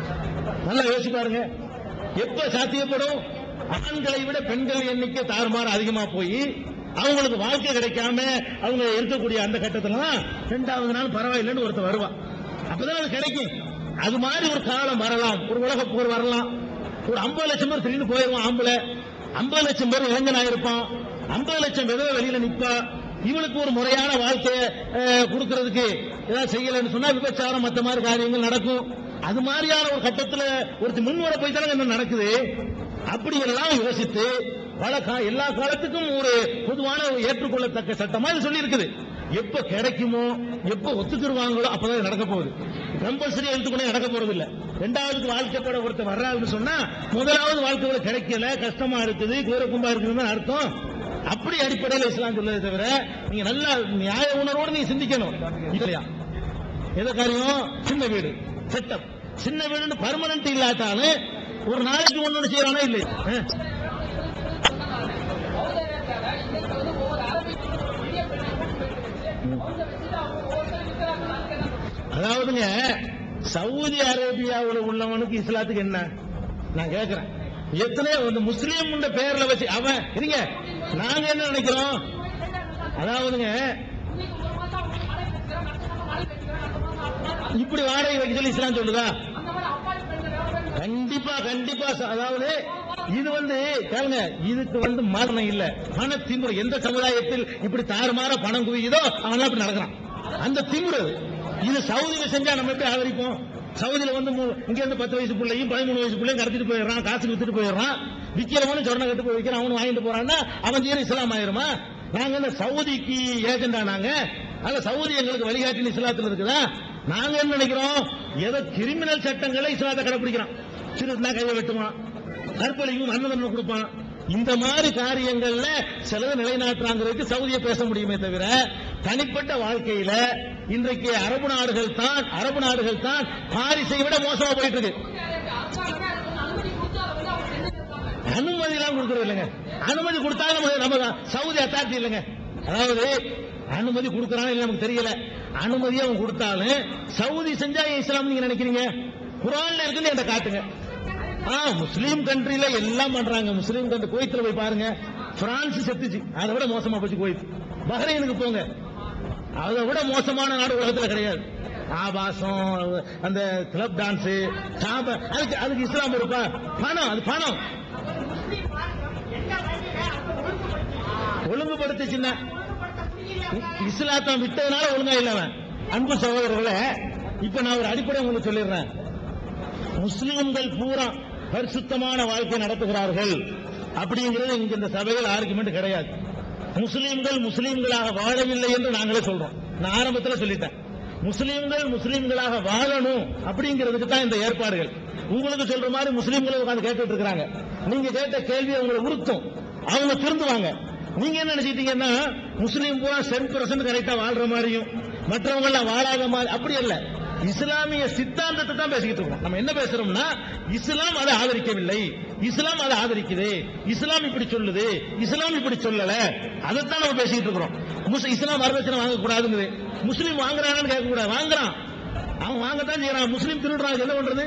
நல்லா யோசிச்சு பாருங்க எப்ப சாத்தியப்படும் ஆண்களை விட பெண்கள் எண்ணிக்கை தாறுமாறு அதிகமா போய் அவங்களுக்கு வாழ்க்கை கிடைக்காம அவங்க இருக்கக்கூடிய அந்த கட்டத்துல தான் ரெண்டாவது நாள் பரவாயில்லைன்னு ஒருத்தர் வருவான் அப்பதான் அது கிடைக்கும் அது மாதிரி ஒரு காலம் வரலாம் ஒரு உலக போர் வரலாம் ஒரு ஐம்பது லட்சம் பேர் திடீர்னு போயிருவான் ஆம்பளை ஐம்பது லட்சம் பேர் இளைஞனா இருப்பான் ஐம்பது லட்சம் விதவை வெளியில நிப்பா இவளுக்கு ஒரு முறையான வாழ்க்கையை அஹ், கொடுக்கறதுக்கு ஏதாவது செய்யலைன்னு சொன்னா விபச்சாரம் மத்த மாதிரி காரியங்கள் நடக்கும் அது மாதிரியான ஒரு கட்டத்துல ஒருத்தர் முன்வர போய் தானே என்ன நடக்குது அப்படி எல்லாம் யோசித்து பல கா- எல்லா காலத்துக்கும் ஒரு பொதுவான ஒரு ஏற்றுக்கொள்ளத்தக்க சட்டமா இது சொல்லி இருக்குது எப்ப கிடைக்குமோ எப்ப ஒத்துக்கிடுவாங்களோ அப்பதான் இது நடக்க போகுது கம்பல்சரி எடுத்துக்கொண்டே நடக்க போறது இல்ல ரெண்டாவது வாழ்க்கைப்பட ஒருத்தர் வர்றாருன்னு சொன்னா முதலாவது வாழ்க்கையோட கிடைக்கல கஷ்டமா இருக்குது கூரக்கும்பா இருக்குதுன்னு அர்த்தம் அப்படி அடிப்படையில் இஸ்லாம் சொல்லதை தவிர நீங்க நல்ல நியாய உணர்வோடு நீங்க சிந்திக்கணும் இல்லையா எந்த காரியம் சின்ன வீடு செட்டப் சின்ன வீடுன்னு பர்மனன்ட் இல்லாட்டாலும் ஒரு நாளைக்கு ஒண்ணு செய்யறானா இல்லை அஹ். அதாவதுங்க சவுதி அரேபியாவில் உள்ளவனுக்கு இஸ்லாத்துக்கு என்ன நான் கேட்கிறேன் எத்தனையோ இந்த முஸ்லீம் பேர்ல வச்சு அவன் இருங்க நாங்க என்ன நினைக்கிறோம் அதாவதுங்க இப்படி வாடகை வைக்க சொல்லி இஸ்லாம் சொல்லுதா கண்டிப்பா கண்டிப்பா ச- அதாவது இது வந்து கேளுங்க இதுக்கு வந்து மரணம் இல்ல பண திமுறை எந்த சமுதாயத்தில் இப்படி தாறுமாற பணம் குவியுதோ அவன் இப்படி நடக்கிறான் அந்த திமுறை இது சவுதியில செஞ்சா நம்ம எப்படி ஆதரிப்போம் சவுதியில வந்து மூ- இங்க இருந்து பத்து வயசு பிள்ளையும் பதிமூணு வயசு பிள்ளையும் கடத்திட்டு போயிடுறான் காசுக்கு வித்துட்டு போயிடுறான் விக்கிறவனும் சொன்ன கட்டு போய் விற்கிறான் அவனு வாங்கிட்டு போறான்னா அவன் தீர இஸ்லாம் ஆயிருமா நாங்க என்ன சவுதிக்கு ஏஜெண்டா நாங்க அத சவுதி எங்களுக்கு வழிகாட்டின இஸ்லாத்துல இருக்குதா நாங்க என்ன நினைக்கிறோம் ஏதோ கிரிமினல் சட்டங்களை இஸ்லாத்தை கடைபிடிக்கிறான் சிறுனா கையை வெட்டுவான் கற்பழிக்கும் மரண தண்டனை கொடுப்பான் இந்த மாதிரி காரியங்கள்ல சிலது நிலைநாட்டுறாங்கிறதுக்கு சவுதியை பேச முடியுமே தவிர தனிப்பட்ட வாழ்க்கையில இன்றைக்கு அரபு நாடுகள் தான் அரபு நாடுகள் தான் பாரிஸை விட மோசமா போயிட்டு இருக்கு அனுமதி எல்லாம் கொடுக்கறது இல்லைங்க அனுமதி கொடுத்தாலும் நம்ம நம்ம சவுதி அத்தாரிட்டி இல்லைங்க அதாவது அனுமதி கொடுக்கறானு இல்ல நமக்கு தெரியல அனுமதி அவன் கொடுத்தாலும் சவுதி செஞ்சா ஏன் இஸ்லாம் நீங்க நினைக்கிறீங்க குரான்ல இருக்குன்னு என்கிட்ட காட்டுங்க ஆ முஸ்லீம் கண்ட்ரில எல்லாம் பண்றாங்க முஸ்லீம் கண்ட்ரி குவைத்துல போய் பாருங்க பிரான்ஸ் செத்துச்சு அதை விட மோசமா போச்சு குவைத் பஹ்ரைனுக்கு போங்க அதை விட மோசமான நாடு உலகத்துல கிடையாது ஆபாசம் அந்த கிளப் டான்ஸ் சாப அதுக்கு அதுக்கு இஸ்லாம் இருப்பா பணம் அது பணம் ஒழுங்குபடுத்துச்சுன்னா இஸ்லாத்தை விட்டதுனால ஒழுங்கா இல்ல அவன் அன்பு சகோதரர்களே இப்ப நான் ஒரு அடிப்படை உங்களுக்கு சொல்லிடுறேன் முஸ்லிம்கள் பூரா பரிசுத்தமான வாழ்க்கை நடத்துகிறார்கள் அப்படிங்கிறது இங்க இந்த சபையில் ஆர்குமெண்ட் கிடையாது முஸ்லிம்கள் முஸ்லிம்களாக வாழவில்லை என்று நாங்களே சொல்றோம் நான் ஆரம்பத்தில் சொல்லிட்டேன் முஸ்லிம்கள் முஸ்லிம்களாக வாழணும் அப்படிங்கிறதுக்கு தான் இந்த ஏற்பாடுகள் உங்களுக்கு சொல்ற மாதிரி முஸ்லிம்களை உட்கார்ந்து கேட்டுட்டு இருக்காங்க நீங்க கேட்ட கேள்வி அவங்களை உறுத்தும் அவங்க திருந்துவாங்க நீங்க என்ன நினைச்சிட்டீங்கன்னா முஸ்லீம் பூரா சென் பர்சன்ட் கரெக்டா வாழ்ற மாதிரியும் மற்றவங்க எல்லாம் வாழாத மாதிரி அப்படி இல்ல இஸ்லாமிய சித்தாந்தத்தை தான் பேசிக்கிட்டு இருக்கோம் நம்ம என்ன பேசுறோம்னா இஸ்லாம் அதை ஆதரிக்கவில்லை இஸ்லாம் அதை ஆதரிக்குது இஸ்லாம் இப்படி சொல்லுது இஸ்லாம் இப்படி சொல்லல அதைத்தான் நம்ம பேசிக்கிட்டு இருக்கிறோம் முஸ்- இஸ்லாம் வரதட்சணை வாங்க கூடாதுங்குது முஸ்லீம் வாங்குறாங்கன்னு கேட்க கூடாது வாங்குறான் அவன் வாங்கத்தான் செய்யறான் முஸ்லீம் திருடுறான் என்ன பண்றது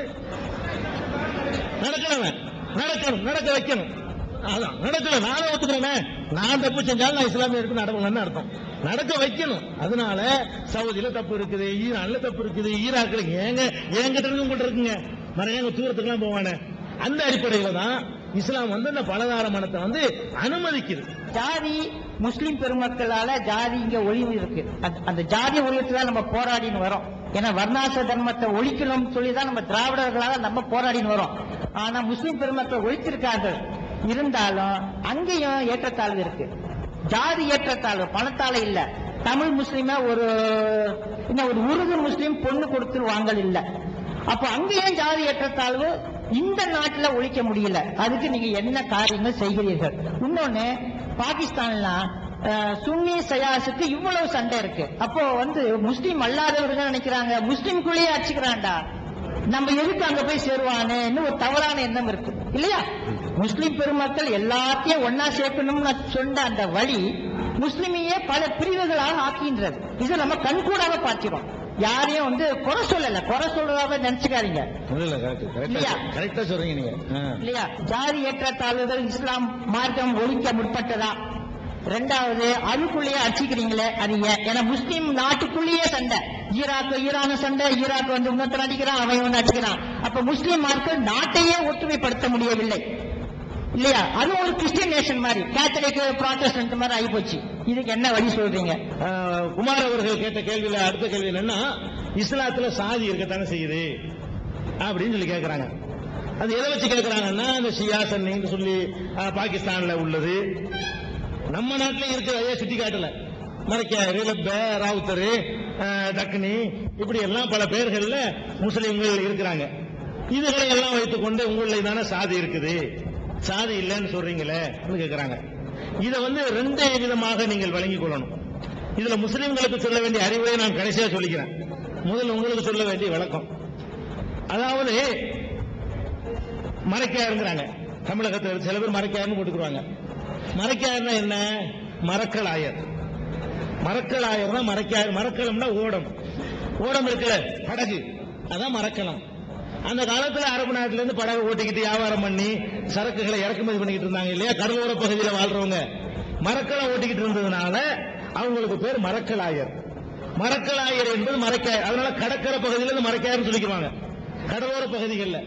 நடக்கணும் நடக்கணும் நடக்க வைக்கணும் அதான் நடக்கல நானே ஒத்துக்கிறேனே நான் தப்பு செஞ்சாலும் நான் இஸ்லாமிய இருக்கு நடக்கணும்னு அர்த்தம் நடக்க வைக்கணும் அதனால சவுதியில தப்பு இருக்குது ஈரான்ல தப்பு இருக்குது ஈராக்ல ஏங்க என்கிட்ட இருந்து உங்கள்ட்ட இருக்குங்க மற ஏங்க தூரத்துக்குலாம் போவானே அந்த அடிப்படையில தான் இஸ்லாம் வந்து இந்த பலதார மனத்தை வந்து அனுமதிக்குது ஜாதி முஸ்லிம் பெருமக்களால ஜாதி இங்க ஒளிவு இருக்கு அந்த- அந்த ஜாதி ஒழியத்துல நம்ம போராடின்னு வரோம் ஏன்னா வர்ணாச தர்மத்தை ஒழிக்கணும்னு சொல்லி தான் நம்ம திராவிடர்களால நம்ம போராடின்னு வரோம் ஆனா முஸ்லிம் பெருமக்கள் ஒழிச்சிருக்கார்கள் இருந்தாலும் அங்கேயும் ஏற்றத்தாழ்வு இருக்கு ஜாதி ஏற்றத்தாழ்வு பணத்தால இல்ல தமிழ் முஸ்லிம ஒரு என்ன ஒரு உருது முஸ்லிம் பொண்ணு கொடுத்து வாங்கல் இல்ல அப்ப அங்கேயும் ஜாதி ஏற்றத்தாழ்வு இந்த நாட்டுல ஒழிக்க முடியல அதுக்கு நீங்க என்ன காரியங்கள் செய்கிறீர்கள் இன்னொன்னு பாகிஸ்தான்லாம் அஹ், சுன்னி சயாசுக்கு இவ்வளவு சண்டை இருக்கு அப்போ வந்து முஸ்லீம் அல்லாதவர்கள் நினைக்கிறாங்க முஸ்லீம்குள்ளேயே அடிச்சுக்கிறான்டா நம்ம எதுக்கு அங்க போய் சேருவானேன்னு ஒரு தவறான எண்ணம் இருக்கு இல்லையா முஸ்லிம் பெருமக்கள் எல்லாத்தையும் ஒன்னா சேர்க்கணும்னு சொன்ன அந்த வழி முஸ்லிமையே பல பிரிவுகளாக ஆக்கின்றது இதை நம்ம கண்கூடாக பார்க்கிறோம் யாரையும் வந்து குறை சொல்லல குறை சொல்றதாக நினைச்சுக்காதீங்க இல்ல கரெக்ட் இல்லையா? கரெக்டா கரெக்டா சொல்றீங்க நீங்க ஆ. இல்லையா ஜாதி ஏற்றத்தாழ்வுகள் இஸ்லாம் மார்க்கம் ஒழிக்க முற்பட்டதா ரெண்டாவது அதுக்குள்ளேயே அடிச்சுக்கிறீங்களே அது ஏன் ஏன்னா முஸ்லீம் நாட்டுக்குள்ளேயே சண்டை ஈராக் ஈரான சண்டை ஈராக் வந்து இன்னொருத்தன் அடிக்கிறான் அவன் ஒன்று அடிக்கிறான் அப்ப முஸ்லீம் மக்கள் நாட்டையே ஒற்றுமைப்படுத்த முடியவில்லை இல்லையா அது ஒரு கிறிஸ்டியன் நேஷன் மாதிரி கேத்தலிக் ப்ராட்டஸ்டன்ட் மாதிரி ஆகி போச்சு இதுக்கு என்ன வழி சொல்றீங்க ஆ, குமார் அவர்கள் கேட்ட கேள்வியில அடுத்த கேள்வி என்னன்னா இஸ்லாத்துல சாதி இருக்கத்தானே செய்யுது அப்படின்னு சொல்லி கேக்குறாங்க அது எதை வச்சு கேக்குறாங்கன்னா இந்த ஷியா சன்னின்னு சொல்லி ஆ, பாகிஸ்தான்ல உள்ளது நம்ம நாட்டில இருக்கிற அதே சுட்டி காட்டல மறைக்காரு லப்ப ராவுத்தரு ஆ, தக்னி இப்படி எல்லாம் பல பேர்கள்ல முஸ்லிம்கள் இருக்கிறாங்க இதுகளை எல்லாம் வைத்துக்கொண்டு உங்களில் தானே சாதி இருக்குது சாதி இல்லைன்னு சொல்றீங்களே கேக்குறாங்க இதை வந்து ரெண்டு விதமாக நீங்கள் வழங்கிக் கொள்ளணும் இதுல முஸ்லிம்களுக்கு சொல்ல வேண்டிய அறிவுரை நான் கடைசியா சொல்லிக்கிறேன் முதல்ல உங்களுக்கு சொல்ல வேண்டிய விளக்கம் அதாவது மறைக்காருங்கிறாங்க தமிழகத்தில் சில பேர் மறைக்காருன்னு போட்டுக்குவாங்க மறைக்காருன்னா என்ன மரக்கலாயர் மரக்கலாயர்னா மறைக்காயர் மரக்கலம்னா ஓடம் ஓடம் இருக்குல்ல படகு அதான் மரக்கலம் அந்த காலத்துல அரபு நாட்டுல இருந்து படகு ஓட்டிக்கிட்டு வியாபாரம் பண்ணி சரக்குகளை இறக்குமதி பண்ணிக்கிட்டு இருந்தாங்க இல்லையா கடலோர பகுதியில வாழ்றவங்க மரக்கலம் ஓட்டிக்கிட்டு இருந்ததுனால அவங்களுக்கு பேர் மரக்கலாயர் மரக்கலாயர் என்பது மரக்காயர் அதனால கடற்கரை பகுதியில இருந்து மரக்காயர்னு சொல்லிக்குவாங்க கடலோர பகுதிகளில்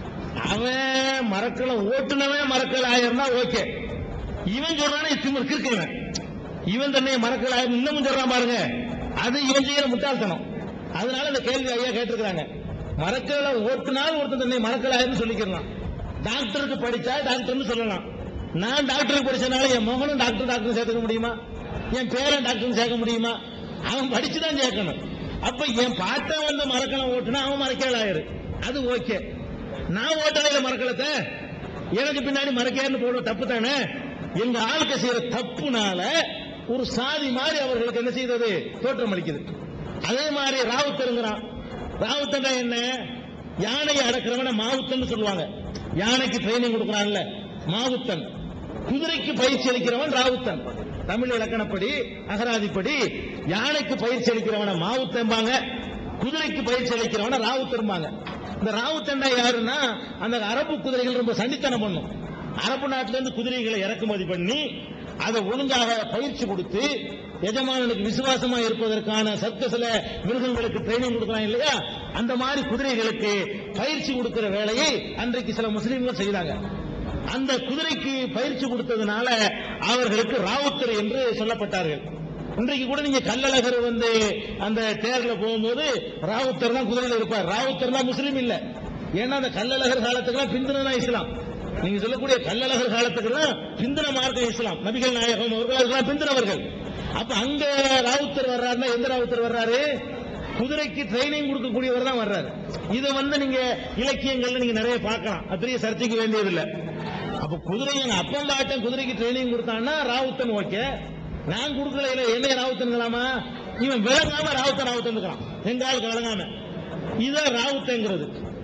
அவன் மரக்கலம் ஓட்டுனவன் மரக்கலாயர்னா ஓகே இவன் சொல்றானே திமிர் கிறுக்குவன் இவன் தன்னை மரக்கலாயர் இன்னமும் சொல்றான் பாருங்க அது இவன் செய்யற முட்டாள்தனம் அதனால இந்த கேள்வி ஐயா கேட்டிருக்கிறாங்க மரக்கலை ஓட்டுனால் ஒருத்தன் தன்னை மரக்கலாயர்னு சொல்லிக்கிறான் டாக்டருக்கு படிச்சா டாக்டர்னு சொல்லலாம் நான் டாக்டருக்கு படிச்சனால என் மகனும் டாக்டர் டாக்டர் சேர்த்துக்க முடியுமா என் பேரன் டாக்டர் சேர்க்க முடியுமா அவன் படிச்சுதான் சேர்க்கணும் அப்ப என் பாட்டன் வந்து மரக்கலம் ஓட்டுனா அவன் மரக்கலாயர் அது ஓகே நான் ஓட்டலையில மரக்கலத்தை எனக்கு பின்னாடி மரக்கையார்னு போடுற தப்பு தானே எங்க ஆளுக்கு செய்யற தப்புனால ஒரு சாதி மாதிரி அவர்களுக்கு என்ன செய்தது தோற்றம் அளிக்குது அதே மாதிரி ராவுத்தருங்கிறான் ராவுத்தண்டா என்ன யானையை அடக்கிறவன மாவுத்தன் சொல்லுவாங்க யானைக்கு ட்ரைனிங் கொடுக்குறான்ல மாவுத்தன் குதிரைக்கு பயிற்சி அளிக்கிறவன் ராவுத்தன் தமிழ் இலக்கணப்படி அகராதிப்படி யானைக்கு பயிற்சி அளிக்கிறவன மாவுத்தம்பாங்க குதிரைக்கு பயிற்சி அளிக்கிறவன ராவுத்தரும்பாங்க இந்த ராவுத்தண்டா யாருன்னா அந்த அரபு குதிரைகள் ரொம்ப சண்டித்தனம் பண்ணும் அரபு நாட்டில இருந்து குதிரைகளை இறக்குமதி பண்ணி அதை ஒழுங்காக பயிற்சி கொடுத்து எஜமானனுக்கு விசுவாசமா இருப்பதற்கான சர்க்கஸ்ல மிருகங்களுக்கு ட்ரைனிங் கொடுக்கலாம் இல்லையா அந்த மாதிரி குதிரைகளுக்கு பயிற்சி கொடுக்கிற வேலையை அன்றைக்கு சில முஸ்லீம்கள் செய்தாங்க அந்த குதிரைக்கு பயிற்சி கொடுத்ததுனால அவர்களுக்கு ராவுத்தர் என்று சொல்லப்பட்டார்கள் இன்றைக்கு கூட நீங்க கள்ளழகர் வந்து அந்த தேர்ல போகும்போது ராவுத்தர் தான் குதிரையில இருப்பார் ராவுத்தர் தான் முஸ்லீம் இல்ல ஏன்னா அந்த கள்ளழகர் காலத்துக்குலாம் பிந்தினா இஸ்லாம் நீங்க சொல்லக்கூடிய கள்ளழகர் காலத்துக்குலாம் பிந்தின மார்க்கம் இஸ்லாம் நபிகள் நாயகம் அவர்கள் அதுக்கெல்லாம் பிந்தினவர்கள் அப்ப அங்க ராவுத்தர் வர்றாருன்னா எந்த ராவுத்தர் வர்றாரு குதிரைக்கு ட்ரைனிங் கொடுக்கக்கூடியவர் தான் வர்றாரு இதை வந்து நீங்க இலக்கியங்கள்ல நீங்க நிறைய பார்க்கலாம் அது பெரிய சர்ச்சைக்கு வேண்டியதில்லை அப்ப குதிரை எங்க அப்பன் பாட்டன் குதிரைக்கு ட்ரைனிங் கொடுத்தான்னா ராவுத்தன் ஓகே நான் கொடுக்கல இல்ல என்ன ராவுத்தன்களாமா இவன் விளங்காம ராவுத்தன் ராவுத்தன் இருக்கிறான் எங்காலுக்கு விளங்காம இதுதான் ராவுத்தங்கிறது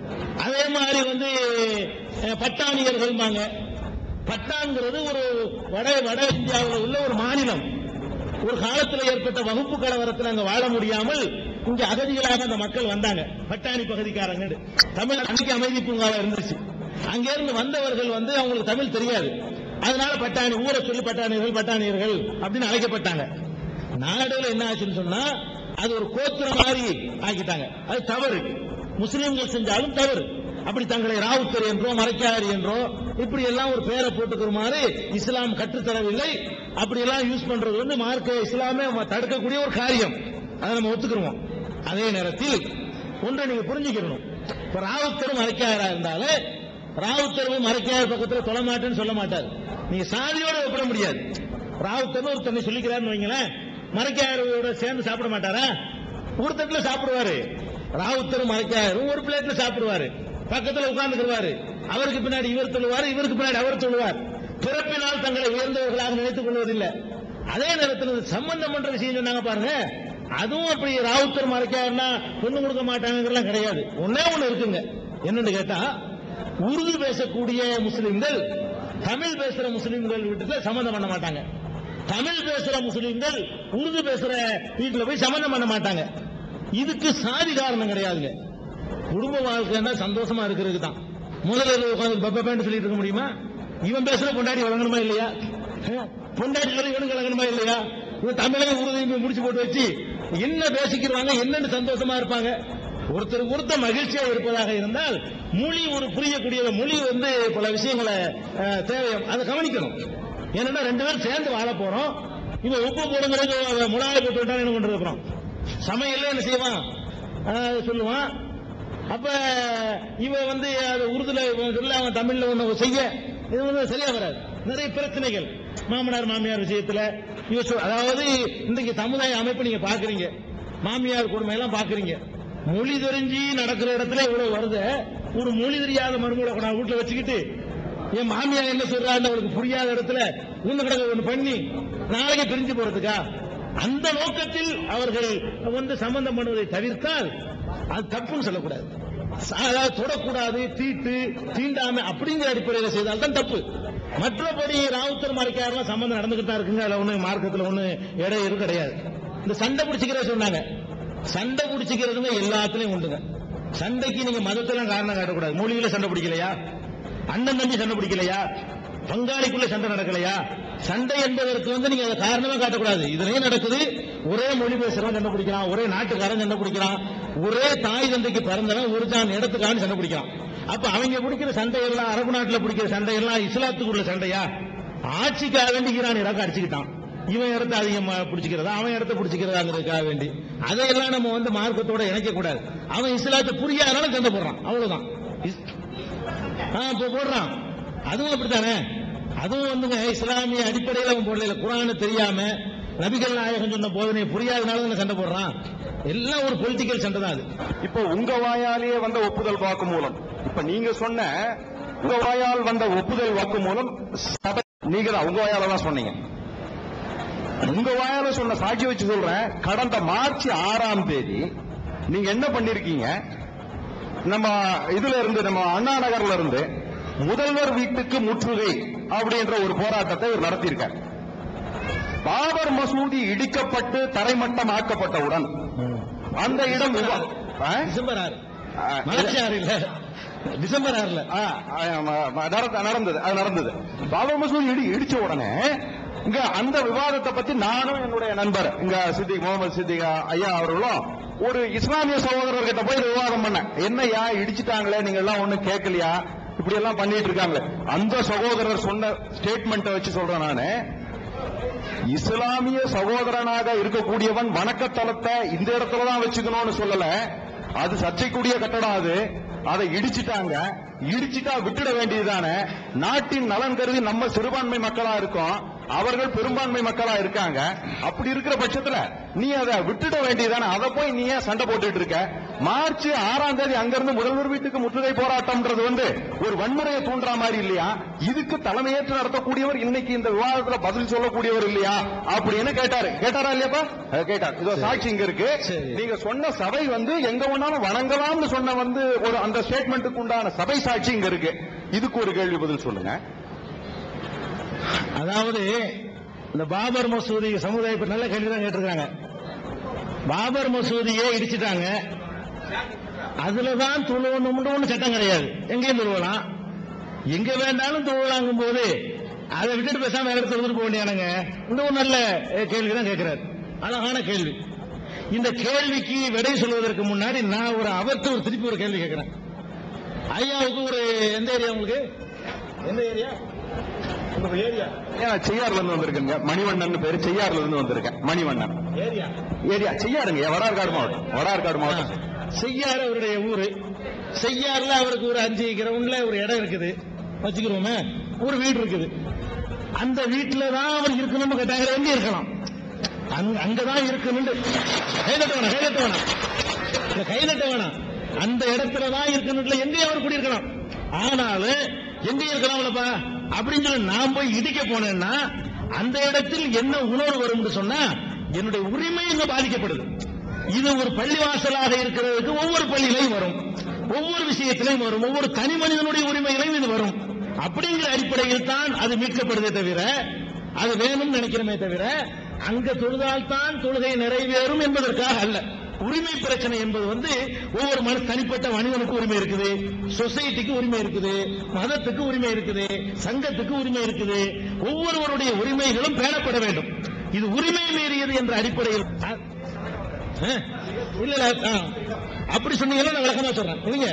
அதே மாதிரி வந்து அஹ், பட்டாணியர்கள்பாங்க பட்டான்கிறது ஒரு வட வட இந்தியாவில் உள்ள ஒரு மாநிலம் ஒரு காலத்தில் ஏற்பட்ட வகுப்பு கலவரத்தில் அங்க வாழ முடியாமல் இங்க அகதிகளாக அந்த மக்கள் வந்தாங்க பட்டாணி பகுதிக்காரங்க தமிழ் அன்னைக்கு அமைதி பூங்காவா இருந்துச்சு அங்கிருந்து வந்தவர்கள் வந்து அவங்களுக்கு தமிழ் தெரியாது அதனால பட்டாணி ஊரை சொல்லி பட்டாணியர்கள் பட்டாணியர்கள் அப்படின்னு அழைக்கப்பட்டாங்க நாடுல என்ன ஆச்சுன்னு சொன்னா அது ஒரு கோத்திரம் மாதிரி ஆக்கிட்டாங்க அது தவறு முஸ்லிம்கள் செஞ்சாலும் தவறு அப்படி தங்களை ராவுத்தர் என்றோ மறைக்காரி என்றோ இப்படி எல்லாம் ஒரு பேரை போட்டுக்கிறமாறு இஸ்லாம் கற்றுத்தரவில்லை அப்படி எல்லாம் யூஸ் பண்றது வந்து மார்க்க இஸ்லாமே தடுக்கக்கூடிய ஒரு காரியம் அதை நம்ம ஒத்துக்கிறோம் அதே நேரத்தில் ஒன்றை நீங்க புரிஞ்சுக்கணும் இப்ப ராவுத்தரும் மறைக்காரா இருந்தாலே ராவுத்தரும் மறைக்கார பக்கத்துல தொழ மாட்டேன்னு சொல்ல மாட்டார் நீங்க சாதியோட ஒப்பிட முடியாது ராவுத்தர் ஒரு தன்னை சொல்லிக்கிறாருன்னு வைங்களேன் மறைக்காரோட சேர்ந்து சாப்பிட மாட்டாரா ஒரு தட்டுல சாப்பிடுவாரு ராவுத்தரும் மறைக்காரும் ஒரு பிளேட்ல சாப்பிடுவாரு பக்கத்துல உட்கார்ந்துக்குவாரு அவருக்கு பின்னாடி இவர் சொல்லுவாரு இவருக்கு பின்னாடி அவர் சொல்லுவார் பிறப்பினால் தங்களை உயர்ந்தவர்களாக நினைத்துக் கொள்வதில்லை அதே நேரத்தில் சம்பந்தம் பண்ற விஷயம் சொன்னாங்க பாருங்க அதுவும் அப்படி ராவுத்தர் மறைக்காருன்னா பொண்ணு கொடுக்க மாட்டாங்கலாம் கிடையாது ஒன்னே ஒண்ணு இருக்குங்க என்னன்னு கேட்டா உருது பேசக்கூடிய முஸ்லிம்கள் தமிழ் பேசுற முஸ்லிம்கள் வீட்டுல சம்பந்தம் பண்ண மாட்டாங்க தமிழ் பேசுற முஸ்லிம்கள் உருது பேசுற வீட்டுல போய் சம்பந்தம் பண்ண மாட்டாங்க இதுக்கு சாதி காரணம் கிடையாதுங்க குடும்ப வாழ்க்கைன்னா சந்தோஷமா இருக்கிறதுக்கு தான் முதல்ல உட்காந்து பப்பேன்னு சொல்லிட்டு இருக்க முடியுமா இவன் பேசுற பொண்டாடி வழங்கணுமா இல்லையா அஹ், பொண்டாட்டி சொல்ல இவனுக்கு வழங்கணுமா இல்லையா இவன் தமிழக உறுதியை முடிச்சு போட்டு வச்சு என்ன பேசிக்கிறாங்க என்னன்னு சந்தோஷமா இருப்பாங்க ஒருத்தருக்கு ஒருத்தர் மகிழ்ச்சியா இருப்பதாக இருந்தால் மொழி ஒரு புரியக்கூடிய மொழி வந்து பல விஷயங்களை அஹ், தேவை அதை கவனிக்கணும் ஏன்னா ரெண்டு பேரும் சேர்ந்து வாழ போறோம் இவன் உப்பு போடுங்கிறது முளாய் போட்டு விட்டா என்ன பண்றது அப்புறம் சமையல்ல என்ன செய்வான் அஹ், சொல்லுவான் அப்ப இவன் வந்து அது உருதுல இவன் சொல்ல அவன் தமிழ்ல ஒண்ணு செய்ய இது வந்து சரியா வராது நிறைய பிரச்சனைகள் மாமனார் மாமியார் விஷயத்துல இவ சொல்- அதாவது இன்றைக்கு சமுதாய அமைப்பு நீங்க பாக்குறீங்க மாமியார் கொடுமை எல்லாம் பாக்குறீங்க மொழி தெரிஞ்சு நடக்கிற இடத்துல இவ்வளவு வருது ஒரு மொழி தெரியாத மருமகளை நான் வீட்டுல வச்சுக்கிட்டு என் மாமியார் என்ன சொல்றான்னு அவளுக்கு புரியாத இடத்துல உங்க கிடக்க ஒண்ணு பண்ணி நாளைக்கு பிரிஞ்சு போறதுக்கா அந்த நோக்கத்தில் அவர்கள் வந்து சம்பந்தம் பண்ணுவதை தவிர்த்தால் அது தப்புன்னு சொல்லக்கூடாது அதாவது தொடக்கூடாது தீட்டு தீண்டாமை அப்படிங்கிற அடிப்படையில் செய்தால் தான் தப்பு மற்றபடி ராவுத்தர் மறைக்காரெல்லாம் சம்பந்தம் நடந்துகிட்டு தான் இருக்குங்க அதுல ஒண்ணு மார்க்கத்துல ஒண்ணு இடையூறு கிடையாது இந்த சண்டை பிடிச்சிக்கிற சொன்னாங்க சண்டை பிடிச்சிக்கிறதுங்க எல்லாத்துலயும் உண்டுங்க சண்டைக்கு நீங்க மதத்தெல்லாம் காரணம் காட்டக்கூடாது மொழியில சண்டை பிடிக்கலையா அண்ணன் தம்பி சண்டை பிடிக்கலையா பங்காளிக்குள்ள சண்டை நடக்கலையா சண்டை என்பதற்கு வந்து நீங்க அதை காரணமா காட்டக்கூடாது இதுலயும் நடக்குது ஒரே மொழி பேசுறவன் சண்டை பிடிக்கிறான் ஒரே நாட்டுக்காரன் சண்டை பிடிக்கிறான் ஒரே தாய் தந்தைக்கு பிறந்தவன் ஒரு தான் இடத்துக்காரன் சண்டை பிடிக்கிறான் அப்ப அவங்க பிடிக்கிற சண்டையெல்லாம் அரபு நாட்டுல பிடிக்கிற சண்டையெல்லாம் இஸ்லாத்துக்குள்ள சண்டையா ஆட்சிக்காக வேண்டி ஈரான் இராக்க அடிச்சுக்கிட்டான் இவன் இடத்த அதிகமா பிடிச்சிக்கிறதா அவன் இடத்த பிடிச்சிக்கிறதாங்கிறதுக்காக வேண்டி அதையெல்லாம் நம்ம வந்து மார்க்கத்தோட இணைக்க கூடாது அவன் இஸ்லாத்தை புரியாதனால சண்டை போடுறான் அவ்வளவுதான் இஸ்- ஆ, இப்ப போடுறான் அதுவும் அப்படித்தானே அதுவும் வந்துங்க இஸ்லாமிய அடிப்படையில் அவன் போடல குரான் தெரியாம நபிகள் நாயகம் சொன்ன போதனை புரியாதனால தானே சண்டை போடுறான் எல்லாம் ஒரு பொலிட்டிக்கல் சண்டை தான் அது இப்போ உங்க வாயாலேயே வந்த ஒப்புதல் வாக்கு மூலம் இப்ப நீங்க சொன்ன உங்க வாயால் வந்த ஒப்புதல் வாக்கு மூலம் சபை நீங்க தான் உங்க வாயால தான் சொன்னீங்க உங்க வாயால சொன்ன சாட்சி வச்சு சொல்றேன் கடந்த மார்ச் ஆறாம் தேதி நீங்க என்ன பண்ணிருக்கீங்க நம்ம இதுல இருந்து நம்ம அண்ணா நகர்ல இருந்து முதல்வர் வீட்டுக்கு முற்றுகை அப்படின்ற ஒரு போராட்டத்தை இவர் நடத்தியிருக்கார் பாபர் மசூதி இடிக்கப்பட்டு தரைமட்டம் ஆக்கப்பட்டவுடன் அந்த இடம் விவா- ஆ? டிசம்பர் ஆறு ஆ, மார்ச் ஆறு இல்ல டிசம்பர் ஆறுல ஆ, ஆ, ம- ம- நடந்த- நடந்தது அது நடந்தது பாபர் மசூதி இடி இடிச்ச உடனே இங்க அந்த விவாதத்தை பத்தி நானும் என்னுடைய நண்பர் இங்க சித்திக் முகமது சித்திக் ஐயா அவர்களும் ஒரு இஸ்லாமிய சகோதரர்கிட்ட போய் இது விவாதம் பண்ண என்னய்யா இடிச்சிட்டாங்களே நீங்க எல்லாம் ஒண்ணும் கேட்கலையா இப்படி எல்லாம் பண்ணிட்டு இருக்காங்களே அந்த சகோதரர் சொன்ன ஸ்டேட்மெண்ட்டை வச்சு சொல்றேன் நானு இஸ்லாமிய சகோதரனாக இருக்கக்கூடியவன் வணக்கத்தலத்தை இந்த இடத்துல தான் வச்சுக்கணும்னு சொல்லல அது சர்ச்சைக்குரிய கட்டடம் அது அதை இடிச்சிட்டாங்க இடிச்சிட்டா விட்டுட வேண்டியதுதானே நாட்டின் நலன் கருதி நம்ம சிறுபான்மை மக்களா இருக்கோம் அவர்கள் பெரும்பான்மை மக்களா இருக்காங்க அப்படி இருக்கிற பட்சத்துல நீ அதை விட்டுட வேண்டியதானே அதை போய் நீ ஏன் சண்டை போட்டுட்டு இருக்க மார்ச் ஆறாம் தேதி அங்கிருந்து முதல்வர் வீட்டுக்கு முற்றுகை போராட்டம்ன்றது வந்து ஒரு வன்முறையை தூண்டுற மாதிரி இல்லையா இதுக்கு தலைமையேற்று நடத்தக்கூடியவர் இன்னைக்கு இந்த விவாதத்துல பதில் சொல்லக்கூடியவர் இல்லையா அப்படின்னு கேட்டாரு கேட்டாரா இல்லையாப்பா அஹ் கேட்டார் இதோ சாட்சி இங்க இருக்கு நீங்க சொன்ன சபை வந்து எங்க வேணாலும் வணங்கலாம்னு சொன்ன வந்து ஒரு அந்த ஸ்டேட்மெண்ட்டுக்கு உண்டான சபை சாட்சி இங்க இருக்கு இதுக்கு ஒரு கேள்வி பதில் சொல்லுங்க அதாவது இந்த பாபர் மசூதி சமுதாய இப்ப நல்ல கேள்வி தான் கேட்டிருக்காங்க பாபர் மசூதியை இடிச்சிட்டாங்க அதுலதான் தொழுவணும்னு ஒண்ணு சட்டம் கிடையாது எங்கேயும் தொழுவலாம் எங்க வேண்டாலும் தொழுவலாங்கும் போது அதை விட்டுட்டு பேசாம வேற இடத்துல இருந்துட்டு போக வேண்டியானுங்க இந்த ஒரு நல்ல கேள்வி தான் கேட்கிறார் அழகான கேள்வி இந்த கேள்விக்கு விடை சொல்வதற்கு முன்னாடி நான் ஒரு அவர்த்து ஒரு திருப்பி ஒரு கேள்வி கேட்கிறேன் ஐயாவுக்கு ஒரு எந்த ஏரியா உங்களுக்கு எந்த ஏரியா உங்க ஏரியா ஏன் செய்யாறுல இருந்து வந்திருக்கேங்க மணிவண்ணன் பேரு செய்யாறுல இருந்து வந்திருக்கேன் மணிவண்ணன் ஏரியா ஏரியா செய்யாருங்க வடார்காடு மாவட்டம் வடார்காடு மாவட்டம் செய்யாறு அவருடைய ஊரு செய்யாறுல அவருக்கு ஒரு அஞ்சு கிரவுண்ட்ல ஒரு இடம் இருக்குது வச்சுக்கிறோமே ஒரு வீடு இருக்குது அந்த வீட்டுல தான் அவர் இருக்கணும்னு கேட்டாங்க எங்க இருக்கலாம் அங்க- அங்கதான் இருக்கணும் கைதட்ட வேணாம் கைதட்ட வேணாம் இல்ல, கைதட்ட வேணாம் அந்த இடத்துல தான் இருக்கணும் எங்கேயும் அவர் குடியிருக்கலாம் ஆனாலும் எங்க இருக்கலாம்லப்பா அப்படின்னு சொல்லி நான் போய் இடிக்க போனேன்னா அந்த இடத்தில் என்ன உணர்வு வரும்னு சொன்னா என்னுடைய உரிமை இங்க பாதிக்கப்படுது இது ஒரு பள்ளிவாசலாக இருக்கிறதுக்கு ஒவ்வொரு பள்ளியிலையும் வரும் ஒவ்வொரு விஷயத்திலையும் வரும் ஒவ்வொரு தனி மனிதனுடைய உரிமைகளையும் இது வரும் அப்படிங்கிற அடிப்படையில் தான் அது மீட்கப்படுதே தவிர அது வேணும்னு நினைக்கிறோமே தவிர அங்க தொழுதால் தான் தொழுகை நிறைவேறும் என்பதற்காக அல்ல உரிமை பிரச்சனை என்பது வந்து ஒவ்வொரு மனு தனிப்பட்ட மனிதனுக்கு உரிமை இருக்குது சொசைட்டிக்கு உரிமை இருக்குது மதத்துக்கு உரிமை இருக்குது சங்கத்துக்கு உரிமை இருக்குது ஒவ்வொருவருடைய உரிமைகளும் பேணப்பட வேண்டும் இது உரிமை மீறியது என்ற அடிப்படையில் அ- அ, இல்ல இல்ல ஆ. அப்படி சொன்னீங்கன்னா நான் விளக்கமா சொல்றேன் இல்லைங்க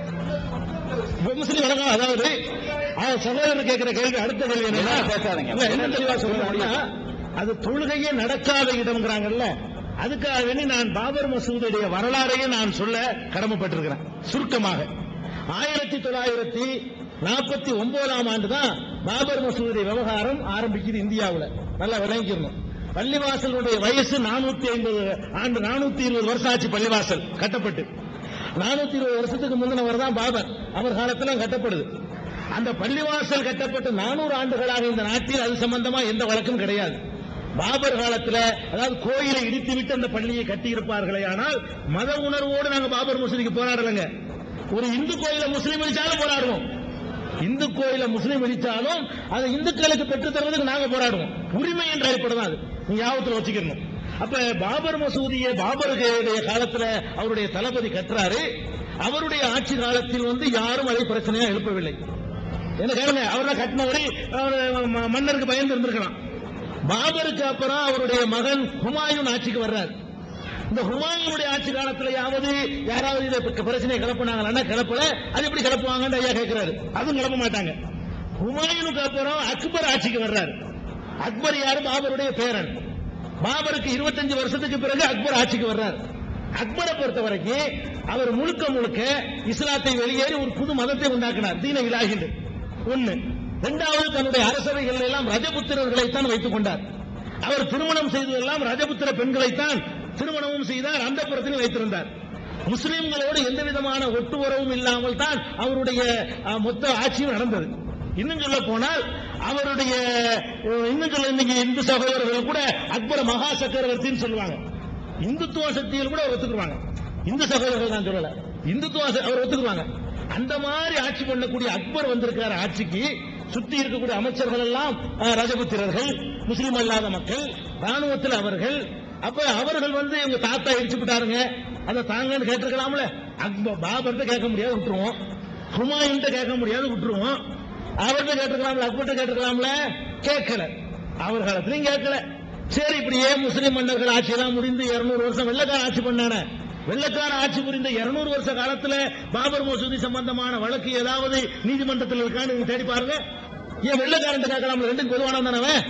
முஸ்லீம் வழக்கம் அதாவது அவன் சகோதரர் கேட்கிற கேள்வி அடுத்த கேள்வி என்னன்னா பேசாதீங்க. இல்ல, என்ன தெளிவா சொல்றேன்னா அது தொழுகையே நடக்காத இடம்ங்கிறாங்கல்ல அதுக்காக வேண்டி நான் பாபர் மசூதியுடைய வரலாறையே நான் சொல்ல கடமைப்பட்டிருக்கிறேன் சுருக்கமாக ஆயிரத்தி தொள்ளாயிரத்தி நாற்பத்தி ஒன்பதாம் ஆண்டு தான் பாபர் மசூதி விவகாரம் ஆரம்பிக்குது இந்தியாவுல நல்லா விளங்கிக்கணும் பள்ளிவாசலுடைய வயசு நானூத்தி ஐம்பது ஆண்டு நானூத்தி இருபது வருஷம் ஆச்சு பள்ளிவாசல் கட்டப்பட்டு நானூத்தி இருபது வருஷத்துக்கு முந்தினவர் தான் பாபர் அவர் காலத்துல கட்டப்படுது அந்த பள்ளிவாசல் கட்டப்பட்டு நானூறு ஆண்டுகளாக இந்த நாட்டில் அது சம்பந்தமா எந்த வழக்கும் கிடையாது பாபர் காலத்துல அதாவது கோயிலை இடித்து விட்டு அந்த பள்ளியை கட்டி இருப்பார்களே ஆனால் மத உணர்வோடு நாங்க பாபர் மசூதிக்கு போராடலைங்க ஒரு இந்து கோயில முஸ்லீம் இடிச்சாலும் போராடுவோம் இந்து கோயில முஸ்லீம் இடிச்சாலும் அதை இந்துக்களுக்கு பெற்றுத் தருவதற்கு நாங்க போராடுவோம் உரிமை என்ற அடிப்படை தான் அது நீங்க ஞாபகத்தில் வச்சுக்கணும் அப்ப பாபர் மசூதியை பாபருடைய காலத்துல அவருடைய தளபதி கட்டுறாரு அவருடைய ஆட்சி காலத்தில் வந்து யாரும் அதை பிரச்சனையா எழுப்பவில்லை என்ன கேளுங்க அவர் தான் கட்டினவரு அவர் ம- மன்னருக்கு பயந்து இருந்திருக்கலாம் பாபருக்கு அப்புறம் அவருடைய மகன் ஹுமாயூன் ஆட்சிக்கு வர்றார் இந்த ஹுமாயூனுடைய ஆட்சி காலத்திலேயாவது யாராவது இதை ப- பிரச்சனையை கிளப்புனாங்களா கிளப்பல அது எப்படி கிளப்புவாங்கன்னு ஐயா கேட்கிறாரு அதுவும் கிளப்ப மாட்டாங்க ஹுமாயூனுக்கு அப்புறம் அக்பர் ஆட்சிக்கு வர்றாரு அக்பர் யாரு பாபருடைய பேரன் பாபருக்கு 25 வருஷத்துக்கு பிறகு அக்பர் ஆட்சிக்கு வர்றார் அக்பரை பொறுத்த வரைக்கும் அவர் முழுக்க முழுக்க இஸ்லாத்தை வெளியேறி ஒரு புது மதத்தை உண்டாக்கினார் தீன இலாகிண்டு ஒண்ணு இரண்டாவது தன்னுடைய அரசவைகள் எல்லாம் ரஜபுத்திரர்களைத்தான் வைத்துக் கொண்டார் அவர் திருமணம் செய்ததெல்லாம் ரஜபுத்திர பெண்களைத்தான் திருமணமும் செய்தார் அந்த புறத்திலும் வைத்திருந்தார் முஸ்லிம்களோடு எந்த விதமான ஒட்டு உறவும் இல்லாமல் தான் அவருடைய அஹ், மொத்த ஆட்சியும் நடந்தது இன்னும் சொல்ல போனால் அவருடைய அஹ், இன்னும் சொல்ல இன்னைக்கு இந்து சகோதரர்கள் கூட அக்பர மகா சக்கரவர்த்தின்னு சொல்லுவாங்க இந்துத்துவ சக்திகள் கூட அவர் ஒத்துக்குவாங்க இந்து சகோதரர்கள் நான் சொல்லல இந்துத்துவ ச- அவர் ஒத்துக்குவாங்க அந்த மாதிரி ஆட்சி பண்ணக்கூடிய அக்பர் வந்திருக்கிற ஆட்சிக்கு சுத்தி இருக்கக்கூடிய அமைச்சர்கள் எல்லாம் அஹ், ரஜபுத்திரர்கள் முஸ்லிம் அல்லாத மக்கள் ராணுவத்தில் அவர்கள் அப்ப அவர்கள் வந்து இவங்க தாத்தா இடிச்சு விட்டாருங்க அதை தாங்கன்னு கேட்டிருக்கலாம்ல அக்பர் பாபர்கிட்ட கேட்க முடியாது விட்டுருவோம் ஹுமாயூன்ட்ட கேட்க முடியாது விட்டுருவோம் அவர்கிட்ட கேட்டிருக்கலாம்ல அக்பர்கிட்ட கேட்டிருக்கலாம்ல கேட்கல அவர் காலத்திலையும் கேட்கல சரி இப்படியே முஸ்லிம் மன்னர்கள் ஆட்சி எல்லாம் முடிந்து 200 வருஷம் வெள்ளக்கார ஆட்சி பண்ணான வெள்ளக்கார ஆட்சி புரிந்த 200 வருஷ காலத்துல பாபர் மசூதி சம்பந்தமான வழக்கு ஏதாவது நீதிமன்றத்தில் இருக்கான்னு நீங்க தேடி பாருங்க ஏன் வெள்ளக்காரன் கேட்கலாம்ல ரெண்டுக்கு பொதுவான தானே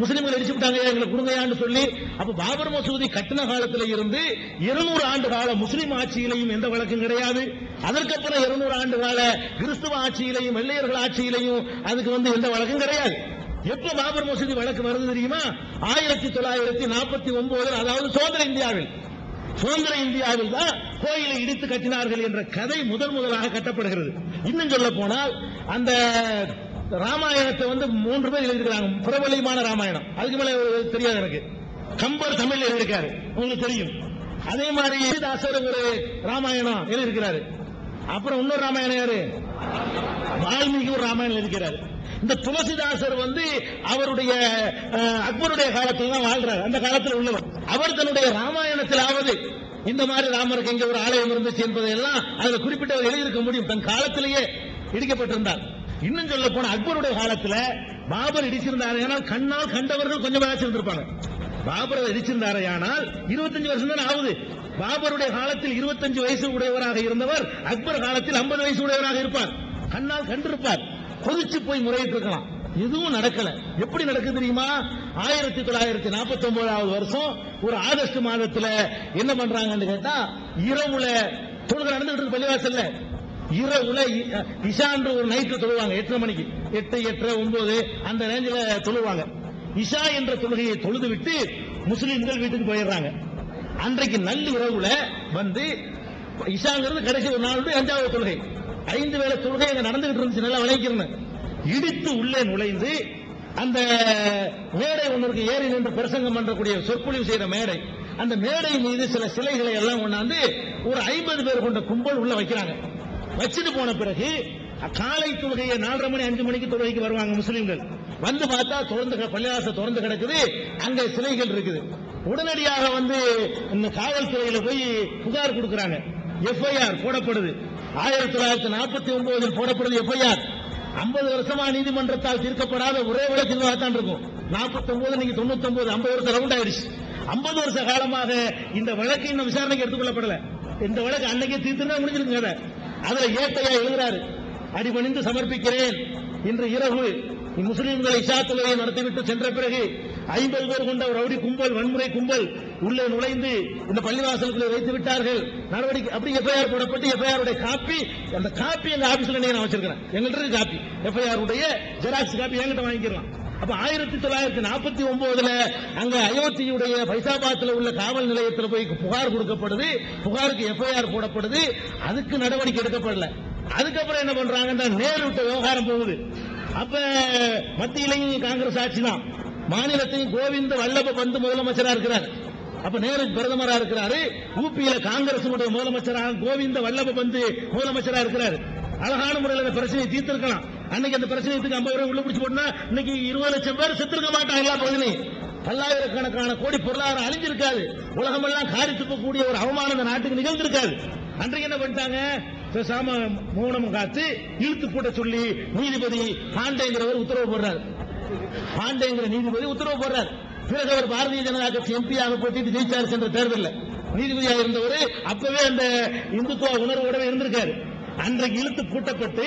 முஸ்லிம்கள் அடிச்சு விட்டாங்க எங்களை கொடுங்கயான்னு சொல்லி அப்ப பாபர் மசூதி கட்டின காலத்துல இருந்து இருநூறு ஆண்டு கால முஸ்லிம் ஆட்சியிலையும் எந்த வழக்கும் கிடையாது அதற்கப்புறம் இருநூறு ஆண்டு கால கிறிஸ்துவ ஆட்சியிலையும் வெள்ளையர்கள் ஆட்சியிலையும் அதுக்கு வந்து எந்த வழக்கும் கிடையாது எப்ப பாபர் மசூதி வழக்கு வருது தெரியுமா ஆயிரத்தி தொள்ளாயிரத்தி நாற்பத்தி ஒன்பதுல அதாவது சுதந்திர இந்தியாவில் சுதந்திர இந்தியாவில் தான் கோயிலை இடித்து கட்டினார்கள் என்ற கதை முதல் முதலாக கட்டப்படுகிறது இன்னும் சொல்ல போனால் அந்த ராமாயணத்தை வந்து மூன்று பேர் எழுதியிருக்கிறாங்க பிரபலியமான ராமாயணம் அதுக்கு மேல தெரியாது எனக்கு கம்பர் தமிழ் எழுதியிருக்காரு உங்களுக்கு தெரியும் அதே மாதிரி தாசர் ஒரு ராமாயணம் எழுதியிருக்கிறாரு அப்புறம் இன்னொரு ராமாயணம் யாரு வால்மீகி ஒரு ராமாயணம் இருக்கிறார் இந்த துளசிதாசர் வந்து அவருடைய அஹ், அக்பருடைய காலத்தில் தான் வாழ்றார் அந்த காலத்தில் உள்ளவர் அவர் தன்னுடைய ராமாயணத்திலாவது இந்த மாதிரி ராமருக்கு இங்க ஒரு ஆலயம் இருந்துச்சு என்பதை எல்லாம் அதுல குறிப்பிட்டவர் எழுதியிருக்க முடியும் தன் காலத்திலேயே இடிக்கப்பட்டிருந்தார் இன்னும் சொல்ல போன அக்பருடைய காலத்துல பாபர் இடிச்சிருந்தார் ஏனால் கண்ணால் கண்டவர்கள் கொஞ்சம் இருந்திருப்பாங்க பாபர் இடிச்சிருந்தாரே ஆனால் இருபத்தஞ்சு வருஷம் தானே ஆகுது பாபருடைய காலத்தில் இருபத்தஞ்சு வயசு உடையவராக இருந்தவர் அக்பர் காலத்தில் 50 வயசு உடையவராக இருப்பார் கண்ணால் கண்டிருப்பார் கொதிச்சு போய் முறையிட்டு இருக்கலாம் எதுவும் நடக்கல எப்படி நடக்குது தெரியுமா ஆயிரத்தி தொள்ளாயிரத்தி நாற்பத்தி ஒன்பதாவது வருஷம் ஒரு ஆகஸ்ட் மாதத்துல என்ன பண்றாங்கன்னு கேட்டா இரவுல தொழுகை நடந்துகிட்டு இருக்கு பள்ளிவாசல்ல இரவுல இ- இஷான்ற ஒரு நைட்டு தொழுவாங்க எட்டரை மணிக்கு எட்டு எட்டரை ஒன்பது அந்த ரேஞ்சில தொழுவாங்க இஷா என்ற தொழுகையை தொழுது விட்டு முஸ்லிம்கள் வீட்டுக்கு போயிடுறாங்க அன்றைக்கு நல்ல இரவுல வந்து இஷாங்கிறது கடைசி ஒரு நாள் அஞ்சாவது தொழுகை ஐந்து வேளை தொழுகை அங்க நடந்துகிட்டு இருந்துச்சு நல்லா விளைக்கிறேன் இடித்து உள்ளே நுழைந்து அந்த மேடை ஒன்று இருக்கு ஏறி நின்று பிரசங்கம் பண்றக்கூடிய சொற்பொழிவு செய்யற மேடை அந்த மேடை மீது சில சிலைகளை எல்லாம் கொண்டாந்து ஒரு ஐம்பது பேர் கொண்ட கும்பல் உள்ள வைக்கிறாங்க வச்சுட்டு போன பிறகு காலை தொழுகையை நாலரை மணி அஞ்சு மணிக்கு தொழுகைக்கு வருவாங்க முஸ்லிம்கள் வந்து பார்த்தா திறந்து கி- பள்ளிவாசல் திறந்து கிடக்குது அங்க சிலைகள் இருக்குது உடனடியாக வந்து இந்த காவல்துறையில போய் புகார் கொடுக்கறாங்க எஃப்ஐஆர் போடப்படுது ஆயிரத்தி தொள்ளாயிரத்தி நாற்பத்தி ஒன்பதில் போடப்படுது எஃப்ஐஆர் ஐம்பது வருஷமா நீதிமன்றத்தால் தீர்க்கப்படாத ஒரே வழக்கு இதுவாகத்தான் இருக்கும் நாற்பத்தி ஒன்பது நீங்க தொண்ணூத்தி ஒன்பது ஐம்பது வருஷம் ரவுண்ட் ஆயிடுச்சு ஐம்பது வருஷ காலமாக இந்த வழக்கு இன்னும் விசாரணைக்கு எடுத்துக்கொள்ளப்படல இந்த வழக்கு அன்னைக்கே தீர்த்துனா முடிஞ்சிருக்குங்க அதை. அதுல ஏட்டையா எழுதுறாரு அடிபணிந்து சமர்ப்பிக்கிறேன் இன்று இரவு முஸ்லிம்கள் இஷா தொழுகையை நடத்திவிட்டு சென்ற பிறகு ஐம்பது பேர் கொண்ட ஒரு ரவுடி கும்பல் வன்முறை கும்பல் உள்ளே நுழைந்து இந்த பள்ளிவாசலுக்குள்ளே வைத்து விட்டார்கள் நடவடிக்கை அப்படி எஃப்ஐஆர் போடப்பட்டு எஃப்ஐஆர் உடைய காப்பி அந்த காப்பி எங்க ஆபீஸ்ல நீங்க நான் வச்சிருக்கிறேன் எங்கள்ட்ட இருக்கு காப்பி எஃப்ஐஆர் உடைய ஜெராக்ஸ் காப்பி என்கிட்ட வாங்கிக்கலாம் அப்ப ஆயிரத்தி தொள்ளாயிரத்தி நாற்பத்தி ஒன்பதுல அங்க அயோத்தியுடைய பைசாபாத்தில் உள்ள காவல் நிலையத்தில் போய் புகார் கொடுக்கப்படுது புகாருக்கு எஃப்ஐஆர் போடப்படுது அதுக்கு நடவடிக்கை எடுக்கப்படல அதுக்கப்புறம் என்ன பண்றாங்கன்னா நேரு விட்ட விவகாரம் போகுது அப்ப மத்தியிலையும் காங்கிரஸ் ஆட்சி தான் மாநிலத்தையும் கோவிந்த வல்லப பந்து முதலமைச்சரா இருக்கிறார் அப்ப நேரு பிரதமரா இருக்கிறாரு யூபியில காங்கிரஸ் முதலமைச்சராக கோவிந்த வல்லப பந்து முதலமைச்சரா இருக்கிறாரு அழகான முறையில் அந்த பிரச்சனையை தீர்த்திருக்கலாம் அன்னைக்கு அந்த பிரச்சனைக்கு ஐம்பது ரூபாய் உள்ள பிடிச்சு போட்டா இன்னைக்கு இருபது லட்சம் பேர் செத்துருக்க மாட்டாங்க எல்லா பகுதியிலையும் பல்லாயிரக்கணக்கான கோடி பொருளாதாரம் அழிஞ்சிருக்காது உலகமெல்லாம் காரி துப்பக்கூடிய ஒரு அவமானம் இந்த நாட்டுக்கு நிகழ்ந்திருக்காது அன்றைக்கு என்ன பண்ணிட்டாங்க பேசாம மௌனம் காத்து இழுத்து போட்ட சொல்லி நீதிபதி பாண்டேங்கிறவர் உத்தரவு போடுறாரு பாண்டேங்கிற நீதிபதி உத்தரவு போடுறார் பிறகு அவர் பாரதிய ஜனதா கட்சி எம்பியாக போட்டிட்டு ஜெயிச்சார் சென்ற தேர்தலில் நீதிபதியாக இருந்தவர் அப்பவே அந்த இந்துத்துவ உணர்வோட இருந்திருக்காரு அன்றைக்கு இழுத்து பூட்டப்பட்டு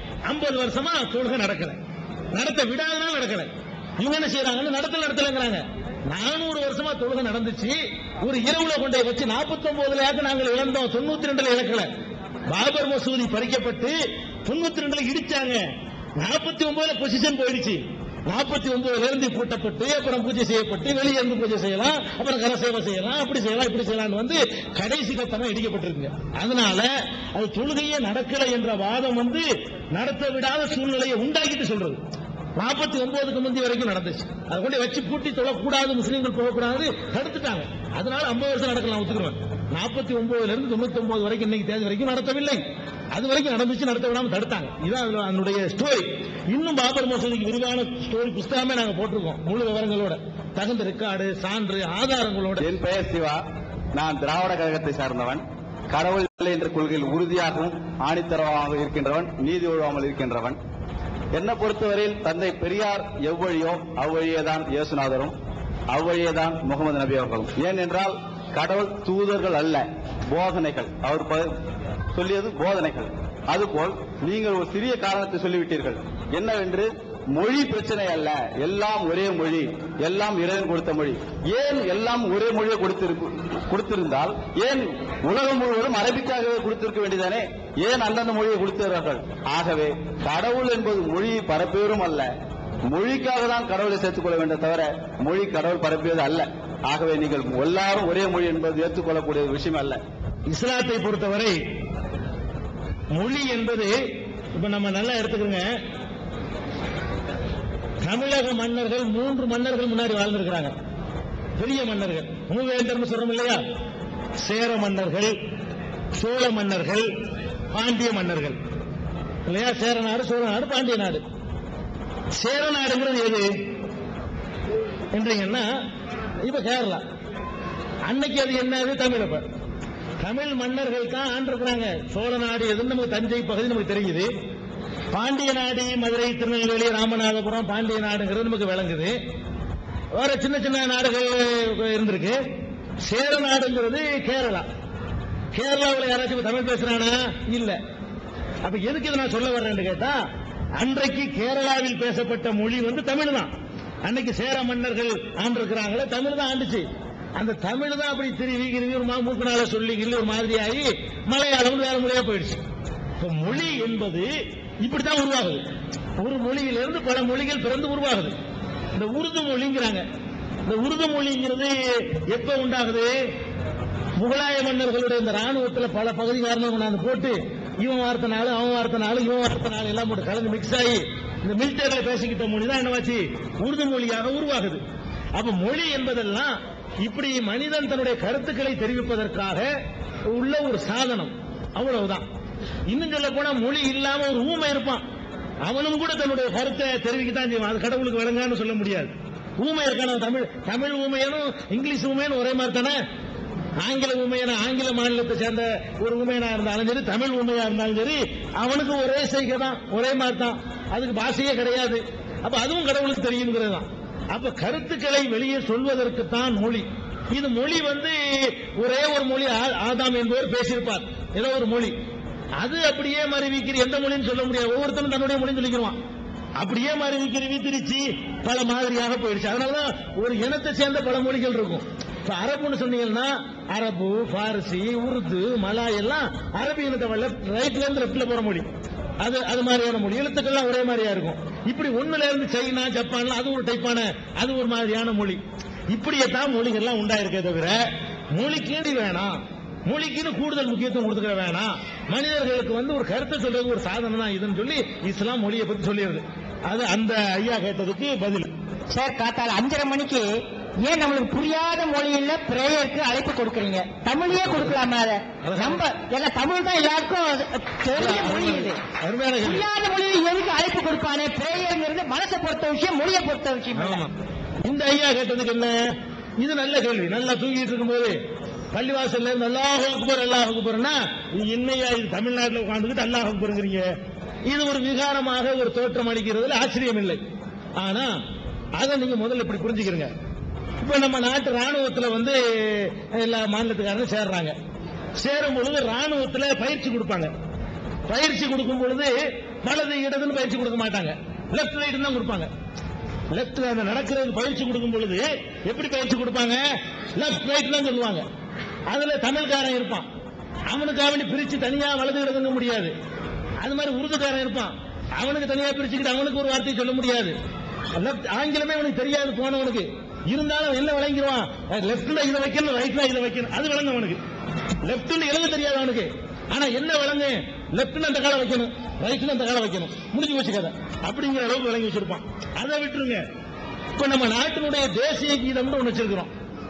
50 வருஷமா தொழுகை நடக்கல நடத்த விடாதனால நடக்கல இவங்க என்ன செய்யறாங்கன்னு நடத்தல நடத்தலங்கிறாங்க நானூறு வருஷமா தொழுகை நடந்துச்சு ஒரு இரவுல கொண்டே வச்சு 49 யாக்கு நாங்கள் இழந்தோம் தொண்ணூத்தி ரெண்டுல இழக்கல பாபர் மசூதி பறிக்கப்பட்டு தொண்ணூத்தி ரெண்டுல இடிச்சாங்க நாற்பத்தி ஒன்பதுல பொசிஷன் போயிடுச்சு நாற்பத்தி ஒன்பதுல இருந்து கூட்டப்பட்டு அப்புறம் பூஜை செய்யப்பட்டு வெளியே இருந்து பூஜை செய்யலாம் அப்புறம் கரசேவை செய்யலாம் அப்படி செய்யலாம் இப்படி செய்யலாம்னு வந்து கடைசி கட்டமா இடிக்கப்பட்டிருக்குங்க அதனால அது தொழுகையே நடக்கல என்ற வாதம் வந்து நடத்த விடாத சூழ்நிலையை உண்டாக்கிட்டு சொல்றது நாற்பத்தி ஒன்பதுக்கு முந்தி வரைக்கும் நடந்துச்சு அதை கொண்டு வச்சு பூட்டி தொழக்கூடாது முஸ்லீம்கள் போகக்கூடாது தடுத்துட்டாங்க அதனால ஐம்பது வருஷம் நடக்கலாம் ஒத்துக்குறேன் நாற்பத்தி ஒன்பதுல இருந்து தொண்ணூத்தி ஒன்பது வரைக்கும் இன்னைக்கு தேதி வரைக்கும் நடத்தவில்லை அது வரைக்கும் நடந்துச்சு நடத்த விடாம தடுத்தாங்க இதான் அதுல அதனுடைய ஸ்டோரி இன்னும் பாபர் மசூதிக்கு விரிவான ஸ்டோரி புஸ்தகமே நாங்க போட்டிருக்கோம் முழு விவரங்களோட தகுந்த ரெக்கார்டு சான்று ஆதாரங்களோட என் பெயர் சிவா நான் திராவிட கழகத்தை சார்ந்தவன் கடவுள் இல்லை என்ற கொள்கையில் உறுதியாகவும் ஆணித்தரமாக இருக்கின்றவன் நீதி ஒழுவாமல் இருக்கின்றவன் என்னை பொறுத்தவரையில் தந்தை பெரியார் எவ்வழியோ அவ்வழியேதான் இயேசுநாதரும் அவ்வழியேதான் முகமது நபி அவர்களும் ஏனென்றால் கடவுள் தூதர்கள் அல்ல போதனைகள் அவர் ப- சொல்லியது போதனைகள் அதுபோல் நீங்கள் ஒரு சிறிய காரணத்தை சொல்லிவிட்டீர்கள் என்னவென்று மொழி பிரச்சனை அல்ல எல்லாம் ஒரே மொழி எல்லாம் இறைவன் கொடுத்த மொழி ஏன் எல்லாம் ஒரே மொழியை கொடுத்திருக்கு கொடுத்திருந்தால் ஏன் உலகம் முழுவதும் அரபிக்காகவே கொடுத்திருக்க வேண்டியதானே ஏன் அந்தந்த மொழியை கொடுத்தார்கள் ஆகவே கடவுள் என்பது மொழியை பரப்பியவரும் அல்ல மொழிக்காக தான் கடவுளை சேர்த்துக் கொள்ள வேண்டும் தவிர மொழி கடவுள் பரப்பியது அல்ல ஆகவே நீங்கள் எல்லாரும் ஒரே மொழி என்பது ஏற்றுக்கொள்ளக்கூடிய விஷயம் அல்ல இஸ்லாத்தை பொறுத்தவரை மொழி என்பது இப்ப நம்ம நல்லா எடுத்துக்கோங்க தமிழக மன்னர்கள் மூன்று மன்னர்கள் முன்னாடி வாழ்ந்திருக்கிறாங்க பெரிய மன்னர்கள் மூவேந்தர்னு சொல்றோம் இல்லையா சேர மன்னர்கள் சோழ மன்னர்கள் பாண்டிய மன்னர்கள் இல்லையா சேர நாடு சோழ நாடு பாண்டிய நாடு சேர நாடுங்கிறது எது என்றீங்கன்னா இப்ப கேரளா அன்னைக்கு அது என்னது தமிழ் அப்ப தமிழ் மன்னர்கள் தான் ஆண்டிருக்கிறாங்க சோழ நாடு எதுன்னு நமக்கு தஞ்சை பகுதி நமக்கு தெரியுது பாண்டிய நாடு மதுரை திருநெல்வேலி ராமநாதபுரம் பாண்டிய நாடுங்கிறது நமக்கு விளங்குது வேற சின்ன சின்ன நாடுகள் இருந்திருக்கு சேர நாடுங்கிறது கேரளா கேரளாவில் யாராச்சும் இப்ப தமிழ் பேசுறானா இல்ல அப்ப எதுக்கு இதை நான் சொல்ல வர்றேன்னு கேட்டா அன்றைக்கு கேரளாவில் பேசப்பட்ட மொழி வந்து தமிழ் தான் அன்னைக்கு சேர மன்னர்கள் ஆண்டிருக்கிறாங்களே தமிழ் தான் ஆண்டுச்சு அந்த தமிழ் தான் அப்படி திருவி கிருவி ஒரு மா- மூக்குனால சொல்லி கிள்ளி ஒரு மாதிரி ஆகி மலையாளம் வேற மொழியா போயிடுச்சு இப்ப மொழி என்பது இப்படித்தான் உருவாகுது ஒரு மொழியிலிருந்து பல மொழிகள் பிறந்து உருவாகுது இந்த உருது மொழிங்கிறாங்க இந்த உருது மொழிங்கிறது எப்ப உண்டாகுது முகலாய மன்னர்களுடைய இந்த ராணுவத்துல பல பகுதிக்காரங்க கொண்டாந்து போட்டு இவன் வார்த்தை நாள் அவன் வார்த்தை நாள் இவன் வார்த்தை நாள் எல்லாம் போட்டு கலந்து மிக்ஸ் ஆகி இந்த மிலிட்டரியில பேசிக்கிட்ட மொழி தான் என்னவாச்சு உருது மொழியாக உருவாகுது அப்ப மொழி என்பதெல்லாம் இப்படி மனிதன் தன்னுடைய கருத்துக்களை தெரிவிப்பதற்காக உள்ள ஒரு சாதனம் அவ்வளவுதான் இன்னும் சொல்ல போனா மொழி இல்லாம ஒரு ஊமை இருப்பான் அவனும் கூட தன்னுடைய கருத்தை தெரிவிக்கத்தான் செய்வான் அது கடவுளுக்கு விளங்கான்னு சொல்ல முடியாது ஊமை இருக்கான தமிழ் தமிழ் ஊமையனும் இங்கிலீஷ் ஊமையனும் ஒரே மாதிரி தானே ஆங்கில ஊமையன ஆங்கில மாநிலத்தை சேர்ந்த ஒரு ஊமையனா இருந்தாலும் சரி தமிழ் ஊமையா இருந்தாலும் சரி அவனுக்கு ஒரே செய்கை தான் ஒரே மாதிரி தான் அதுக்கு பாஷையே கிடையாது அப்ப அதுவும் கடவுளுக்கு தெரியுங்கிறது தான் அப்ப கருத்துக்களை வெளியே சொல்வதற்கு தான் மொழி இது மொழி வந்து ஒரே ஒரு மொழி ஆ- ஆதாம் என்பவர் பேசியிருப்பார் ஏதோ ஒரு மொழி அது அப்படியே மறுவிக்கிற எந்த மொழின்னு சொல்ல முடியாது ஒவ்வொருத்தரும் தன்னுடைய மொழின்னு சொல்லிக்குவான் அப்படியே மறுவிக்கிற திருச்சி பல மாதிரியாக போயிடுச்சு அதனாலதான் ஒரு இனத்தை சேர்ந்த பல மொழிகள் இருக்கும் இப்ப அரபுன்னு சொன்னீங்கன்னா அரபு பாரசி உருது மலாய் எல்லாம் அரபி இனத்தை லெஃப்ட் ரைட்ல இருந்து லெப்ட்ல போற மொழி அது அது மாதிரியான மொழி எழுத்துக்கள்லாம் ஒரே மாதிரியா இருக்கும் இப்படி ஒண்ணுல இருந்து சைனா ஜப்பான்ல அது ஒரு டைப்பான அது ஒரு மாதிரியான மொழி இப்படியே தான் மொழிகள்லாம் உண்டாயிருக்கே தவிர மொழிக்கேடி வேணாம் மொழிக்குன்னு கூடுதல் முக்கியத்துவம் கொடுத்துக்க வேணாம் மனிதர்களுக்கு வந்து ஒரு கருத்தை சொல்றது ஒரு சாதனம் தான் இதுன்னு சொல்லி இஸ்லாம் மொழியை பத்தி சொல்லிடுது அது அந்த ஐயா கேட்டதுக்கு பதில் சார் காத்தால அஞ்சரை மணிக்கு ஏன் நம்மளுக்கு புரியாத மொழியில பிரேயருக்கு அழைப்பு கொடுக்குறீங்க தமிழையே கொடுக்கலாமா அதை நம்ம ஏன்னா தமிழ் தான் எல்லாருக்கும் அது தெரிஞ்ச மொழி இது அருமையான கேள்வி. புரியாத மொழியில எதுக்கு அழைப்பு கொடுப்பானே பிரேயருங்கிறது மனசை பொறுத்த விஷயம் மொழியை பொறுத்த விஷயம் இல்ல. ஆமா. இந்த ஐயா கேட்டதுக்கு என்ன இது நல்ல கேள்வி நல்லா தூங்கிட்டு இருக்கும்போது பள்ளிவாசல்ல இருந்து அல்லாஹ் அக்பர் அல்லாஹ் அக்பர்னா இது என்னையா இது தமிழ்நாட்டில் உட்கார்ந்துக்கிட்டு அல்லாஹ் அக்பருங்கிறீங்க இது ஒரு விகாரமாக ஒரு தோற்றம் அளிக்கிறதுல ஆச்சரியம் இல்லை ஆனா அதை நீங்க முதல்ல இப்படி புரிஞ்சுக்கிறீங்க இப்ப நம்ம நாட்டு ராணுவத்துல வந்து எல்லா மாநிலத்துக்காரங்க சேர்றாங்க சேரும் பொழுது ராணுவத்துல பயிற்சி கொடுப்பாங்க பயிற்சி கொடுக்கும் பொழுது வலது இடதுன்னு பயிற்சி கொடுக்க மாட்டாங்க லெஃப்ட் ரைட் தான் கொடுப்பாங்க லெஃப்ட் அந்த நடக்கிறது பயிற்சி கொடுக்கும் பொழுது எப்படி பயிற்சி கொடுப்பாங்க லெஃப்ட் ரைட் தான் சொல்லுவாங்க அதுல தமிழ்காரன் இருப்பான் அவனுக்காக வேண்டி பிரிச்சு தனியா வலது இடதுங்க முடியாது அது மாதிரி உருதுக்காரன் இருப்பான் அவனுக்கு தனியா பிரிச்சுக்கிட்டு அவனுக்கு ஒரு வார்த்தையை சொல்ல முடியாது லெஃப்ட் ஆங்கிலமே அவனுக்கு தெரியாது போனவனுக்கு இருந்தாலும் என்ன விளங்கிடுவான் லெஃப்ட்ல இதை வைக்கணும் ரைட்ல இதை வைக்கணும் அது விளங்கும் அவனுக்கு லெஃப்ட்னு எழுத தெரியாது அவனுக்கு ஆனா என்ன விளங்கு லெஃப்ட்ல அந்த காலை வைக்கணும் ரைட்ல அந்த காலை வைக்கணும் முடிஞ்சு வச்சு கதை அப்படிங்கிற அளவுக்கு விளங்கி வச்சிருப்பான் அதை விட்டுருங்க இப்ப நம்ம நாட்டினுடைய தேசிய கீதம்னு ஒண்ணு வச்சிருக்கிறோம்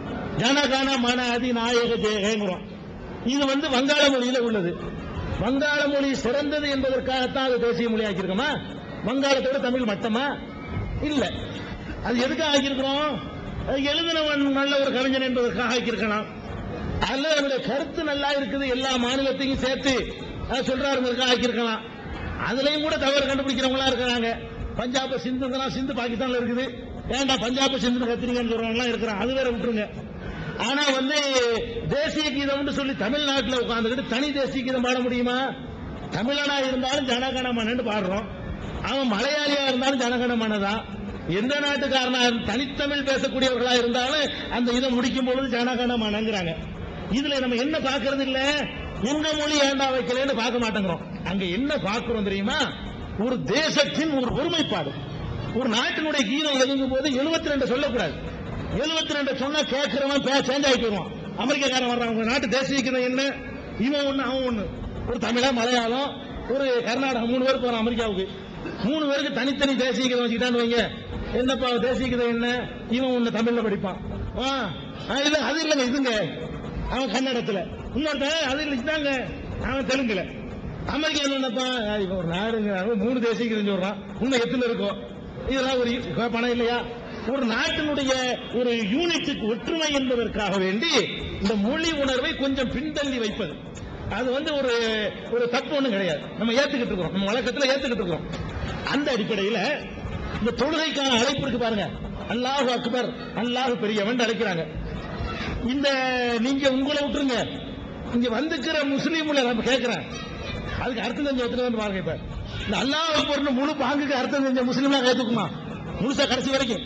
ஜனகான மன அதி நாயக ஜெயங்கிறோம் இது வந்து வங்காள மொழியில உள்ளது வங்காள மொழி சிறந்தது என்பதற்காகத்தான் அது தேசிய மொழி ஆக்கியிருக்கோமா வங்காளத்தோட தமிழ் மட்டமா இல்ல அது எதுக்காக ஆக்கியிருக்கிறோம் அது எழுதினவன் நல்ல ஒரு கவிஞன் என்பதற்காக ஆக்கியிருக்கலாம் அல்ல அவருடைய கருத்து நல்லா இருக்குது எல்லா மாநிலத்தையும் சேர்த்து அஹ், சொல்றாருங்கிறதுக்காக ஆக்கியிருக்கலாம் அதுலயும் கூட தவறு கண்டுபிடிக்கிறவங்களா இருக்கிறாங்க பஞ்சாப் சிந்துங்கலாம் சிந்து பாகிஸ்தான்ல இருக்குது ஏன்டா பஞ்சாப் சிந்து கத்திரிங்கன்னு சொல்றவங்க இருக்கிறான் அது வேற விட்டுருங்க ஆனா வந்து தேசிய கீதம்னு சொல்லி தமிழ்நாட்டுல உட்கார்ந்துக்கிட்டு தனி தேசிய கீதம் பாட முடியுமா தமிழனா இருந்தாலும் ஜனகணமன்னு பாடுறோம் அவன் மலையாளியா இருந்தாலும் ஜனகணமனதான் எந்த நாட்டுக்காரனா இருந்தா- தனித்தமிழ் பேசக்கூடியவர்களா இருந்தாலும் அந்த இதை முடிக்கும் பொழுது ஜனகணமனங்கிறாங்க இதுல நம்ம என்ன பாக்குறது இல்ல உங்க மொழி ஏண்டா வைக்கலன்னு பார்க்க மாட்டேங்கிறோம் அங்க என்ன பார்க்கிறோம் தெரியுமா ஒரு தேசத்தின் ஒரு ஒருமைப்பாடு ஒரு நாட்டினுடைய கீதம் எழுதும் போது 72 ரெண்டு சொல்லக்கூடாது 72 ரெண்டு சொன்னா கேட்கிறவன் பே சேஞ்ச் ஆகி போயிடுவான் அமெரிக்காக்காரன் வர்றான் உங்க நாட்டு தேசிய கீதம் என்ன இவன் ஒண்ணு அவன் ஒண்ணு ஒரு தமிழா மலையாளம் ஒரு கர்நாடகா மூணு பேர் போறான் அமெரிக்காவுக்கு மூணு பேருக்கு தனித்தனி தேசிய கீதம் வச்சுக்கிட்டான்னு வைங்க என்னப்பா தேசிய கீதம் என்ன இவன் ஒண்ணு தமிழ்ல படிப்பான் ஆ, ஆ, இல்ல அது இல்லங்க இதுங்க அவன் கன்னடத்துல இன்னொருத்தன் அது இல்ல இதாங்க அவன் தெலுங்குல அமெரிக்கா என்னப்பா இவன் ஒரு நாடுங்க அவன் மூணு தேசிய கீதம் சொல்றான் இன்னும் எத்தனை இருக்கும் இதெல்லாம் ஒரு இ- பணம் இல்லையா ஒரு நாட்டினுடைய ஒரு யூனிட்டுக்கு ஒற்றுமை என்பதற்காக வேண்டி இந்த மொழி உணர்வை கொஞ்சம் பின்தள்ளி வைப்பது அது வந்து ஒரு ஒரு தப்பு ஒண்ணும் கிடையாது நம்ம ஏத்துக்கிட்டு இருக்கிறோம் நம்ம வழக்கத்துல ஏத்துக்கிட்டு இருக்கிறோம் அந்த அடிப்படையில இந்த தொழுகைக்கான அழைப்பு இருக்கு பாருங்க அல்லாஹ் அக்பர் அல்லாஹ் பெரியவன் அழைக்கிறாங்க இந்த நீங்க உங்களை விட்டுருங்க இங்க வந்துக்கிற முஸ்லீம்ல நம்ம கேட்கிறேன் அதுக்கு அர்த்தம் தெரிஞ்ச எத்தனை வந்து பாருங்க இப்ப இந்த அல்லாஹ் அக்பர்னு முழு பாங்குக்கு அர்த்தம் தெரிஞ்ச முஸ்லீம்லாம் கேட்டுக்குமா முழுசா கடைசி வரைக்கும்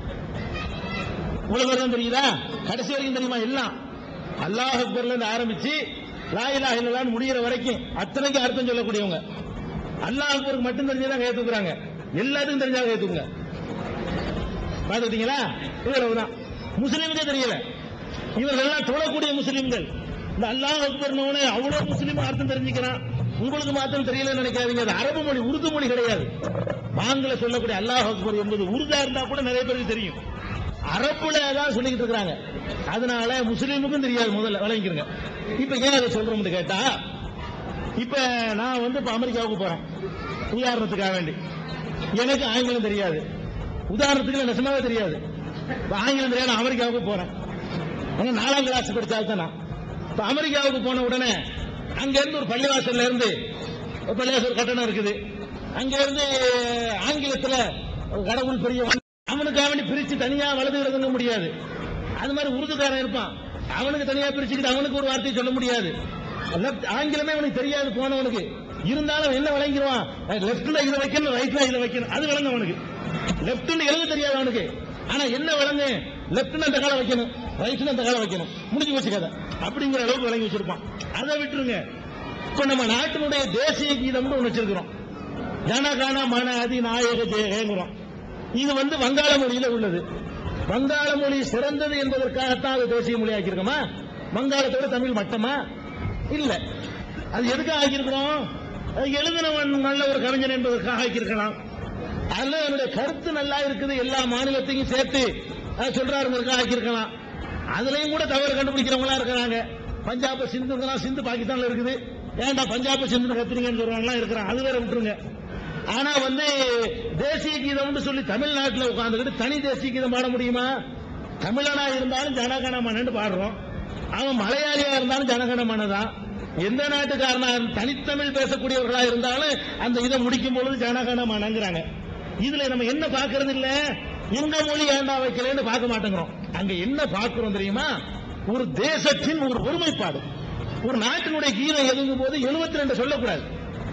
இவ்வளவு பேர் தான் தெரியுதா கடைசி வரைக்கும் தெரியுமா எல்லாம் அல்லாஹ் அக்பர்ல இருந்து ஆரம்பிச்சு லா இலாஹ இல்லல்லாஹ்னு முடியிற வரைக்கும் அத்தனைக்கும் அர்த்தம் சொல்லக்கூடியவங்க அல்லாஹ் அக்பருக்கு மட்டும் தெரிஞ்சதான் ஏத்துக்கிறாங்க எல்லாத்துக்கும் தெரிஞ்சாங்க ஏத்துக்குங்க பாத்துட்டீங்களா இவ்வளவுதான் முஸ்லீமுக்கே தெரியல இவர்கள்லாம் தொழக்கூடிய முஸ்லீம்கள் இந்த அல்லாஹ் அக்பர்னவனே அவ்வளவு முஸ்லீம் அர்த்தம் தெரிஞ்சுக்கிறான் உங்களுக்கு மாத்திரம் தெரியலன்னு நினைக்காதீங்க அது அரபு மொழி உருது மொழி கிடையாது ஆங்கில சொல்லக்கூடிய அல்லாஹ் அக்பர் என்பது உருதா இருந்தா கூட நிறைய பேருக்கு தெரியும் அரபுல தான் சொல்லிக்கிட்டு இருக்காங்க அதனால முஸ்லீமுக்கும் தெரியாது முதல்ல விளங்கிக்கிறங்க இப்ப ஏன் அதை சொல்றோம்னு கேட்டா இப்ப நான் வந்து இப்ப அமெரிக்காவுக்கு போறேன் உதாரணத்துக்காக வேண்டி எனக்கு ஆங்கிலம் தெரியாது உதாரணத்துக்கு எனக்கு நிஜமாவே தெரியாது இப்ப ஆங்கிலம் தெரியாது நான் அமெரிக்காவுக்கு போறேன் அங்க நாலாம் கிளாஸ் படிச்சால்தான் நான் இப்ப அமெரிக்காவுக்கு போன உடனே அங்க இருந்து ஒரு பள்ளிவாசல்ல இருந்து ஒரு பள்ளிவாசல் கட்டணம் இருக்குது அங்க இருந்து ஆங்கிலத்துல ஒரு கடவுள் பெரிய அவனுக்காக வேண்டி பிரிச்சு தனியா வலது இடதுங்க முடியாது அது மாதிரி உருதுக்காரன் இருப்பான் அவனுக்கு தனியா பிரிச்சுக்கிட்டு அவனுக்கு ஒரு வார்த்தையை சொல்ல முடியாது Left- ஆங்கிலமே அவனுக்கு தெரியாது போனவனுக்கு இருந்தாலும் என்ன விளங்கிடுவான் லெப்ட்ல இதை வைக்கணும் ரைட்ல இதை வைக்கணும் அது விளங்க அவனுக்கு லெப்ட்னு எழுத தெரியாது அவனுக்கு ஆனா என்ன விளங்கு லெப்ட்னு அந்த காலை வைக்கணும் ரைட்னு அந்த காலை வைக்கணும் முடிஞ்சு போச்சு கதை அப்படிங்கிற அளவுக்கு விளங்கி வச்சிருப்பான் அதை விட்டுருங்க இப்ப நம்ம நாட்டினுடைய தேசிய கீதம்னு ஒண்ணு வச்சிருக்கிறோம் ஜனகன மன அதி நாயக ஜெயங்கிறோம் இது வந்து வங்காள மொழியில உள்ளது வங்காள மொழி சிறந்தது என்பதற்காகத்தான் அது தேசிய மொழி ஆக்கியிருக்கோமா வங்காளத்தோட தமிழ் மட்டமா இல்ல அது எதுக்காக ஆக்கியிருக்கிறோம் அது எழுதினவன் நல்ல ஒரு கவிஞன் என்பதற்காக ஆக்கியிருக்கலாம் அதுல என்னுடைய கருத்து நல்லா இருக்குது எல்லா மாநிலத்தையும் சேர்த்து அது சொல்றாருங்கிறதுக்காக ஆக்கியிருக்கலாம் அதுலயும் கூட தவறு கண்டுபிடிக்கிறவங்களா இருக்கிறாங்க பஞ்சாப் சிந்துங்கலாம் சிந்து பாகிஸ்தான்ல இருக்குது ஏன்டா பஞ்சாப் சிந்து கத்துறீங்கன்னு சொல்றவங்கலாம் இருக்கிறாங்க அது வேற விட்டுருங்க ஆனா வந்து தேசிய கீதம்னு சொல்லி தமிழ்நாட்டுல உட்கார்ந்துக்கிட்டு தனி தேசிய கீதம் பாட முடியுமா தமிழனா இருந்தாலும் ஜனகணமனன்னு பாடுறோம் அவன் மலையாளியா இருந்தாலும் ஜனகணமனதான் எந்த நாட்டுக்காரனா இருந்தா- தனித்தமிழ் பேசக்கூடியவர்களா இருந்தாலும் அந்த இதை முடிக்கும் பொழுது ஜனகணமனங்கிறாங்க இதுல நம்ம என்ன பாக்குறது இல்ல எங்க மொழி ஏண்டா வைக்கலன்னு பார்க்க மாட்டேங்கிறோம் அங்க என்ன பார்க்கிறோம் தெரியுமா ஒரு தேசத்தின் ஒரு ஒருமைப்பாடு ஒரு நாட்டினுடைய கீதம் எழுதும் போது 72 ரெண்டு சொல்லக்கூடாது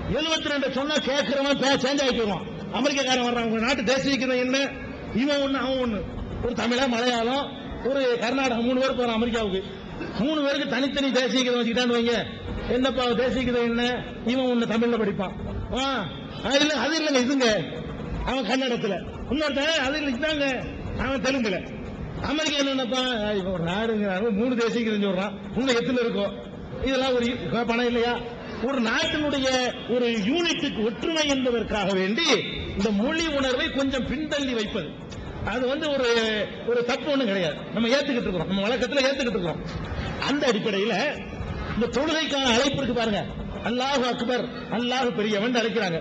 72 ரெண்டு சொன்னா கேட்கிறவன் பே சேஞ்ச் ஆகி போயிடுவான் அமெரிக்காக்காரன் வர்றான் உங்க நாட்டு தேசிய கீதம் என்ன இவன் ஒண்ணு அவன் ஒண்ணு ஒரு தமிழா மலையாளம் ஒரு கர்நாடகா மூணு பேர் போறான் அமெரிக்காவுக்கு மூணு பேருக்கு தனித்தனி தேசிய கீதம் வச்சுக்கிட்டான்னு வைங்க என்னப்பா தேசிய கீதம் என்ன இவன் ஒண்ணு தமிழ்ல படிப்பான் ஆ, ஆ, இல்ல அது இல்லங்க இதுங்க அவன் கன்னடத்துல இன்னொருத்தன் அது இல்ல இதாங்க அவன் தெலுங்குல அமெரிக்கா என்னப்பா இவன் ஒரு நாடுங்க அவன் மூணு தேசிய கீதம் சொல்றான் இன்னும் எத்தனை இருக்கும் இதெல்லாம் ஒரு இ- பணம் இல்லையா ஒரு நாட்டினுடைய ஒரு யூனிட்டுக்கு ஒற்றுமை என்பதற்காக வேண்டி இந்த மொழி உணர்வை கொஞ்சம் பின்தள்ளி வைப்பது அது வந்து ஒரு ஒரு தப்பு ஒண்ணும் கிடையாது நம்ம ஏத்துக்கிட்டு இருக்கிறோம் நம்ம வழக்கத்துல ஏத்துக்கிட்டு இருக்கிறோம் அந்த அடிப்படையில இந்த தொழுகைக்கான அழைப்பு இருக்கு பாருங்க அல்லாஹ் அக்பர் அல்லாஹ் பெரியவன் அழைக்கிறாங்க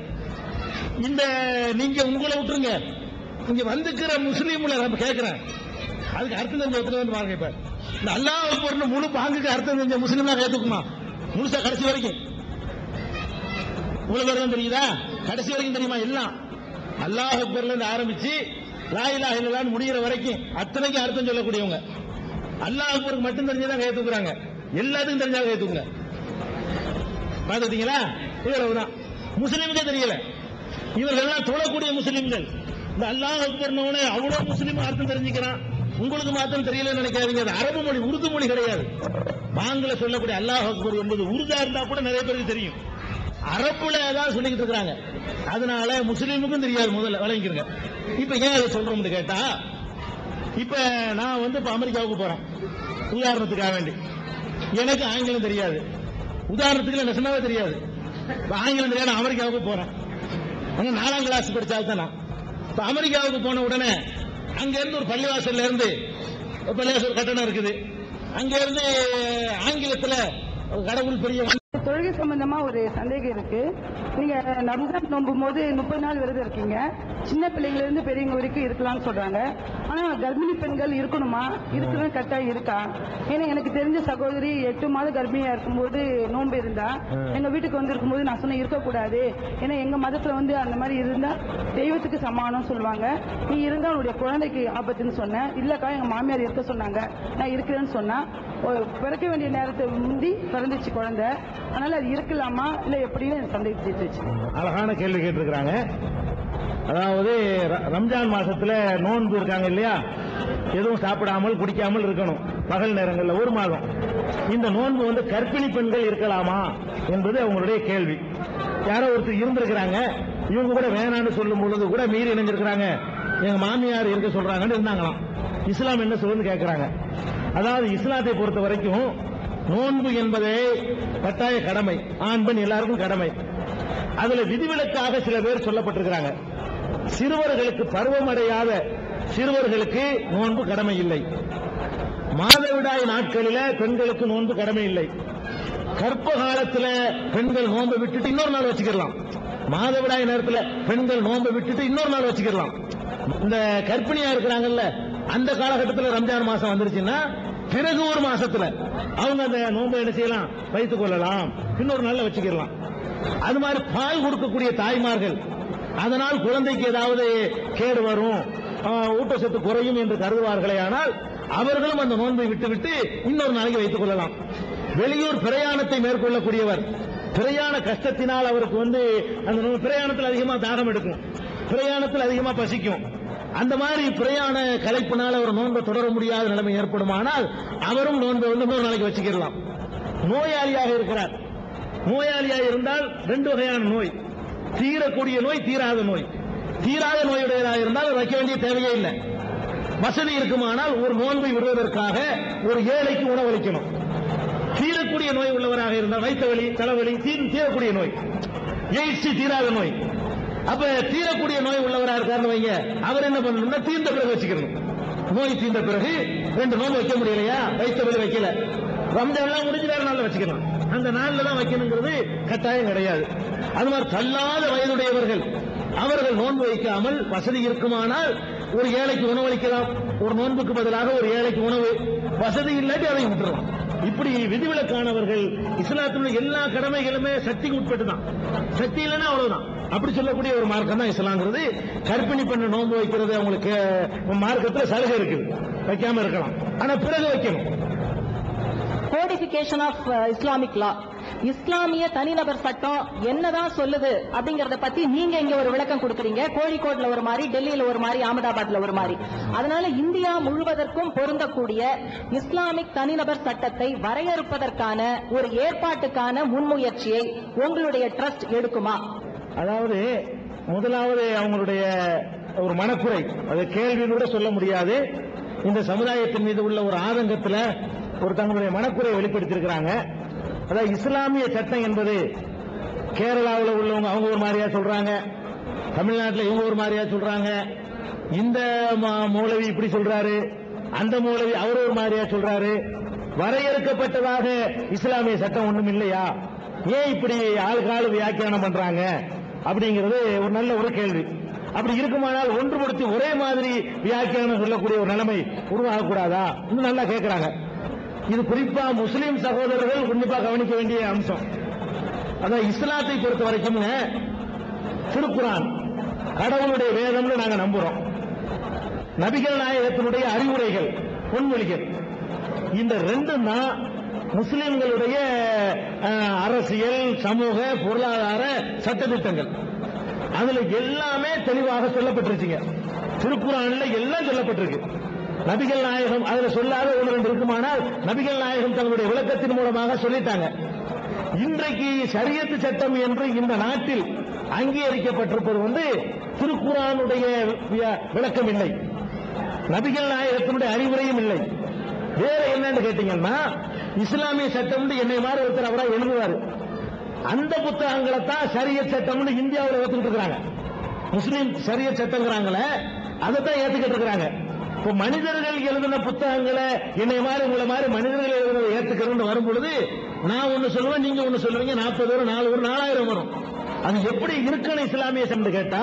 இந்த நீங்க உங்களை விட்டுருங்க இங்க வந்துக்கிற முஸ்லீம்ல நம்ம கேட்கிறேன் அதுக்கு அர்த்தம் தெரிஞ்ச எத்தனை வந்து பாருங்க இப்ப இந்த அல்லாஹ் அக்பர்னு முழு பாங்குக்கு அர்த்தம் தெரிஞ்ச முஸ்லீம்லாம் ஏத்துக்குமா முழுசா கடைசி வரைக்கும் இவ்வளவு பேர் தான் தெரியுதா கடைசி வரைக்கும் தெரியுமா எல்லாம் அல்லாஹ் அக்பர்ல இருந்து ஆரம்பிச்சு லா இலாஹ இல்லல்லாஹ்னு முடியிற வரைக்கும் அத்தனைக்கும் அர்த்தம் சொல்லக்கூடியவங்க அல்லாஹ் அக்பருக்கு மட்டும் தெரிஞ்சதான் ஏத்துக்குறாங்க எல்லாத்துக்கும் தெரிஞ்சாங்க ஏத்துக்குங்க பாத்துட்டீங்களா இவ்வளவுதான் முஸ்லீமுக்கே தெரியல இவர்கள்லாம் தொழக்கூடிய முஸ்லிம்கள் இந்த அல்லாஹ் அக்பர்னவனே அவ்வளவு முஸ்லீம் அர்த்தம் தெரிஞ்சுக்கிறான் உங்களுக்கு மாத்திரம் தெரியலன்னு நினைக்காதீங்க அது அரபு மொழி உருது மொழி கிடையாது ஆங்கில சொல்லக்கூடிய அல்லாஹ் அக்பர் என்பது உருதா இருந்தா கூட நிறைய பேருக்கு தெரியும் அரபுல ஏதாவது சொல்லிக்கிட்டு இருக்காங்க அதனால முஸ்லீமுக்கும் தெரியாது முதல்ல விளங்கிக்கிறங்க இப்ப ஏன் அதை சொல்றோம்னு கேட்டா இப்ப நான் வந்து இப்ப அமெரிக்காவுக்கு போறேன் உதாரணத்துக்காக வேண்டி எனக்கு ஆங்கிலம் தெரியாது உதாரணத்துக்கு எனக்கு சொன்னாவே தெரியாது இப்ப ஆங்கிலம் தெரியாது நான் அமெரிக்காவுக்கு போறேன் அங்க நாலாம் கிளாஸ் படிச்சால்தான் நான் இப்ப அமெரிக்காவுக்கு போன உடனே அங்க இருந்து ஒரு பள்ளிவாசல்ல இருந்து ஒரு பள்ளிவாசல் கட்டணம் இருக்குது அங்க இருந்து ஆங்கிலத்துல கடவுள் பெரிய தொழுகை சம்பந்தமா ஒரு சந்தேகம் இருக்கு நீங்க ரம்ஜான் நோம்பும் போது முப்பது நாள் விரதம் இருக்கீங்க சின்ன பிள்ளைங்கள இருந்து பெரியவங்க வரைக்கும் இருக்கலாம்னு சொல்றாங்க ஆனா கர்ப்பிணி பெண்கள் இருக்கணுமா இருக்கணும் கட்டாயம் இருக்கா ஏன்னா எனக்கு தெரிஞ்ச சகோதரி எட்டு மாதம் கர்ப்பிணியா இருக்கும்போது நோன்பு இருந்தா எங்க வீட்டுக்கு வந்து இருக்கும்போது நான் சொன்னேன் இருக்கக்கூடாது ஏன்னா எங்க மதத்துல வந்து அந்த மாதிரி இருந்தா தெய்வத்துக்கு சமானம் சொல்லுவாங்க நீ இருந்தா உன்னுடைய குழந்தைக்கு ஆபத்துன்னு சொன்னேன் இல்லக்கா எங்க மாமியார் இருக்க சொன்னாங்க நான் இருக்கிறேன்னு சொன்னா ஒரு பிறக்க வேண்டிய நேரத்தை முந்தி பிறந்துச்சு குழந்தை அதனால அது இருக்கலாமா இல்ல எப்படின்னு எனக்கு சந்தேகிச்சிருச்சு அழகான கேள்வி கேட்டிருக்கிறாங்க அதாவது ர- ரம்ஜான் மாசத்துல நோன்பு இருக்காங்க இல்லையா எதுவும் சாப்பிடாமல் குடிக்காமல் இருக்கணும் பகல் நேரங்கள்ல ஒரு மாதம் இந்த நோன்பு வந்து கர்ப்பிணி பெண்கள் இருக்கலாமா என்பது அவங்களுடைய கேள்வி யாரோ ஒருத்தர் இருந்திருக்கிறாங்க இவங்க கூட வேணான்னு சொல்லும் பொழுது கூட மீறி இணைஞ்சிருக்கிறாங்க எங்க மாமியார் இருக்க சொல்றாங்கன்னு இருந்தாங்களாம் இஸ்லாம் என்ன சொல்லுன்னு கேட்கிறாங்க அதாவது இஸ்லாத்தை பொறுத்த வரைக்கும் நோன்பு என்பதே கட்டாய கடமை ஆண் பெண் எல்லாருக்கும் கடமை அதுல விதிவிலக்காக சில பேர் சொல்லப்பட்டிருக்கிறாங்க சிறுவர்களுக்கு பருவமடையாத சிறுவர்களுக்கு நோன்பு கடமை இல்லை மாதவிடாய் நாட்களில பெண்களுக்கு நோன்பு கடமை இல்லை கர்ப்ப காலத்துல பெண்கள் நோன்பை விட்டுட்டு இன்னொரு நாள் வச்சுக்கலாம் மாதவிடாய் நேரத்துல பெண்கள் நோன்பை விட்டுட்டு இன்னொரு நாள் வச்சுக்கலாம் இந்த கர்ப்பிணியா இருக்கிறாங்கல்ல அந்த காலகட்டத்தில் ரம்ஜான் மாசம் வந்துருச்சுன்னா பிறகு ஒரு மாசத்துல அவங்க அந்த நோன்பை என்ன செய்யலாம் வைத்துக் கொள்ளலாம் இன்னொரு நாள்ல வச்சுக்கலாம் அது மாதிரி பால் கொடுக்கக்கூடிய தாய்மார்கள் அதனால் குழந்தைக்கு ஏதாவது கேடு வரும் ஆஹ், ஊட்டச்சத்து குறையும் என்று கருதுவார்களே ஆனால் அவர்களும் அந்த நோன்பை விட்டுவிட்டு இன்னொரு நாளைக்கு வைத்துக் கொள்ளலாம் வெளியூர் பிரயாணத்தை மேற்கொள்ளக்கூடியவர் பிரயாண கஷ்டத்தினால் அவருக்கு வந்து அந்த நோ- பிரயாணத்தில் அதிகமா தாகம் எடுக்கும் பிரயாணத்தில் அதிகமா பசிக்கும் அந்த மாதிரி பிரயாண கலைப்பினால் அவர் நோன்பை தொடர முடியாத நிலைமை ஏற்படுமானால் அவரும் நோன்பை வந்து இன்னொரு நாளைக்கு வச்சுக்கிடலாம் நோயாளியாக இருக்கிறார் நோயாளியாக இருந்தால் ரெண்டு வகையான நோய் தீரக்கூடிய நோய் தீராத நோய் தீராத நோயுடையதாக இருந்தால் அவர் வைக்க வேண்டிய தேவையே இல்லை வசதி இருக்குமானால் ஒரு நோன்பை விடுவதற்காக ஒரு ஏழைக்கு உணவளிக்கணும் தீரக்கூடிய நோய் உள்ளவராக இருந்தால் வைத்த வலி தலைவலி தீ- தீரக்கூடிய நோய் எய்ட்ஸ் தீராத நோய் அப்ப தீரக்கூடிய நோய் உள்ளவராக இருக்காருன்னு வைங்க அவர் என்ன பண்ணணும்னா தீர்ந்த பிறகு வச்சுக்கணும் நோய் தீர்ந்த பிறகு ரெண்டு நோய் வைக்க முடியலையா வைத்த வலி வைக்கல ரம்ஜான் எல்லாம் முடிஞ்சு வேற நாள்ல வச்சுக்கணும் அந்த நாள்ல தான் வைக்கணுங்கிறது கட்டாயம் கிடையாது அது மாதிரி தள்ளாத வயதுடையவர்கள் அவர்கள் நோன்பு வைக்காமல் வசதி இருக்குமானால் ஒரு ஏழைக்கு உணவளிக்கலாம் ஒரு நோன்புக்கு பதிலாக ஒரு ஏழைக்கு உணவு வசதி இல்லாட்டி அதை விட்டுறலாம் இப்படி விதிவிலக்கானவர்கள் இஸ்லாத்தினுடைய எல்லா கடமைகளுமே சக்திக்கு உட்பட்டு தான் சக்தி இல்லைன்னா அவ்வளவுதான் அப்படி சொல்லக்கூடிய ஒரு மார்க்கம் தான் இஸ்லாங்கிறது கர்ப்பிணி பெண்ணு நோன்பு வைக்கிறது அவங்களுக்கு மார்க்கத்துல சலுகை இருக்குது வைக்காம இருக்கலாம் ஆனா பிறகு வைக்கணும் கோடிபிகேஷன் ஆஃப் இஸ்லாமிக் லா இஸ்லாமிய தனிநபர் சட்டம் என்னதான் சொல்லுது அப்படிங்கறத பத்தி நீங்க இங்க ஒரு விளக்கம் கொடுக்குறீங்க கோழிக்கோட்ல ஒரு மாதிரி டெல்லியில ஒரு மாதிரி அகமதாபாத்ல ஒரு மாதிரி அதனால இந்தியா முழுவதற்கும் பொருந்தக்கூடிய இஸ்லாமிக் தனிநபர் சட்டத்தை வரையறுப்பதற்கான ஒரு ஏற்பாட்டுக்கான முன்முயற்சியை உங்களுடைய ட்ரஸ்ட் எடுக்குமா அதாவது முதலாவது அவங்களுடைய ஒரு மனக்குறை அது கேள்வின்னு கூட சொல்ல முடியாது இந்த சமுதாயத்தின் மீது உள்ள ஒரு ஆதங்கத்துல ஒரு தங்களுடைய மனக்குறை வெளிப்படுத்தியிருக்கிறாங்க அதாவது இஸ்லாமிய சட்டம் என்பது கேரளாவில் உள்ளவங்க அவங்க ஒரு மாதிரியா சொல்றாங்க தமிழ்நாட்டில் இவங்க ஒரு மாதிரியா சொல்றாங்க இந்த ம- மௌலவி இப்படி சொல்றாரு அந்த மௌலவி அவர் ஒரு மாதிரியா சொல்றாரு வரையறுக்கப்பட்டதாக இஸ்லாமிய சட்டம் ஒண்ணும் இல்லையா ஏன் இப்படி ஆளுக்கு ஆளு வியாக்கியானம் பண்றாங்க அப்படிங்கிறது ஒரு நல்ல ஒரு கேள்வி அப்படி இருக்குமானால் ஒன்றுபடுத்தி ஒரே மாதிரி வியாக்கியானம் சொல்லக்கூடிய ஒரு நிலைமை உருவாகக்கூடாதா இன்னும் நல்லா கேட்கிறாங்க இது குறிப்பா முஸ்லிம் சகோதரர்கள் உன்னிப்பா கவனிக்க வேண்டிய அம்சம் அதான் இஸ்லாத்தை பொறுத்த வரைக்கும்ங்க திருக்குரான் கடவுளுடைய வேதம்னு நாங்க நம்புறோம் நபிகள் நாயகத்தினுடைய அறிவுரைகள் பொன்மொழிகள் இந்த ரெண்டும் தான் முஸ்லிம்களுடைய அஹ், அரசியல் சமூக பொருளாதார சட்டத்திட்டங்கள் அதுல எல்லாமே தெளிவாக சொல்லப்பட்டிருச்சுங்க திருக்குறான்ல எல்லாம் சொல்லப்பட்டிருக்கு நபிகள் நாயகம் அதுல சொல்லாத ஒன்று ரெண்டு இருக்குமானால் நபிகள் நாயகம் தங்களுடைய விளக்கத்தின் மூலமாக சொல்லிட்டாங்க இன்றைக்கு சரியத்து சட்டம் என்று இந்த நாட்டில் அங்கீகரிக்கப்பட்டிருப்பது வந்து திருக்குறானுடைய வி- விளக்கம் இல்லை நபிகள் நாயகத்தினுடைய அறிவுரையும் இல்லை வேற என்னன்னு கேட்டீங்கன்னா இஸ்லாமிய சட்டம் என்னை மாதிரி ஒருத்தர் அவரா எழுதுவாரு அந்த புத்தகங்களை தான் சரிய சட்டம்னு இந்தியாவில் ஏத்துக்கிட்டு இருக்கிறாங்க முஸ்லீம் சரிய சட்டங்கிறாங்களே அதை தான் ஏத்துக்கிட்டு இருக்கிறாங்க இப்போ மனிதர்கள் எழுதின புத்தகங்களை என்னை மாதிரி உங்களை மாதிரி மனிதர்கள் எழுதுனதை ஏத்துக்கிறோம்னு வரும் பொழுது நான் ஒண்ணு சொல்லுவேன் நீங்க ஒண்ணு சொல்லுவீங்க நாற்பது வரும் நாலு வரும் நாலாயிரம் வரும் அது எப்படி இருக்கணும் இஸ்லாமிய சட்டம் கேட்டா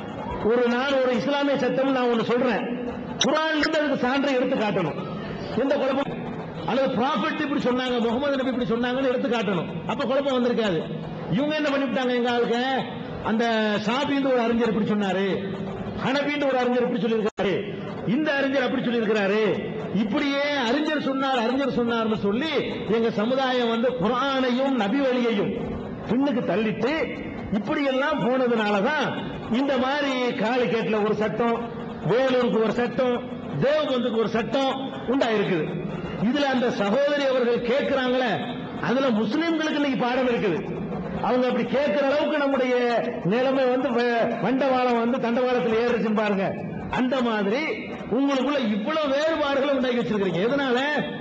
ஒரு நான் ஒரு இஸ்லாமிய சட்டம் நான் ஒண்ணு சொல்றேன் குரான்ல இருந்து அதுக்கு சான்றை எடுத்து காட்டணும் எந்த குழப்பம் அல்லது ப்ராஃபிட் இப்படி சொன்னாங்க முகமது நபி இப்படி சொன்னாங்கன்னு எடுத்து காட்டணும் அப்ப குழப்பம் வந்திருக்காது இவங்க என்ன பண்ணிவிட்டாங்க எங்க ஆளுக்கு அந்த ஷாபின்னு ஒரு அறிஞர் இப்படி சொன்னாரு ஹனபின்னு ஒரு அறிஞர் இப்படி சொல்லியிருக்காரு இந்த அறிஞர் அப்படி சொல்லியிருக்கிறாரு இப்படியே அறிஞர் சொன்னார் அறிஞர் சொன்னார்னு சொல்லி எங்க சமுதாயம் வந்து குரானையும் நபி வழியையும் பின்னுக்கு தள்ளிட்டு இப்படி எல்லாம் போனதுனாலதான் இந்த மாதிரி காலிக்கேட்ல ஒரு சட்டம் வேலூருக்கு ஒரு சட்டம் தேவபந்துக்கு ஒரு சட்டம் உண்டாயிருக்குது இதுல அந்த சகோதரி அவர்கள் கேட்கிறாங்களே அதுல முஸ்லிம்களுக்கு இன்னைக்கு பாடம் இருக்குது அவங்க அப்படி கேட்கிற அளவுக்கு நம்முடைய நிலைமை வந்து வ- வண்டவாளம் வந்து தண்டவாளத்தில் ஏறுச்சுன்னு பாருங்க அந்த மாதிரி உங்களுக்குள்ள இவ்வளவு வேறுபாடுகளை உண்டாக்கி வச்சிருக்கீங்க எதனால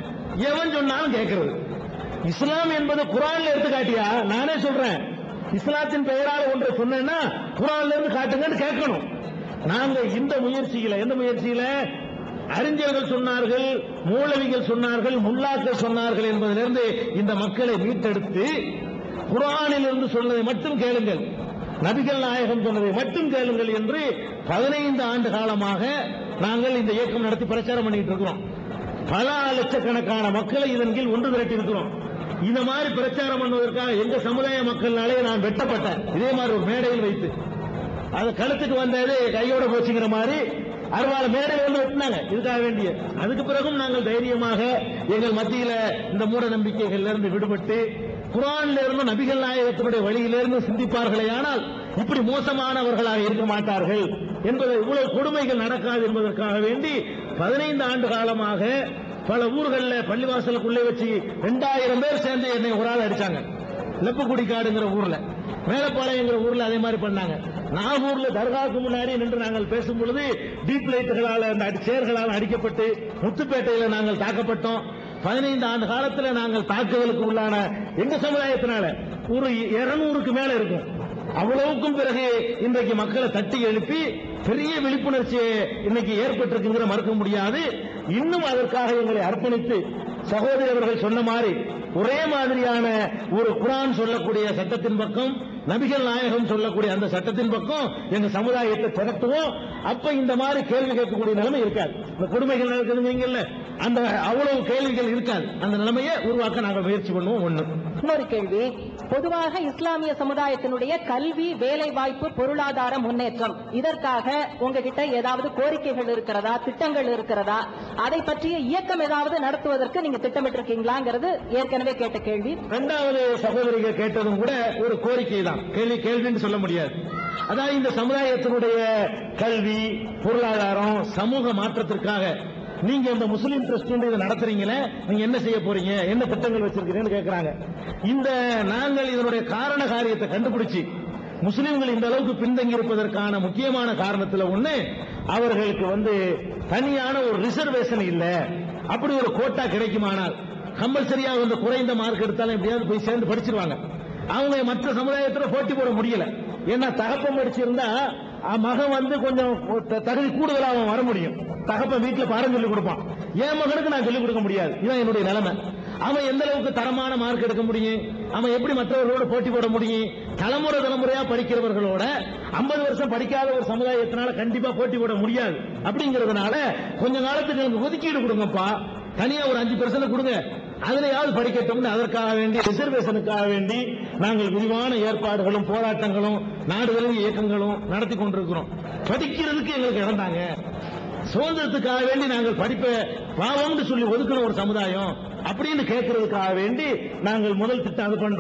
எவன் சொன்னாலும் கேட்கறது இஸ்லாம் என்பது குரான்ல எடுத்து காட்டியா நானே சொல்றேன் இஸ்லாத்தின் பெயரால் ஒன்றை சொன்னேன்னா குரான்ல இருந்து காட்டுங்கன்னு கேட்கணும் நாங்க இந்த முயற்சியில எந்த முயற்சியில அறிஞர்கள் சொன்னார்கள் மூலவிகள் சொன்னார்கள் முல்லாக்கள் சொன்னார்கள் என்பதிலிருந்து இந்த மக்களை மீட்டெடுத்து குரானில் இருந்து சொன்னதை மட்டும் கேளுங்கள் நபிகள் நாயகம் சொன்னதை மட்டும் கேளுங்கள் என்று பதினைந்து ஆண்டு காலமாக நாங்கள் இந்த இயக்கம் நடத்தி பிரச்சாரம் பண்ணிட்டு இருக்கிறோம் பல லட்சக்கணக்கான மக்களை இதன் கீழ் ஒன்று திரட்டி இருக்கிறோம் இந்த மாதிரி பிரச்சாரம் பண்ணுவதற்காக எங்க சமுதாய மக்கள்னாலே நான் வெட்டப்பட்டேன் இதே மாதிரி ஒரு மேடையில் வைத்து அது கழுத்துக்கு வந்தது கையோட போச்சுங்கிற மாதிரி அறுவாள் மேடையில் வந்து வெட்டினாங்க இதுக்காக வேண்டிய அதுக்கு பிறகும் நாங்கள் தைரியமாக எங்கள் மத்தியில இந்த மூட நம்பிக்கைகள்ல இருந்து விடுபட்டு குரான்ல இருந்து நபிகள் நாயகத்தினுடைய வழியிலிருந்து சிந்திப்பார்களே ஆனால் இப்படி மோசமானவர்களாக இருக்க மாட்டார்கள் என்பதை இவ்வளவு கொடுமைகள் நடக்காது என்பதற்காக வேண்டி பதினைந்து ஆண்டு காலமாக பல ஊர்கள்ல பள்ளிவாசலுக்குள்ளே வச்சு ரெண்டாயிரம் பேர் சேர்ந்து என்னை ஒரு ஆள் அடிச்சாங்க லெப்புக்குடிக்காடுங்கிற ஊர்ல மேலப்பாளையங்கிற ஊர்ல அதே மாதிரி பண்ணாங்க நாகூர்ல தர்காவுக்கு முன்னாடி நின்று நாங்கள் பேசும் பொழுது டீப் லைட்டுகளால் அந்த அடி- சேர்களால் அடிக்கப்பட்டு முத்துப்பேட்டையில நாங்கள் தாக்கப்பட்டோம் பதினைந்து ஆண்டு காலத்துல நாங்கள் தாக்குதலுக்கு உள்ளான எங்க சமுதாயத்தினால ஒரு இருநூறுக்கு மேல இருக்கும் அவ்வளவுக்கும் பிறகு இன்றைக்கு மக்களை தட்டி எழுப்பி பெரிய விழிப்புணர்ச்சி இன்னைக்கு ஏற்பட்டிருக்குங்கிற மறுக்க முடியாது இன்னும் அதற்காக எங்களை அர்ப்பணித்து சகோதரி அவர்கள் சொன்ன மாதிரி ஒரே மாதிரியான ஒரு குரான் சொல்லக்கூடிய சட்டத்தின் பக்கம் நபிகள் நாயகம் சொல்லக்கூடிய அந்த சட்டத்தின் பக்கம் எங்க சமுதாயத்தை திரட்டுவோம் அப்ப இந்த மாதிரி கேள்வி கேட்கக்கூடிய நிலைமை இருக்காது இந்த கொடுமைகள் நடக்குதுங்கல்ல அந்த அவ்வளவு கேள்விகள் இருக்காது அந்த நிலைமையை உருவாக்க நாங்கள் முயற்சி பண்ணுவோம் ஒண்ணு இன்னொரு கேள்வி பொதுவாக இஸ்லாமிய சமுதாயத்தினுடைய கல்வி வேலை வாய்ப்பு பொருளாதார முன்னேற்றம் இதற்காக உங்ககிட்ட ஏதாவது கோரிக்கைகள் இருக்கிறதா திட்டங்கள் இருக்கிறதா அதை பற்றிய இயக்கம் ஏதாவது நடத்துவதற்கு நீங்க திட்டமிட்டிருக்கீங்களாங்கிறது ஏற்கனவே கேட்ட கேள்வி இரண்டாவது சகோதரிகள் கேட்டதும் கூட ஒரு கோரிக்கை தான் கேள்வி கேள்வின்னு சொல்ல முடியாது அதாவது இந்த சமுதாயத்தினுடைய கல்வி பொருளாதாரம் சமூக மாற்றத்திற்காக நீங்க இந்த முஸ்லீம் ட்ரஸ்ட் இதை நடத்துறீங்களே நீங்க என்ன செய்ய போறீங்க என்ன திட்டங்கள் வச்சிருக்கீங்கன்னு கேக்குறாங்க இந்த நாங்கள் இதனுடைய காரண காரியத்தை கண்டுபிடிச்சு முஸ்லிம்கள் இந்த அளவுக்கு பின்தங்கி இருப்பதற்கான முக்கியமான காரணத்துல ஒண்ணு அவர்களுக்கு வந்து தனியான ஒரு ரிசர்வேஷன் இல்ல அப்படி ஒரு கோட்டா கிடைக்குமானால் கம்பல்சரியா வந்து குறைந்த மார்க் எடுத்தாலும் எப்படியாவது போய் சேர்ந்து படிச்சிருவாங்க அவங்க மற்ற சமுதாயத்துல போட்டி போட முடியல ஏன்னா தகப்பன் படிச்சிருந்தா அஹ், மகன் வந்து கொஞ்சம் த- தகுதி கூடுதலா அவன் வர முடியும் தகப்பன் வீட்டுல பாடம் சொல்லி கொடுப்பான் என் மகனுக்கு நான் சொல்லிக் கொடுக்க முடியாது இதான் என்னுடைய நிலைமை அவன் எந்த அளவுக்கு தரமான மார்க் எடுக்க முடியும் அவன் எப்படி மற்றவர்களோட போட்டி போட முடியும் தலைமுறை தலைமுறையா படிக்கிறவர்களோட 50 வருஷம் படிக்காத ஒரு சமுதாயத்தினால கண்டிப்பா போட்டி போட முடியாது அப்படிங்கறதுனால கொஞ்ச காலத்துக்கு எனக்கு ஒதுக்கீடு கொடுங்கப்பா தனியா ஒரு அஞ்சு பர்சன்ட் கொடுங்க அதுலயாவது படிக்கட்டும்னு அதற்காக வேண்டி ரிசர்வேஷனுக்காக வேண்டி நாங்கள் விரிவான ஏற்பாடுகளும் போராட்டங்களும் நாடுகளும் இயக்கங்களும் நடத்தி கொண்டிருக்கிறோம் படிக்கிறதுக்கு எங்களுக்கு இழந்தாங்க சுதந்திரத்துக்காக வேண்டி நாங்கள் படிப்பை பாவம்னு சொல்லி ஒதுக்கின ஒரு சமுதாயம் அப்படின்னு கேட்கறதுக்காக வேண்டி நாங்கள் முதல் திட்டம் அது பண்றோம்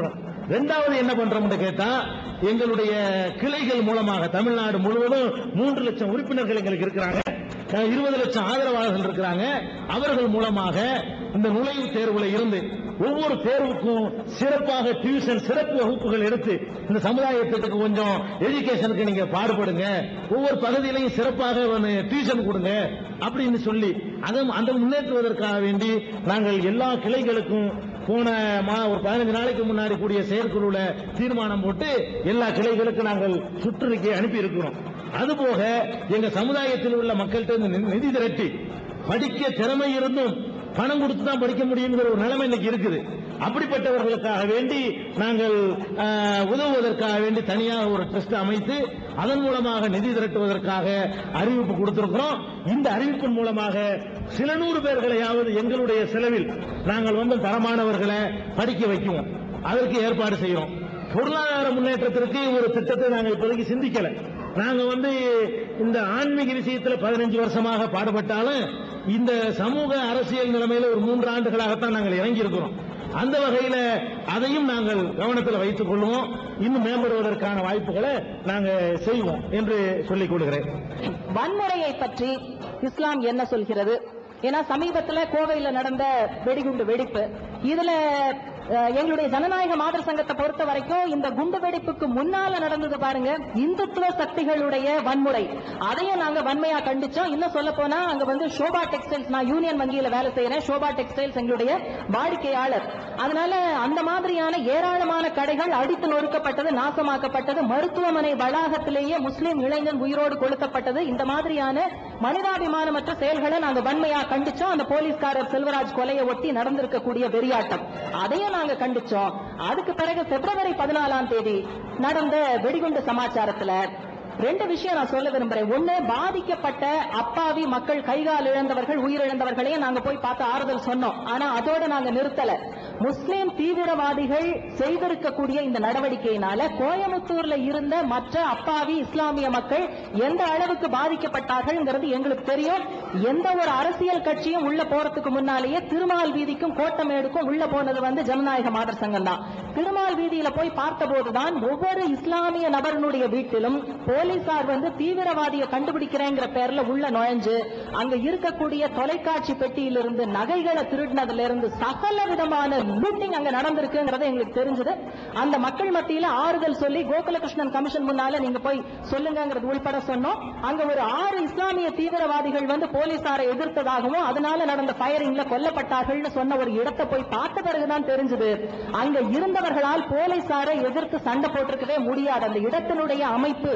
ரெண்டாவது என்ன பண்றோம்னு கேட்டா எங்களுடைய கிளைகள் மூலமாக தமிழ்நாடு முழுவதும் மூன்று லட்சம் உறுப்பினர்கள் எங்களுக்கு இருக்கிறாங்க அஹ், இருபது லட்சம் ஆதரவாளர்கள் இருக்கிறாங்க அவர்கள் மூலமாக இந்த நுழைவுத் தேர்வுல இருந்து ஒவ்வொரு தேர்வுக்கும் சிறப்பாக டியூஷன் சிறப்பு வகுப்புகள் எடுத்து இந்த சமுதாயத்துக்கு கொஞ்சம் எஜுகேஷனுக்கு நீங்க பாடுபடுங்க ஒவ்வொரு பகுதியிலையும் சிறப்பாக ஒன்னு டியூஷன் கொடுங்க அப்படின்னு சொல்லி அதை அந்த முன்னேற்றுவதற்காக வேண்டி நாங்கள் எல்லா கிளைகளுக்கும் போன மா ஒரு பதினஞ்சு நாளைக்கு முன்னாடி கூடிய செயற்குழுல தீர்மானம் போட்டு எல்லா கிளைகளுக்கும் நாங்கள் சுற்றறிக்கை அனுப்பி இருக்கிறோம் அதுபோக எங்க சமுதாயத்தில் உள்ள மக்கள்கிட்ட இருந்து நி- நிதி திரட்டி படிக்க திறமை இருந்தும் பணம் கொடுத்து தான் படிக்க முடியுங்கிற ஒரு நிலைமை இன்னைக்கு இருக்குது அப்படிப்பட்டவர்களுக்காக வேண்டி நாங்கள் ஆஹ், உதவுவதற்காக வேண்டி தனியாக ஒரு ட்ரஸ்ட் அமைத்து அதன் மூலமாக நிதி திரட்டுவதற்காக அறிவிப்பு கொடுத்திருக்கிறோம் இந்த அறிவிப்பின் மூலமாக சில நூறு பேர்களையாவது எங்களுடைய செலவில் நாங்கள் வந்து தரமானவர்களை படிக்க வைக்குவோம் அதற்கு ஏற்பாடு செய்யறோம் பொருளாதார முன்னேற்றத்திற்கு ஒரு திட்டத்தை நாங்கள் இப்போதைக்கு சிந்திக்கல நாங்க வந்து இந்த ஆன்மீக விஷயத்துல பதினஞ்சு வருஷமாக பாடுபட்டாலும் இந்த சமூக அரசியல் நிலைமையில ஒரு மூன்று ஆண்டுகளாகத்தான் நாங்கள் இறங்கி இருக்கிறோம் அந்த வகையில அதையும் நாங்கள் கவனத்தில் வைத்துக் கொள்வோம் இன்னும் மேம்படுவதற்கான வாய்ப்புகளை நாங்க செய்வோம் என்று சொல்லிக் கொள்கிறேன் வன்முறையை பற்றி இஸ்லாம் என்ன சொல்கிறது ஏன்னா சமீபத்துல கோவையில நடந்த வெடிகுண்டு வெடிப்பு இதுல அஹ், எங்களுடைய ஜனநாயக மாதர் சங்கத்தை பொறுத்த வரைக்கும் இந்த குண்டு வெடிப்புக்கு முன்னால நடந்தது பாருங்க இந்துத்துவ சக்திகளுடைய வன்முறை அதையும் நாங்க வன்மையா கண்டிச்சோம் இன்னும் சொல்ல போனா அங்க வந்து ஷோபா டெக்ஸ்டைல்ஸ் நான் யூனியன் வங்கியில வேலை செய்யறேன் ஷோபா டெக்ஸ்டைல்ஸ் எங்களுடைய வாடிக்கையாளர் அதனால அந்த மாதிரியான ஏராளமான கடைகள் அடித்து நொறுக்கப்பட்டது நாசமாக்கப்பட்டது மருத்துவமனை வளாகத்திலேயே முஸ்லிம் இளைஞன் உயிரோடு கொளுத்தப்பட்டது இந்த மாதிரியான மனிதாபிமானமற்ற செயல்களை நாங்க வன்மையா கண்டிச்சோம் அந்த போலீஸ்காரர் செல்வராஜ் கொலையை ஒட்டி நடந்திருக்கக்கூடிய வெறியாட்டம் அதையும் நாங்க கண்டிச்சோம் அதுக்கு பிறகு பிப்ரவரி பதினாலாம் தேதி நடந்த வெடிகுண்டு சமாச்சாரத்துல ரெண்டு விஷயம் நான் சொல்ல விரும்புறேன் ஒண்ணு பாதிக்கப்பட்ட அப்பாவி மக்கள் கைகால் இழந்தவர்கள் உயிரிழந்தவர்களையும் நாங்க போய் பார்த்து ஆறுதல் சொன்னோம் ஆனா அதோட நாங்க நிறுத்தல முஸ்லிம் தீவிரவாதிகள் செய்திருக்கக்கூடிய இந்த நடவடிக்கையினால கோயம்புத்தூர்ல இருந்த மற்ற அப்பாவி இஸ்லாமிய மக்கள் எந்த அளவுக்கு பாதிக்கப்பட்டார்கள்ங்கிறது எங்களுக்கு தெரியும் எந்த ஒரு அரசியல் கட்சியும் உள்ள போறதுக்கு முன்னாலேயே திருமால் வீதிக்கும் கோட்டமேடுக்கும் உள்ள போனது வந்து ஜனநாயக மாதர் சங்கம் தான் திருமால் வீதியில போய் பார்த்தபோதுதான் ஒவ்வொரு இஸ்லாமிய நபரனுடைய வீட்டிலும் போலீசார் வந்து தீவிரவாதியை கண்டுபிடிக்கிறேங்கிற பேர்ல உள்ள நுழைஞ்சு அங்க இருக்கக்கூடிய தொலைக்காட்சி பெட்டியிலிருந்து நகைகளை திருடினதுல இருந்து சகல விதமான லூட்டிங் அங்க நடந்திருக்குங்கிறது எங்களுக்கு தெரிஞ்சது அந்த மக்கள் மத்தியில ஆறுதல் சொல்லி கோகுலகிருஷ்ணன் கமிஷன் முன்னால நீங்க போய் சொல்லுங்கிறது உள்பட சொன்னோம் அங்க ஒரு ஆறு இஸ்லாமிய தீவிரவாதிகள் வந்து போலீசாரை எதிர்த்ததாகவும் அதனால நடந்த ஃபயரிங்ல கொல்லப்பட்டார்கள்னு சொன்ன ஒரு இடத்தை போய் பார்த்த பிறகுதான் தெரிஞ்சது அங்க இருந்தவர்களால் போலீசாரை எதிர்த்து சண்டை போட்டிருக்கவே முடியாது அந்த இடத்தினுடைய அமைப்பு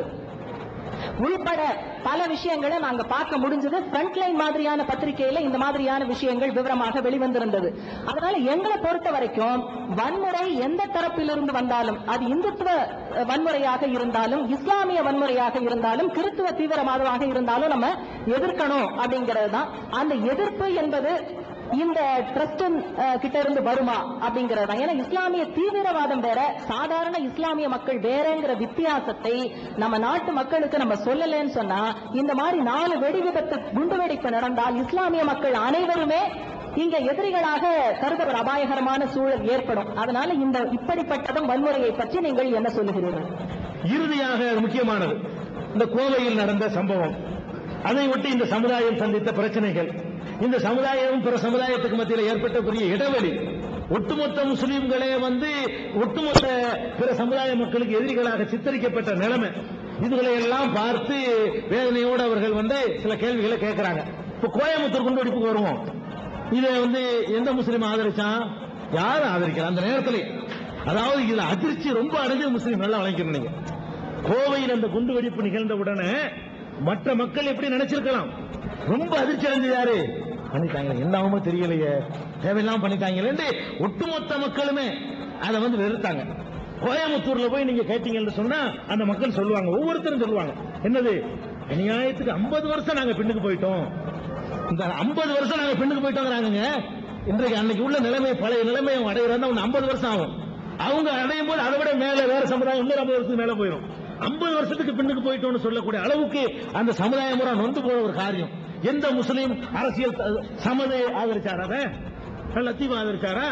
உள்பட பல விஷயங்களை நாங்க பார்க்க முடிஞ்சது ஃப்ரண்ட்லைன் மாதிரியான பத்திரிகையில இந்த மாதிரியான விஷயங்கள் விவரமாக வெளிவந்திருந்தது அதனால எங்களை பொறுத்த வரைக்கும் வன்முறை எந்த தரப்பிலிருந்து வந்தாலும் அது இந்துத்துவ அஹ், வன்முறையாக இருந்தாலும் இஸ்லாமிய வன்முறையாக இருந்தாலும் கிறித்துவ தீவிரவாதமாக இருந்தாலும் நம்ம எதிர்க்கணும் அப்படிங்கிறது தான் அந்த எதிர்ப்பு என்பது இந்த ட்ரஸ்ட் கிட்ட இருந்து வருமா அப்படிங்கறது தான் ஏன்னா இஸ்லாமிய தீவிரவாதம் வேற சாதாரண இஸ்லாமிய மக்கள் வேறங்கிற வித்தியாசத்தை நம்ம நாட்டு மக்களுக்கு நம்ம சொல்லலன்னு சொன்னா இந்த மாதிரி நாலு வெடி விபத்து குண்டு வெடிப்பு நடந்தால் இஸ்லாமிய மக்கள் அனைவருமே இங்க எதிரிகளாக கருத அபாயகரமான சூழல் ஏற்படும் அதனால இந்த இப்படிப்பட்டதும் வன்முறையை பற்றி நீங்கள் என்ன சொல்லுகிறீர்கள் இறுதியாக முக்கியமானது இந்த கோவையில் நடந்த சம்பவம் அதை ஒட்டி இந்த சமுதாயம் சந்தித்த பிரச்சனைகள் இந்த சமுதாயம் பிற சமுதாயத்துக்கு மத்தியில் ஏற்பட்ட பெரிய இடைவெளி ஒட்டுமொத்த முஸ்லீம்களே வந்து ஒட்டுமொத்த பிற சமுதாய மக்களுக்கு எதிரிகளாக சித்தரிக்கப்பட்ட நிலைமை இதுகளை எல்லாம் பார்த்து வேதனையோடு அவர்கள் வந்து சில கேள்விகளை கேட்கிறாங்க இப்ப கோயம்புத்தூர் குண்டுவெடிப்புக்கு வருவோம் இதை வந்து எந்த முஸ்லீம் ஆதரிச்சான் யார் ஆதரிக்கிறான் அந்த நேரத்திலே அதாவது இதுல அதிர்ச்சி ரொம்ப அடைஞ்ச முஸ்லீம் நல்லா வழங்கிக்கணும் நீங்க கோவையில் அந்த குண்டு வெடிப்பு நிகழ்ந்த உடனே மற்ற மக்கள் எப்படி நினைச்சிருக்கலாம் ரொம்ப அதிர்ச்சி அடைஞ்சது யாரு பண்ணிட்டாங்க என்ன ஆகுமோ தெரியலையே தேவையில்லாம பண்ணிட்டாங்களேன்னு ஒட்டுமொத்த மக்களுமே அதை வந்து வெறுத்தாங்க கோயம்புத்தூர்ல போய் நீங்க கேட்டீங்கன்னு சொன்னா அந்த மக்கள் சொல்லுவாங்க ஒவ்வொருத்தரும் சொல்லுவாங்க என்னது அநியாயத்துக்கு 50 வருஷம் நாங்க பின்னுக்கு போயிட்டோம் இந்த 50 வருஷம் நாங்க பின்னுக்கு போயிட்டோங்கிறாங்க இன்றைக்கு அன்னைக்கு உள்ள நிலைமை பழைய நிலைமையை அடையிறதா ஒன்று 50 வருஷம் ஆகும் அவங்க அடையும் போது அதை விட மேல வேற சமுதாயம் இன்னொரு 50 வருஷத்துக்கு மேல போயிடும் 50 வருஷத்துக்கு பின்னுக்கு போயிட்டோம்னு சொல்லக்கூடிய அளவுக்கு அந்த சமுதாயம் பூரா நொந்து போன ஒரு காரியம் எந்த முஸ்லீம் அரசியல் த- சமதை ஆதரிச்சாரா அதை? லத்தீப் ஆதரிச்சாரா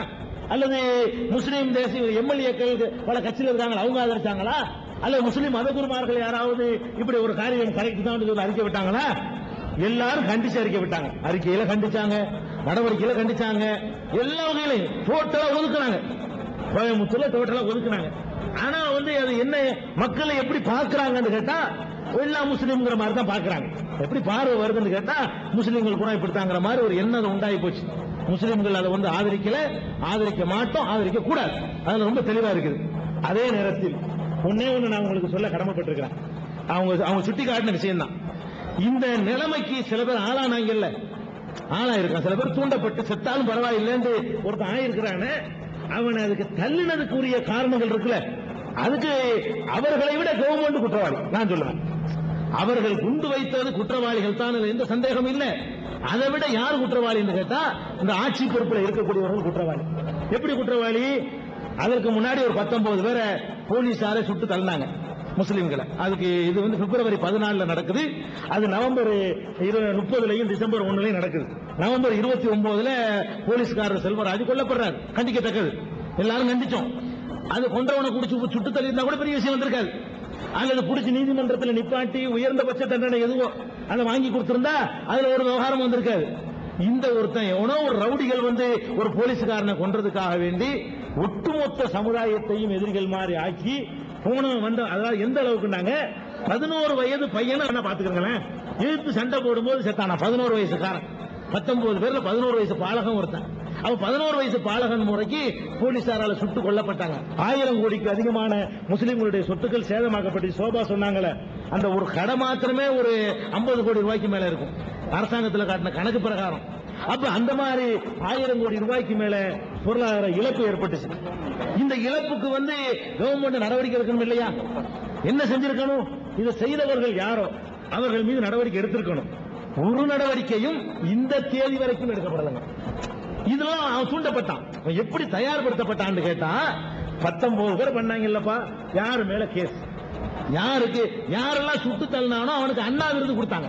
அல்லது முஸ்லீம் தேசிய எம்எல்ஏக்கள் பல கட்சியில் இருக்காங்க அவங்க ஆதரிச்சாங்களா அல்லது முஸ்லீம் மதகுருமார்கள் யாராவது இப்படி ஒரு காரியம் கரெக்ட் தான் சொல்லி அறிக்கை விட்டாங்களா எல்லாரும் கண்டிச்சு அறிக்கை விட்டாங்க அறிக்கையில கண்டிச்சாங்க நடவடிக்கையில கண்டிச்சாங்க எல்லா வகையிலையும் டோட்டலா ஒதுக்குனாங்க கோயம்புத்தூர்ல டோட்டலா ஒதுக்குனாங்க ஆனா வந்து அது என்ன மக்களை எப்படி பார்க்கறாங்கன்னு கேட்டா எல்லா முஸ்லீம்ங்கிற மாதிரி தான் பார்க்கறாங்க எப்படி பார்வை வருதுன்னு கேட்டா முஸ்லீம்கள் கூட இப்படித்தாங்கிற மாதிரி ஒரு எண்ணம் உண்டாகி போச்சு முஸ்லீம்கள் அதை வந்து ஆதரிக்கல ஆதரிக்க மாட்டோம் ஆதரிக்க கூடாது அதுல ரொம்ப தெளிவா இருக்குது அதே நேரத்தில் ஒன்னே ஒண்ணு நான் உங்களுக்கு சொல்ல கடமைப்பட்டிருக்கிறேன் அவங்க அவங்க சுட்டி காட்டின விஷயம் தான் இந்த நிலைமைக்கு சில பேர் ஆளானாங்கல்ல ஆளாயிருக்கான் சில பேர் தூண்டப்பட்டு செத்தாலும் பரவாயில்லைன்னு ஒருத்தன் ஆயிருக்கிறானே அவன் அதுக்கு தள்ளினதுக்குரிய காரணங்கள் இருக்குல்ல அதுக்கு அவர்களை விட கவர்மெண்ட் குற்றவாளி நான் சொல்லுவேன் அவர்கள் குண்டு வைத்தது குற்றவாளிகள் தான் இதுல எந்த சந்தேகம் இல்லை அதை விட யார் குற்றவாளின்னு கேட்டா இந்த ஆட்சி பொறுப்புல இருக்கக்கூடியவர்கள் குற்றவாளி எப்படி குற்றவாளி அதற்கு முன்னாடி ஒரு 19 பேரை போலீசாரை சுட்டு தள்ளினாங்க முஸ்லிம்களை அதுக்கு இது வந்து பிப்ரவரி பதினாலுல நடக்குது அது நவம்பர் இரு- முப்பதுலயும் டிசம்பர் ஒண்ணுலயும் நடக்குது நவம்பர் இருபத்தி ஒன்பதுல போலீஸ்காரர் செல்வராஜ் கொல்லப்படுறாரு கண்டிக்கத்தக்கது எல்லாரும் கண்டிச்சோம் அது கொன்றவனை குடிச்சு சுட்டு தள்ளியிருந்தா கூட பெரிய விஷயம் வந்திருக்காது அல்லது புடிச்சு நீதிமன்றத்தில் நிப்பாட்டி உயர்ந்தபட்ச தண்டனை எதுவோ அதை வாங்கி கொடுத்திருந்தா அதுல ஒரு விவகாரம் வந்திருக்காது இந்த ஒருத்தன் எவனோ ஒரு ரவுடிகள் வந்து ஒரு போலீஸ்காரனை கொன்றதுக்காக வேண்டி ஒட்டுமொத்த சமுதாயத்தையும் எதிரிகள் மாதிரி ஆக்கி போனவன் வந்த அதாவது எந்த அளவுக்குனாங்க பதினோரு வயது பையனை வேணா பாத்துக்கிறீங்களேன் இழுத்து சண்டை போடும்போது செத்தானா பதினோரு வயசுக்காரன் பத்தொன்பது பேர்ல பதினோரு வயசு பாலகம் ஒருத்தன் அவன் பதினோரு வயசு பாலகன் முறைக்கு போலீசாரால சுட்டு கொல்லப்பட்டாங்க ஆயிரம் கோடிக்கு அதிகமான முஸ்லிம்களுடைய சொத்துக்கள் சேதமாக்கப்பட்டு சோபா சொன்னாங்களே அந்த ஒரு கடை மாத்திரமே ஒரு 50 கோடி ரூபாய்க்கு மேல இருக்கும் அரசாங்கத்தில் காட்டின கணக்கு பிரகாரம் அப்ப அந்த மாதிரி ஆயிரம் கோடி ரூபாய்க்கு மேல பொருளாதார இழப்பு ஏற்பட்டுச்சு இந்த இழப்புக்கு வந்து கவர்மெண்ட் நடவடிக்கை எடுக்கணும் இல்லையா என்ன செஞ்சிருக்கணும் இதை செய்தவர்கள் யாரோ அவர்கள் மீது நடவடிக்கை எடுத்திருக்கணும் ஒரு நடவடிக்கையும் இந்த தேதி வரைக்கும் எடுக்கப்படலைங்க இதெல்லாம் அவன் தூண்டப்பட்டான் அவன் எப்படி தயார்படுத்தப்பட்டான்னு கேட்டா பத்தொன்பது பேர் பண்ணாங்க இல்லப்பா யாரு மேல கேஸ் யாருக்கு யாரெல்லாம் சுட்டு தள்ளினானோ அவனுக்கு அண்ணா விருது கொடுத்தாங்க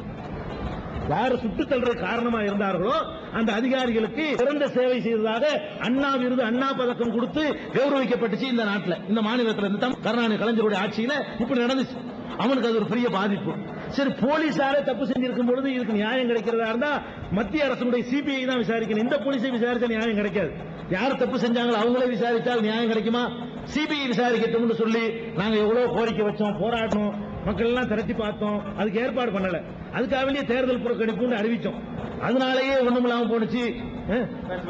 யார் சுட்டு தள்ளுற காரணமா இருந்தார்களோ அந்த அதிகாரிகளுக்கு சிறந்த சேவை செய்ததாக அண்ணா விருது அண்ணா பதக்கம் கொடுத்து கௌரவிக்கப்பட்டுச்சு இந்த நாட்டில் இந்த மாநிலத்தில் இருந்து தான் கருணாநிதி கலைஞருடைய ஆட்சியில இப்படி நடந்துச்சு அவனுக்கு அது ஒரு பெரிய பாதிப்பு சரி போலீசாரே தப்பு செஞ்சிருக்கும் பொழுது இதுக்கு நியாயம் கிடைக்கிறதா இருந்தா மத்திய அரசுடைய சிபிஐ தான் விசாரிக்கணும் இந்த போலீஸை விசாரிச்சா நியாயம் கிடைக்காது யார் தப்பு செஞ்சாங்களோ அவங்களே விசாரித்தால் நியாயம் கிடைக்குமா சிபிஐ விசாரிக்கட்டும்னு சொல்லி நாங்க எவ்வளவு கோரிக்கை வச்சோம் போராட்டணும் மக்கள் எல்லாம் திரட்டி பார்த்தோம் அதுக்கு ஏற்பாடு பண்ணல அதுக்காக வேண்டிய தேர்தல் புறக்கணிப்புன்னு அறிவிச்சோம் அதனாலேயே ஒண்ணும் இல்லாம போனுச்சு அஹ்,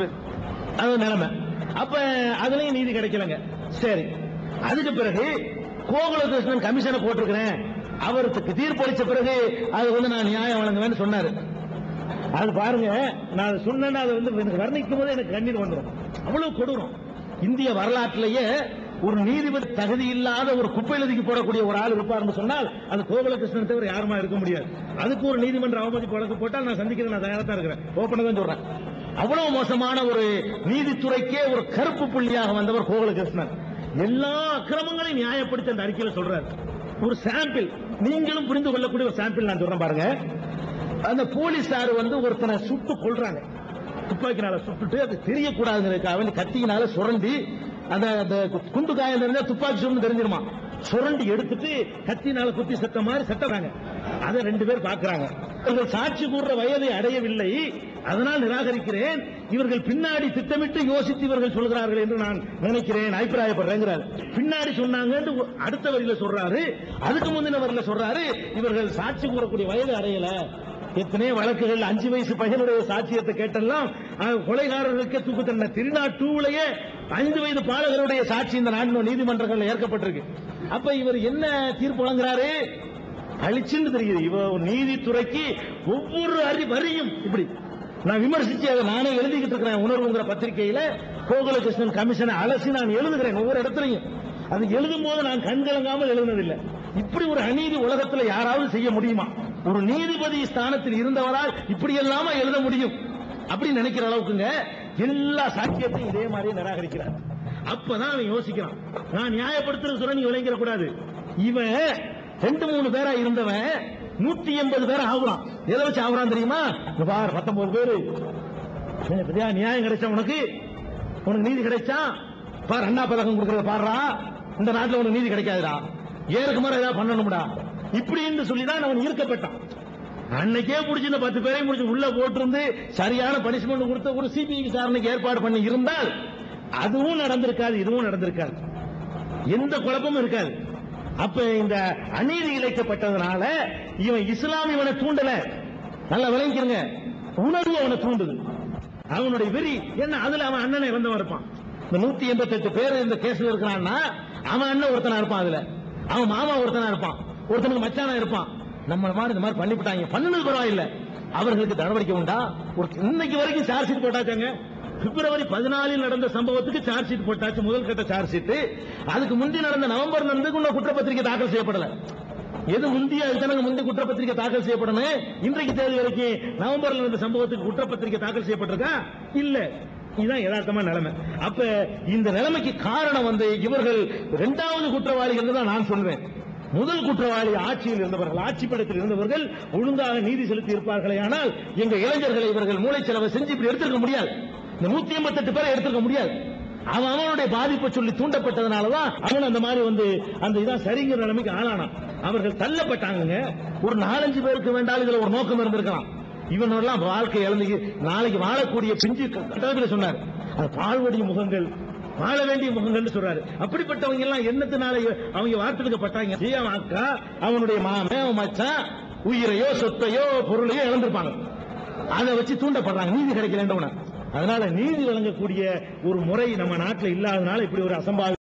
அது நிலைமை அப்ப அதுலயும் நீதி கிடைக்கலங்க சரி அதுக்கு பிறகு கோகுலகிருஷ்ணன் கமிஷனை போட்டிருக்கிறேன் அவருக்கு தீர்ப்பளிச்ச பிறகு அது வந்து நான் நியாயம் வழங்குவேன்னு சொன்னாரு அது பாருங்க நான் அதை சொன்னேன்னா அதை வந்து எனக்கு வர்ணிக்கும் போது எனக்கு கண்ணீர் வந்துடும் அவ்வளவு கொடூரம் இந்திய வரலாற்றிலேயே ஒரு நீதிபதி தகுதி இல்லாத ஒரு குப்பையிலதிக்கு போடக்கூடிய ஒரு ஆள் இருப்பார்னு சொன்னால் அது கோகுலகிருஷ்ணன் தவிர யாருமா இருக்க முடியாது அதுக்கு ஒரு நீதிமன்ற அவமதிப்பு வழக்கு போட்டால் நான் சந்திக்கிறது நான் தயாரா தான் இருக்கிறேன் ஓப்பனா தான் சொல்றேன் அவ்வளவு மோசமான ஒரு நீதித்துறைக்கே ஒரு கருப்பு புள்ளியாக வந்தவர் கோகுலகிருஷ்ணன் எல்லா அக்கிரமங்களையும் நியாயப்படுத்தி அந்த அறிக்கையில சொல்றாரு ஒரு சாம்பிள் நீங்களும் புரிந்து கொள்ளக்கூடிய ஒரு சாம்பிள் நான் சொல்றேன் பாருங்க அந்த போலீசார் வந்து ஒருத்தனை சுட்டு கொல்றாங்க துப்பாக்கினால சுட்டுட்டு அது தெரியக்கூடாதுங்கிறதுக்காக வேண்டி கத்தியினால சுரண்டி அந்த அந்த குண்டு காயம் தெரிஞ்சா துப்பாக்கி சுருண்டு தெரிஞ்சிருமா சுரண்டி எடுத்துட்டு கத்தியினால குத்தி செத்த மாதிரி செத்துறாங்க அதை ரெண்டு பேர் பாக்குறாங்க இவர்கள் சாட்சி கூறுற வயதை அடையவில்லை அதனால் நிராகரிக்கிறேன் இவர்கள் பின்னாடி திட்டமிட்டு யோசித்து இவர்கள் சொல்கிறார்கள் என்று நான் நினைக்கிறேன் அபிப்பிராயப்படுறேங்கிறார் பின்னாடி சொன்னாங்கன்னு அடுத்த வரியில சொல்றாரு அதுக்கு முந்தின வரியில சொல்றாரு இவர்கள் சாட்சி கூறக்கூடிய வயது அடையல எத்தனையோ வழக்குகள் அஞ்சு வயசு பையனுடைய சாட்சியத்தை கேட்டெல்லாம் அஹ், கொலைகாரர்களுக்கே தூக்கு தண்டனை திருநா டூவிலேயே ஐந்து வயது பாலகருடைய சாட்சி இந்த நாட்டின் நீதிமன்றங்களில் ஏற்கப்பட்டிருக்கு அப்ப இவர் என்ன தீர்ப்பு வழங்குறாரு அழிச்சுன்னு தெரியுது இவ ஒரு நீதித்துறைக்கு ஒவ்வொரு அறி வரியும் இப்படி நான் விமர்சிச்சு அதை நானே எழுதிக்கிட்டு இருக்கிறேன் உணர்வுங்கிற பத்திரிகையில கோகுலகிருஷ்ணன் கமிஷனை அலசி நான் எழுதுகிறேன் ஒவ்வொரு இடத்துலையும் அது எழுதும் போது நான் கண்கலங்காமல் எழுதுனதில்லை இப்படி ஒரு அநீதி உலகத்துல யாராவது செய்ய முடியுமா ஒரு நீதிபதி ஸ்தானத்தில் இருந்தவரால் இப்படி எல்லாம எழுத முடியும் அப்படி நினைக்கிற அளவுக்குங்க எல்லா சாட்சியத்தையும் இதே மாதிரியே நிராகரிக்கிறார் அப்பதான் அவன் யோசிக்கிறான் நான் நியாயப்படுத்துறது சொல்ல நீங்க விளங்கிட கூடாது இவன் ரெண்டு மூணு பேரா இருந்தவன் நூத்தி எண்பது பேர் ஆகுறான் எதை வச்சு ஆகுறான் தெரியுமா இங்க பார் பத்தொன்பது பேரு என்ன பெரிய நியாயம் கிடைச்ச உனக்கு உனக்கு நீதி கிடைச்சா பார் அண்ணா பதக்கம் கொடுக்கறத பாடுறா இந்த நாட்டுல உனக்கு நீதி கிடைக்காதுடா ஏருக்கு முறை ஏதாவது பண்ணணும்டா இப்படின்னு சொல்லி தான் அவன் ஈர்க்கப்பட்டான் அன்னைக்கே முடிச்சு இந்த பத்து பேரையும் முடிச்சு உள்ள போட்டிருந்து சரியான பனிஷ்மெண்ட் கொடுத்த ஒரு சிபிஐ விசாரணைக்கு ஏற்பாடு பண்ணி இருந்தால் அதுவும் நடந்திருக்காது இதுவும் நடந்திருக்காது எந்த குழப்பமும் இருக்காது அப்ப இந்த அநீதி இழைக்கப்பட்டதுனால இவன் இஸ்லாம் இவனை தூண்டல நல்லா விளங்கிக்கிறங்க உணர்வு அவனை தூண்டுது அவனுடைய வெறி என்ன அதுல அவன் அண்ணனை இறந்தவன் இருப்பான் இந்த நூத்தி எண்பத்தி எட்டு பேர் இந்த கேஸ்ல இருக்கிறான்னா அவன் அண்ணன் ஒருத்தனா இருப்பான் அதுல அவன் மாமா ஒருத்தனா இருப்பான் ஒருத்தனுக்கு மச்சானா இருப்பான் நம்மள மாதிரி இந்த மாதிரி பண்ணிவிட்டாங்க பண்ணுனது பரவாயில்ல அவர்களுக்கு நடவடிக்கை உண்டா ஒரு இன்னைக்கு வரைக்கும் சார்ஜ் ஷீட் போட்டாச்சாங்க பிப்ரவரி பதினாலில் நடந்த சம்பவத்துக்கு சார்ஜ் ஷீட் போட்டாச்சு முதல் கட்ட சார்ஜ் ஷீட் அதுக்கு முந்தி நடந்த நவம்பர் நடந்ததுக்கு இன்னும் குற்றப்பத்திரிகை தாக்கல் செய்யப்படல எது முந்தைய அதுதானங்க முந்தி குற்றப்பத்திரிகை தாக்கல் செய்யப்படணும் இன்றைக்கு தேதி வரைக்கும் நவம்பர்ல நடந்த சம்பவத்துக்கு குற்றப்பத்திரிகை தாக்கல் செய்யப்பட்டிருக்கா இல்ல இதுதான் யதார்த்தமா நிலைமை அப்ப இந்த நிலைமைக்கு காரணம் வந்து இவர்கள் இரண்டாவது குற்றவாளிகள் தான் நான் சொல்வேன் முதல் குற்றவாளி ஆட்சியில் இருந்தவர்கள் ஆட்சி படத்தில் இருந்தவர்கள் ஒழுங்காக நீதி செலுத்தி இருப்பார்களே ஆனால் எங்க இளைஞர்களை இவர்கள் மூளைச்செலவை செஞ்சு இப்படி எடுத்திருக்க முடியாது இந்த நூத்தி எண்பத்தெட்டு பேரை எடுத்திருக்க முடியாது அவன் அவனுடைய பாதிப்பை சொல்லி தூண்டப்பட்டதுனாலதான் அவன் அந்த மாதிரி வந்து அந்த இதான் சரிங்கிற நிலைமைக்கு ஆளானான் அவர்கள் தள்ளப்பட்டாங்க ஒரு நாலஞ்சு பேருக்கு வேண்டாலும் இதுல ஒரு நோக்கம் இருந்திருக்கலாம் இவனெல்லாம் வாழ்க்கை இழந்து நாளைக்கு வாழக்கூடிய பிஞ்சு கட்டத்தில் சொன்னார் அது பால்வடி முகங்கள் வாழ வேண்டிய முகங்கள்னு சொல்றாரு அப்படிப்பட்டவங்க எல்லாம் என்னத்தினால அவங்க வார்த்தெடுக்கப்பட்டாங்க ஜியா அக்கா அவனுடைய மாமன் அவன் மச்சான் உயிரையோ சொத்தையோ பொருளையோ இழந்திருப்பாங்க அதை வச்சு தூண்டப்படுறாங்க நீதி கிடைக்கலன்றவன அதனால நீதி வழங்கக்கூடிய ஒரு முறை நம்ம நாட்டில் இல்லாதனால இப்படி ஒரு அசம்பாவிதம்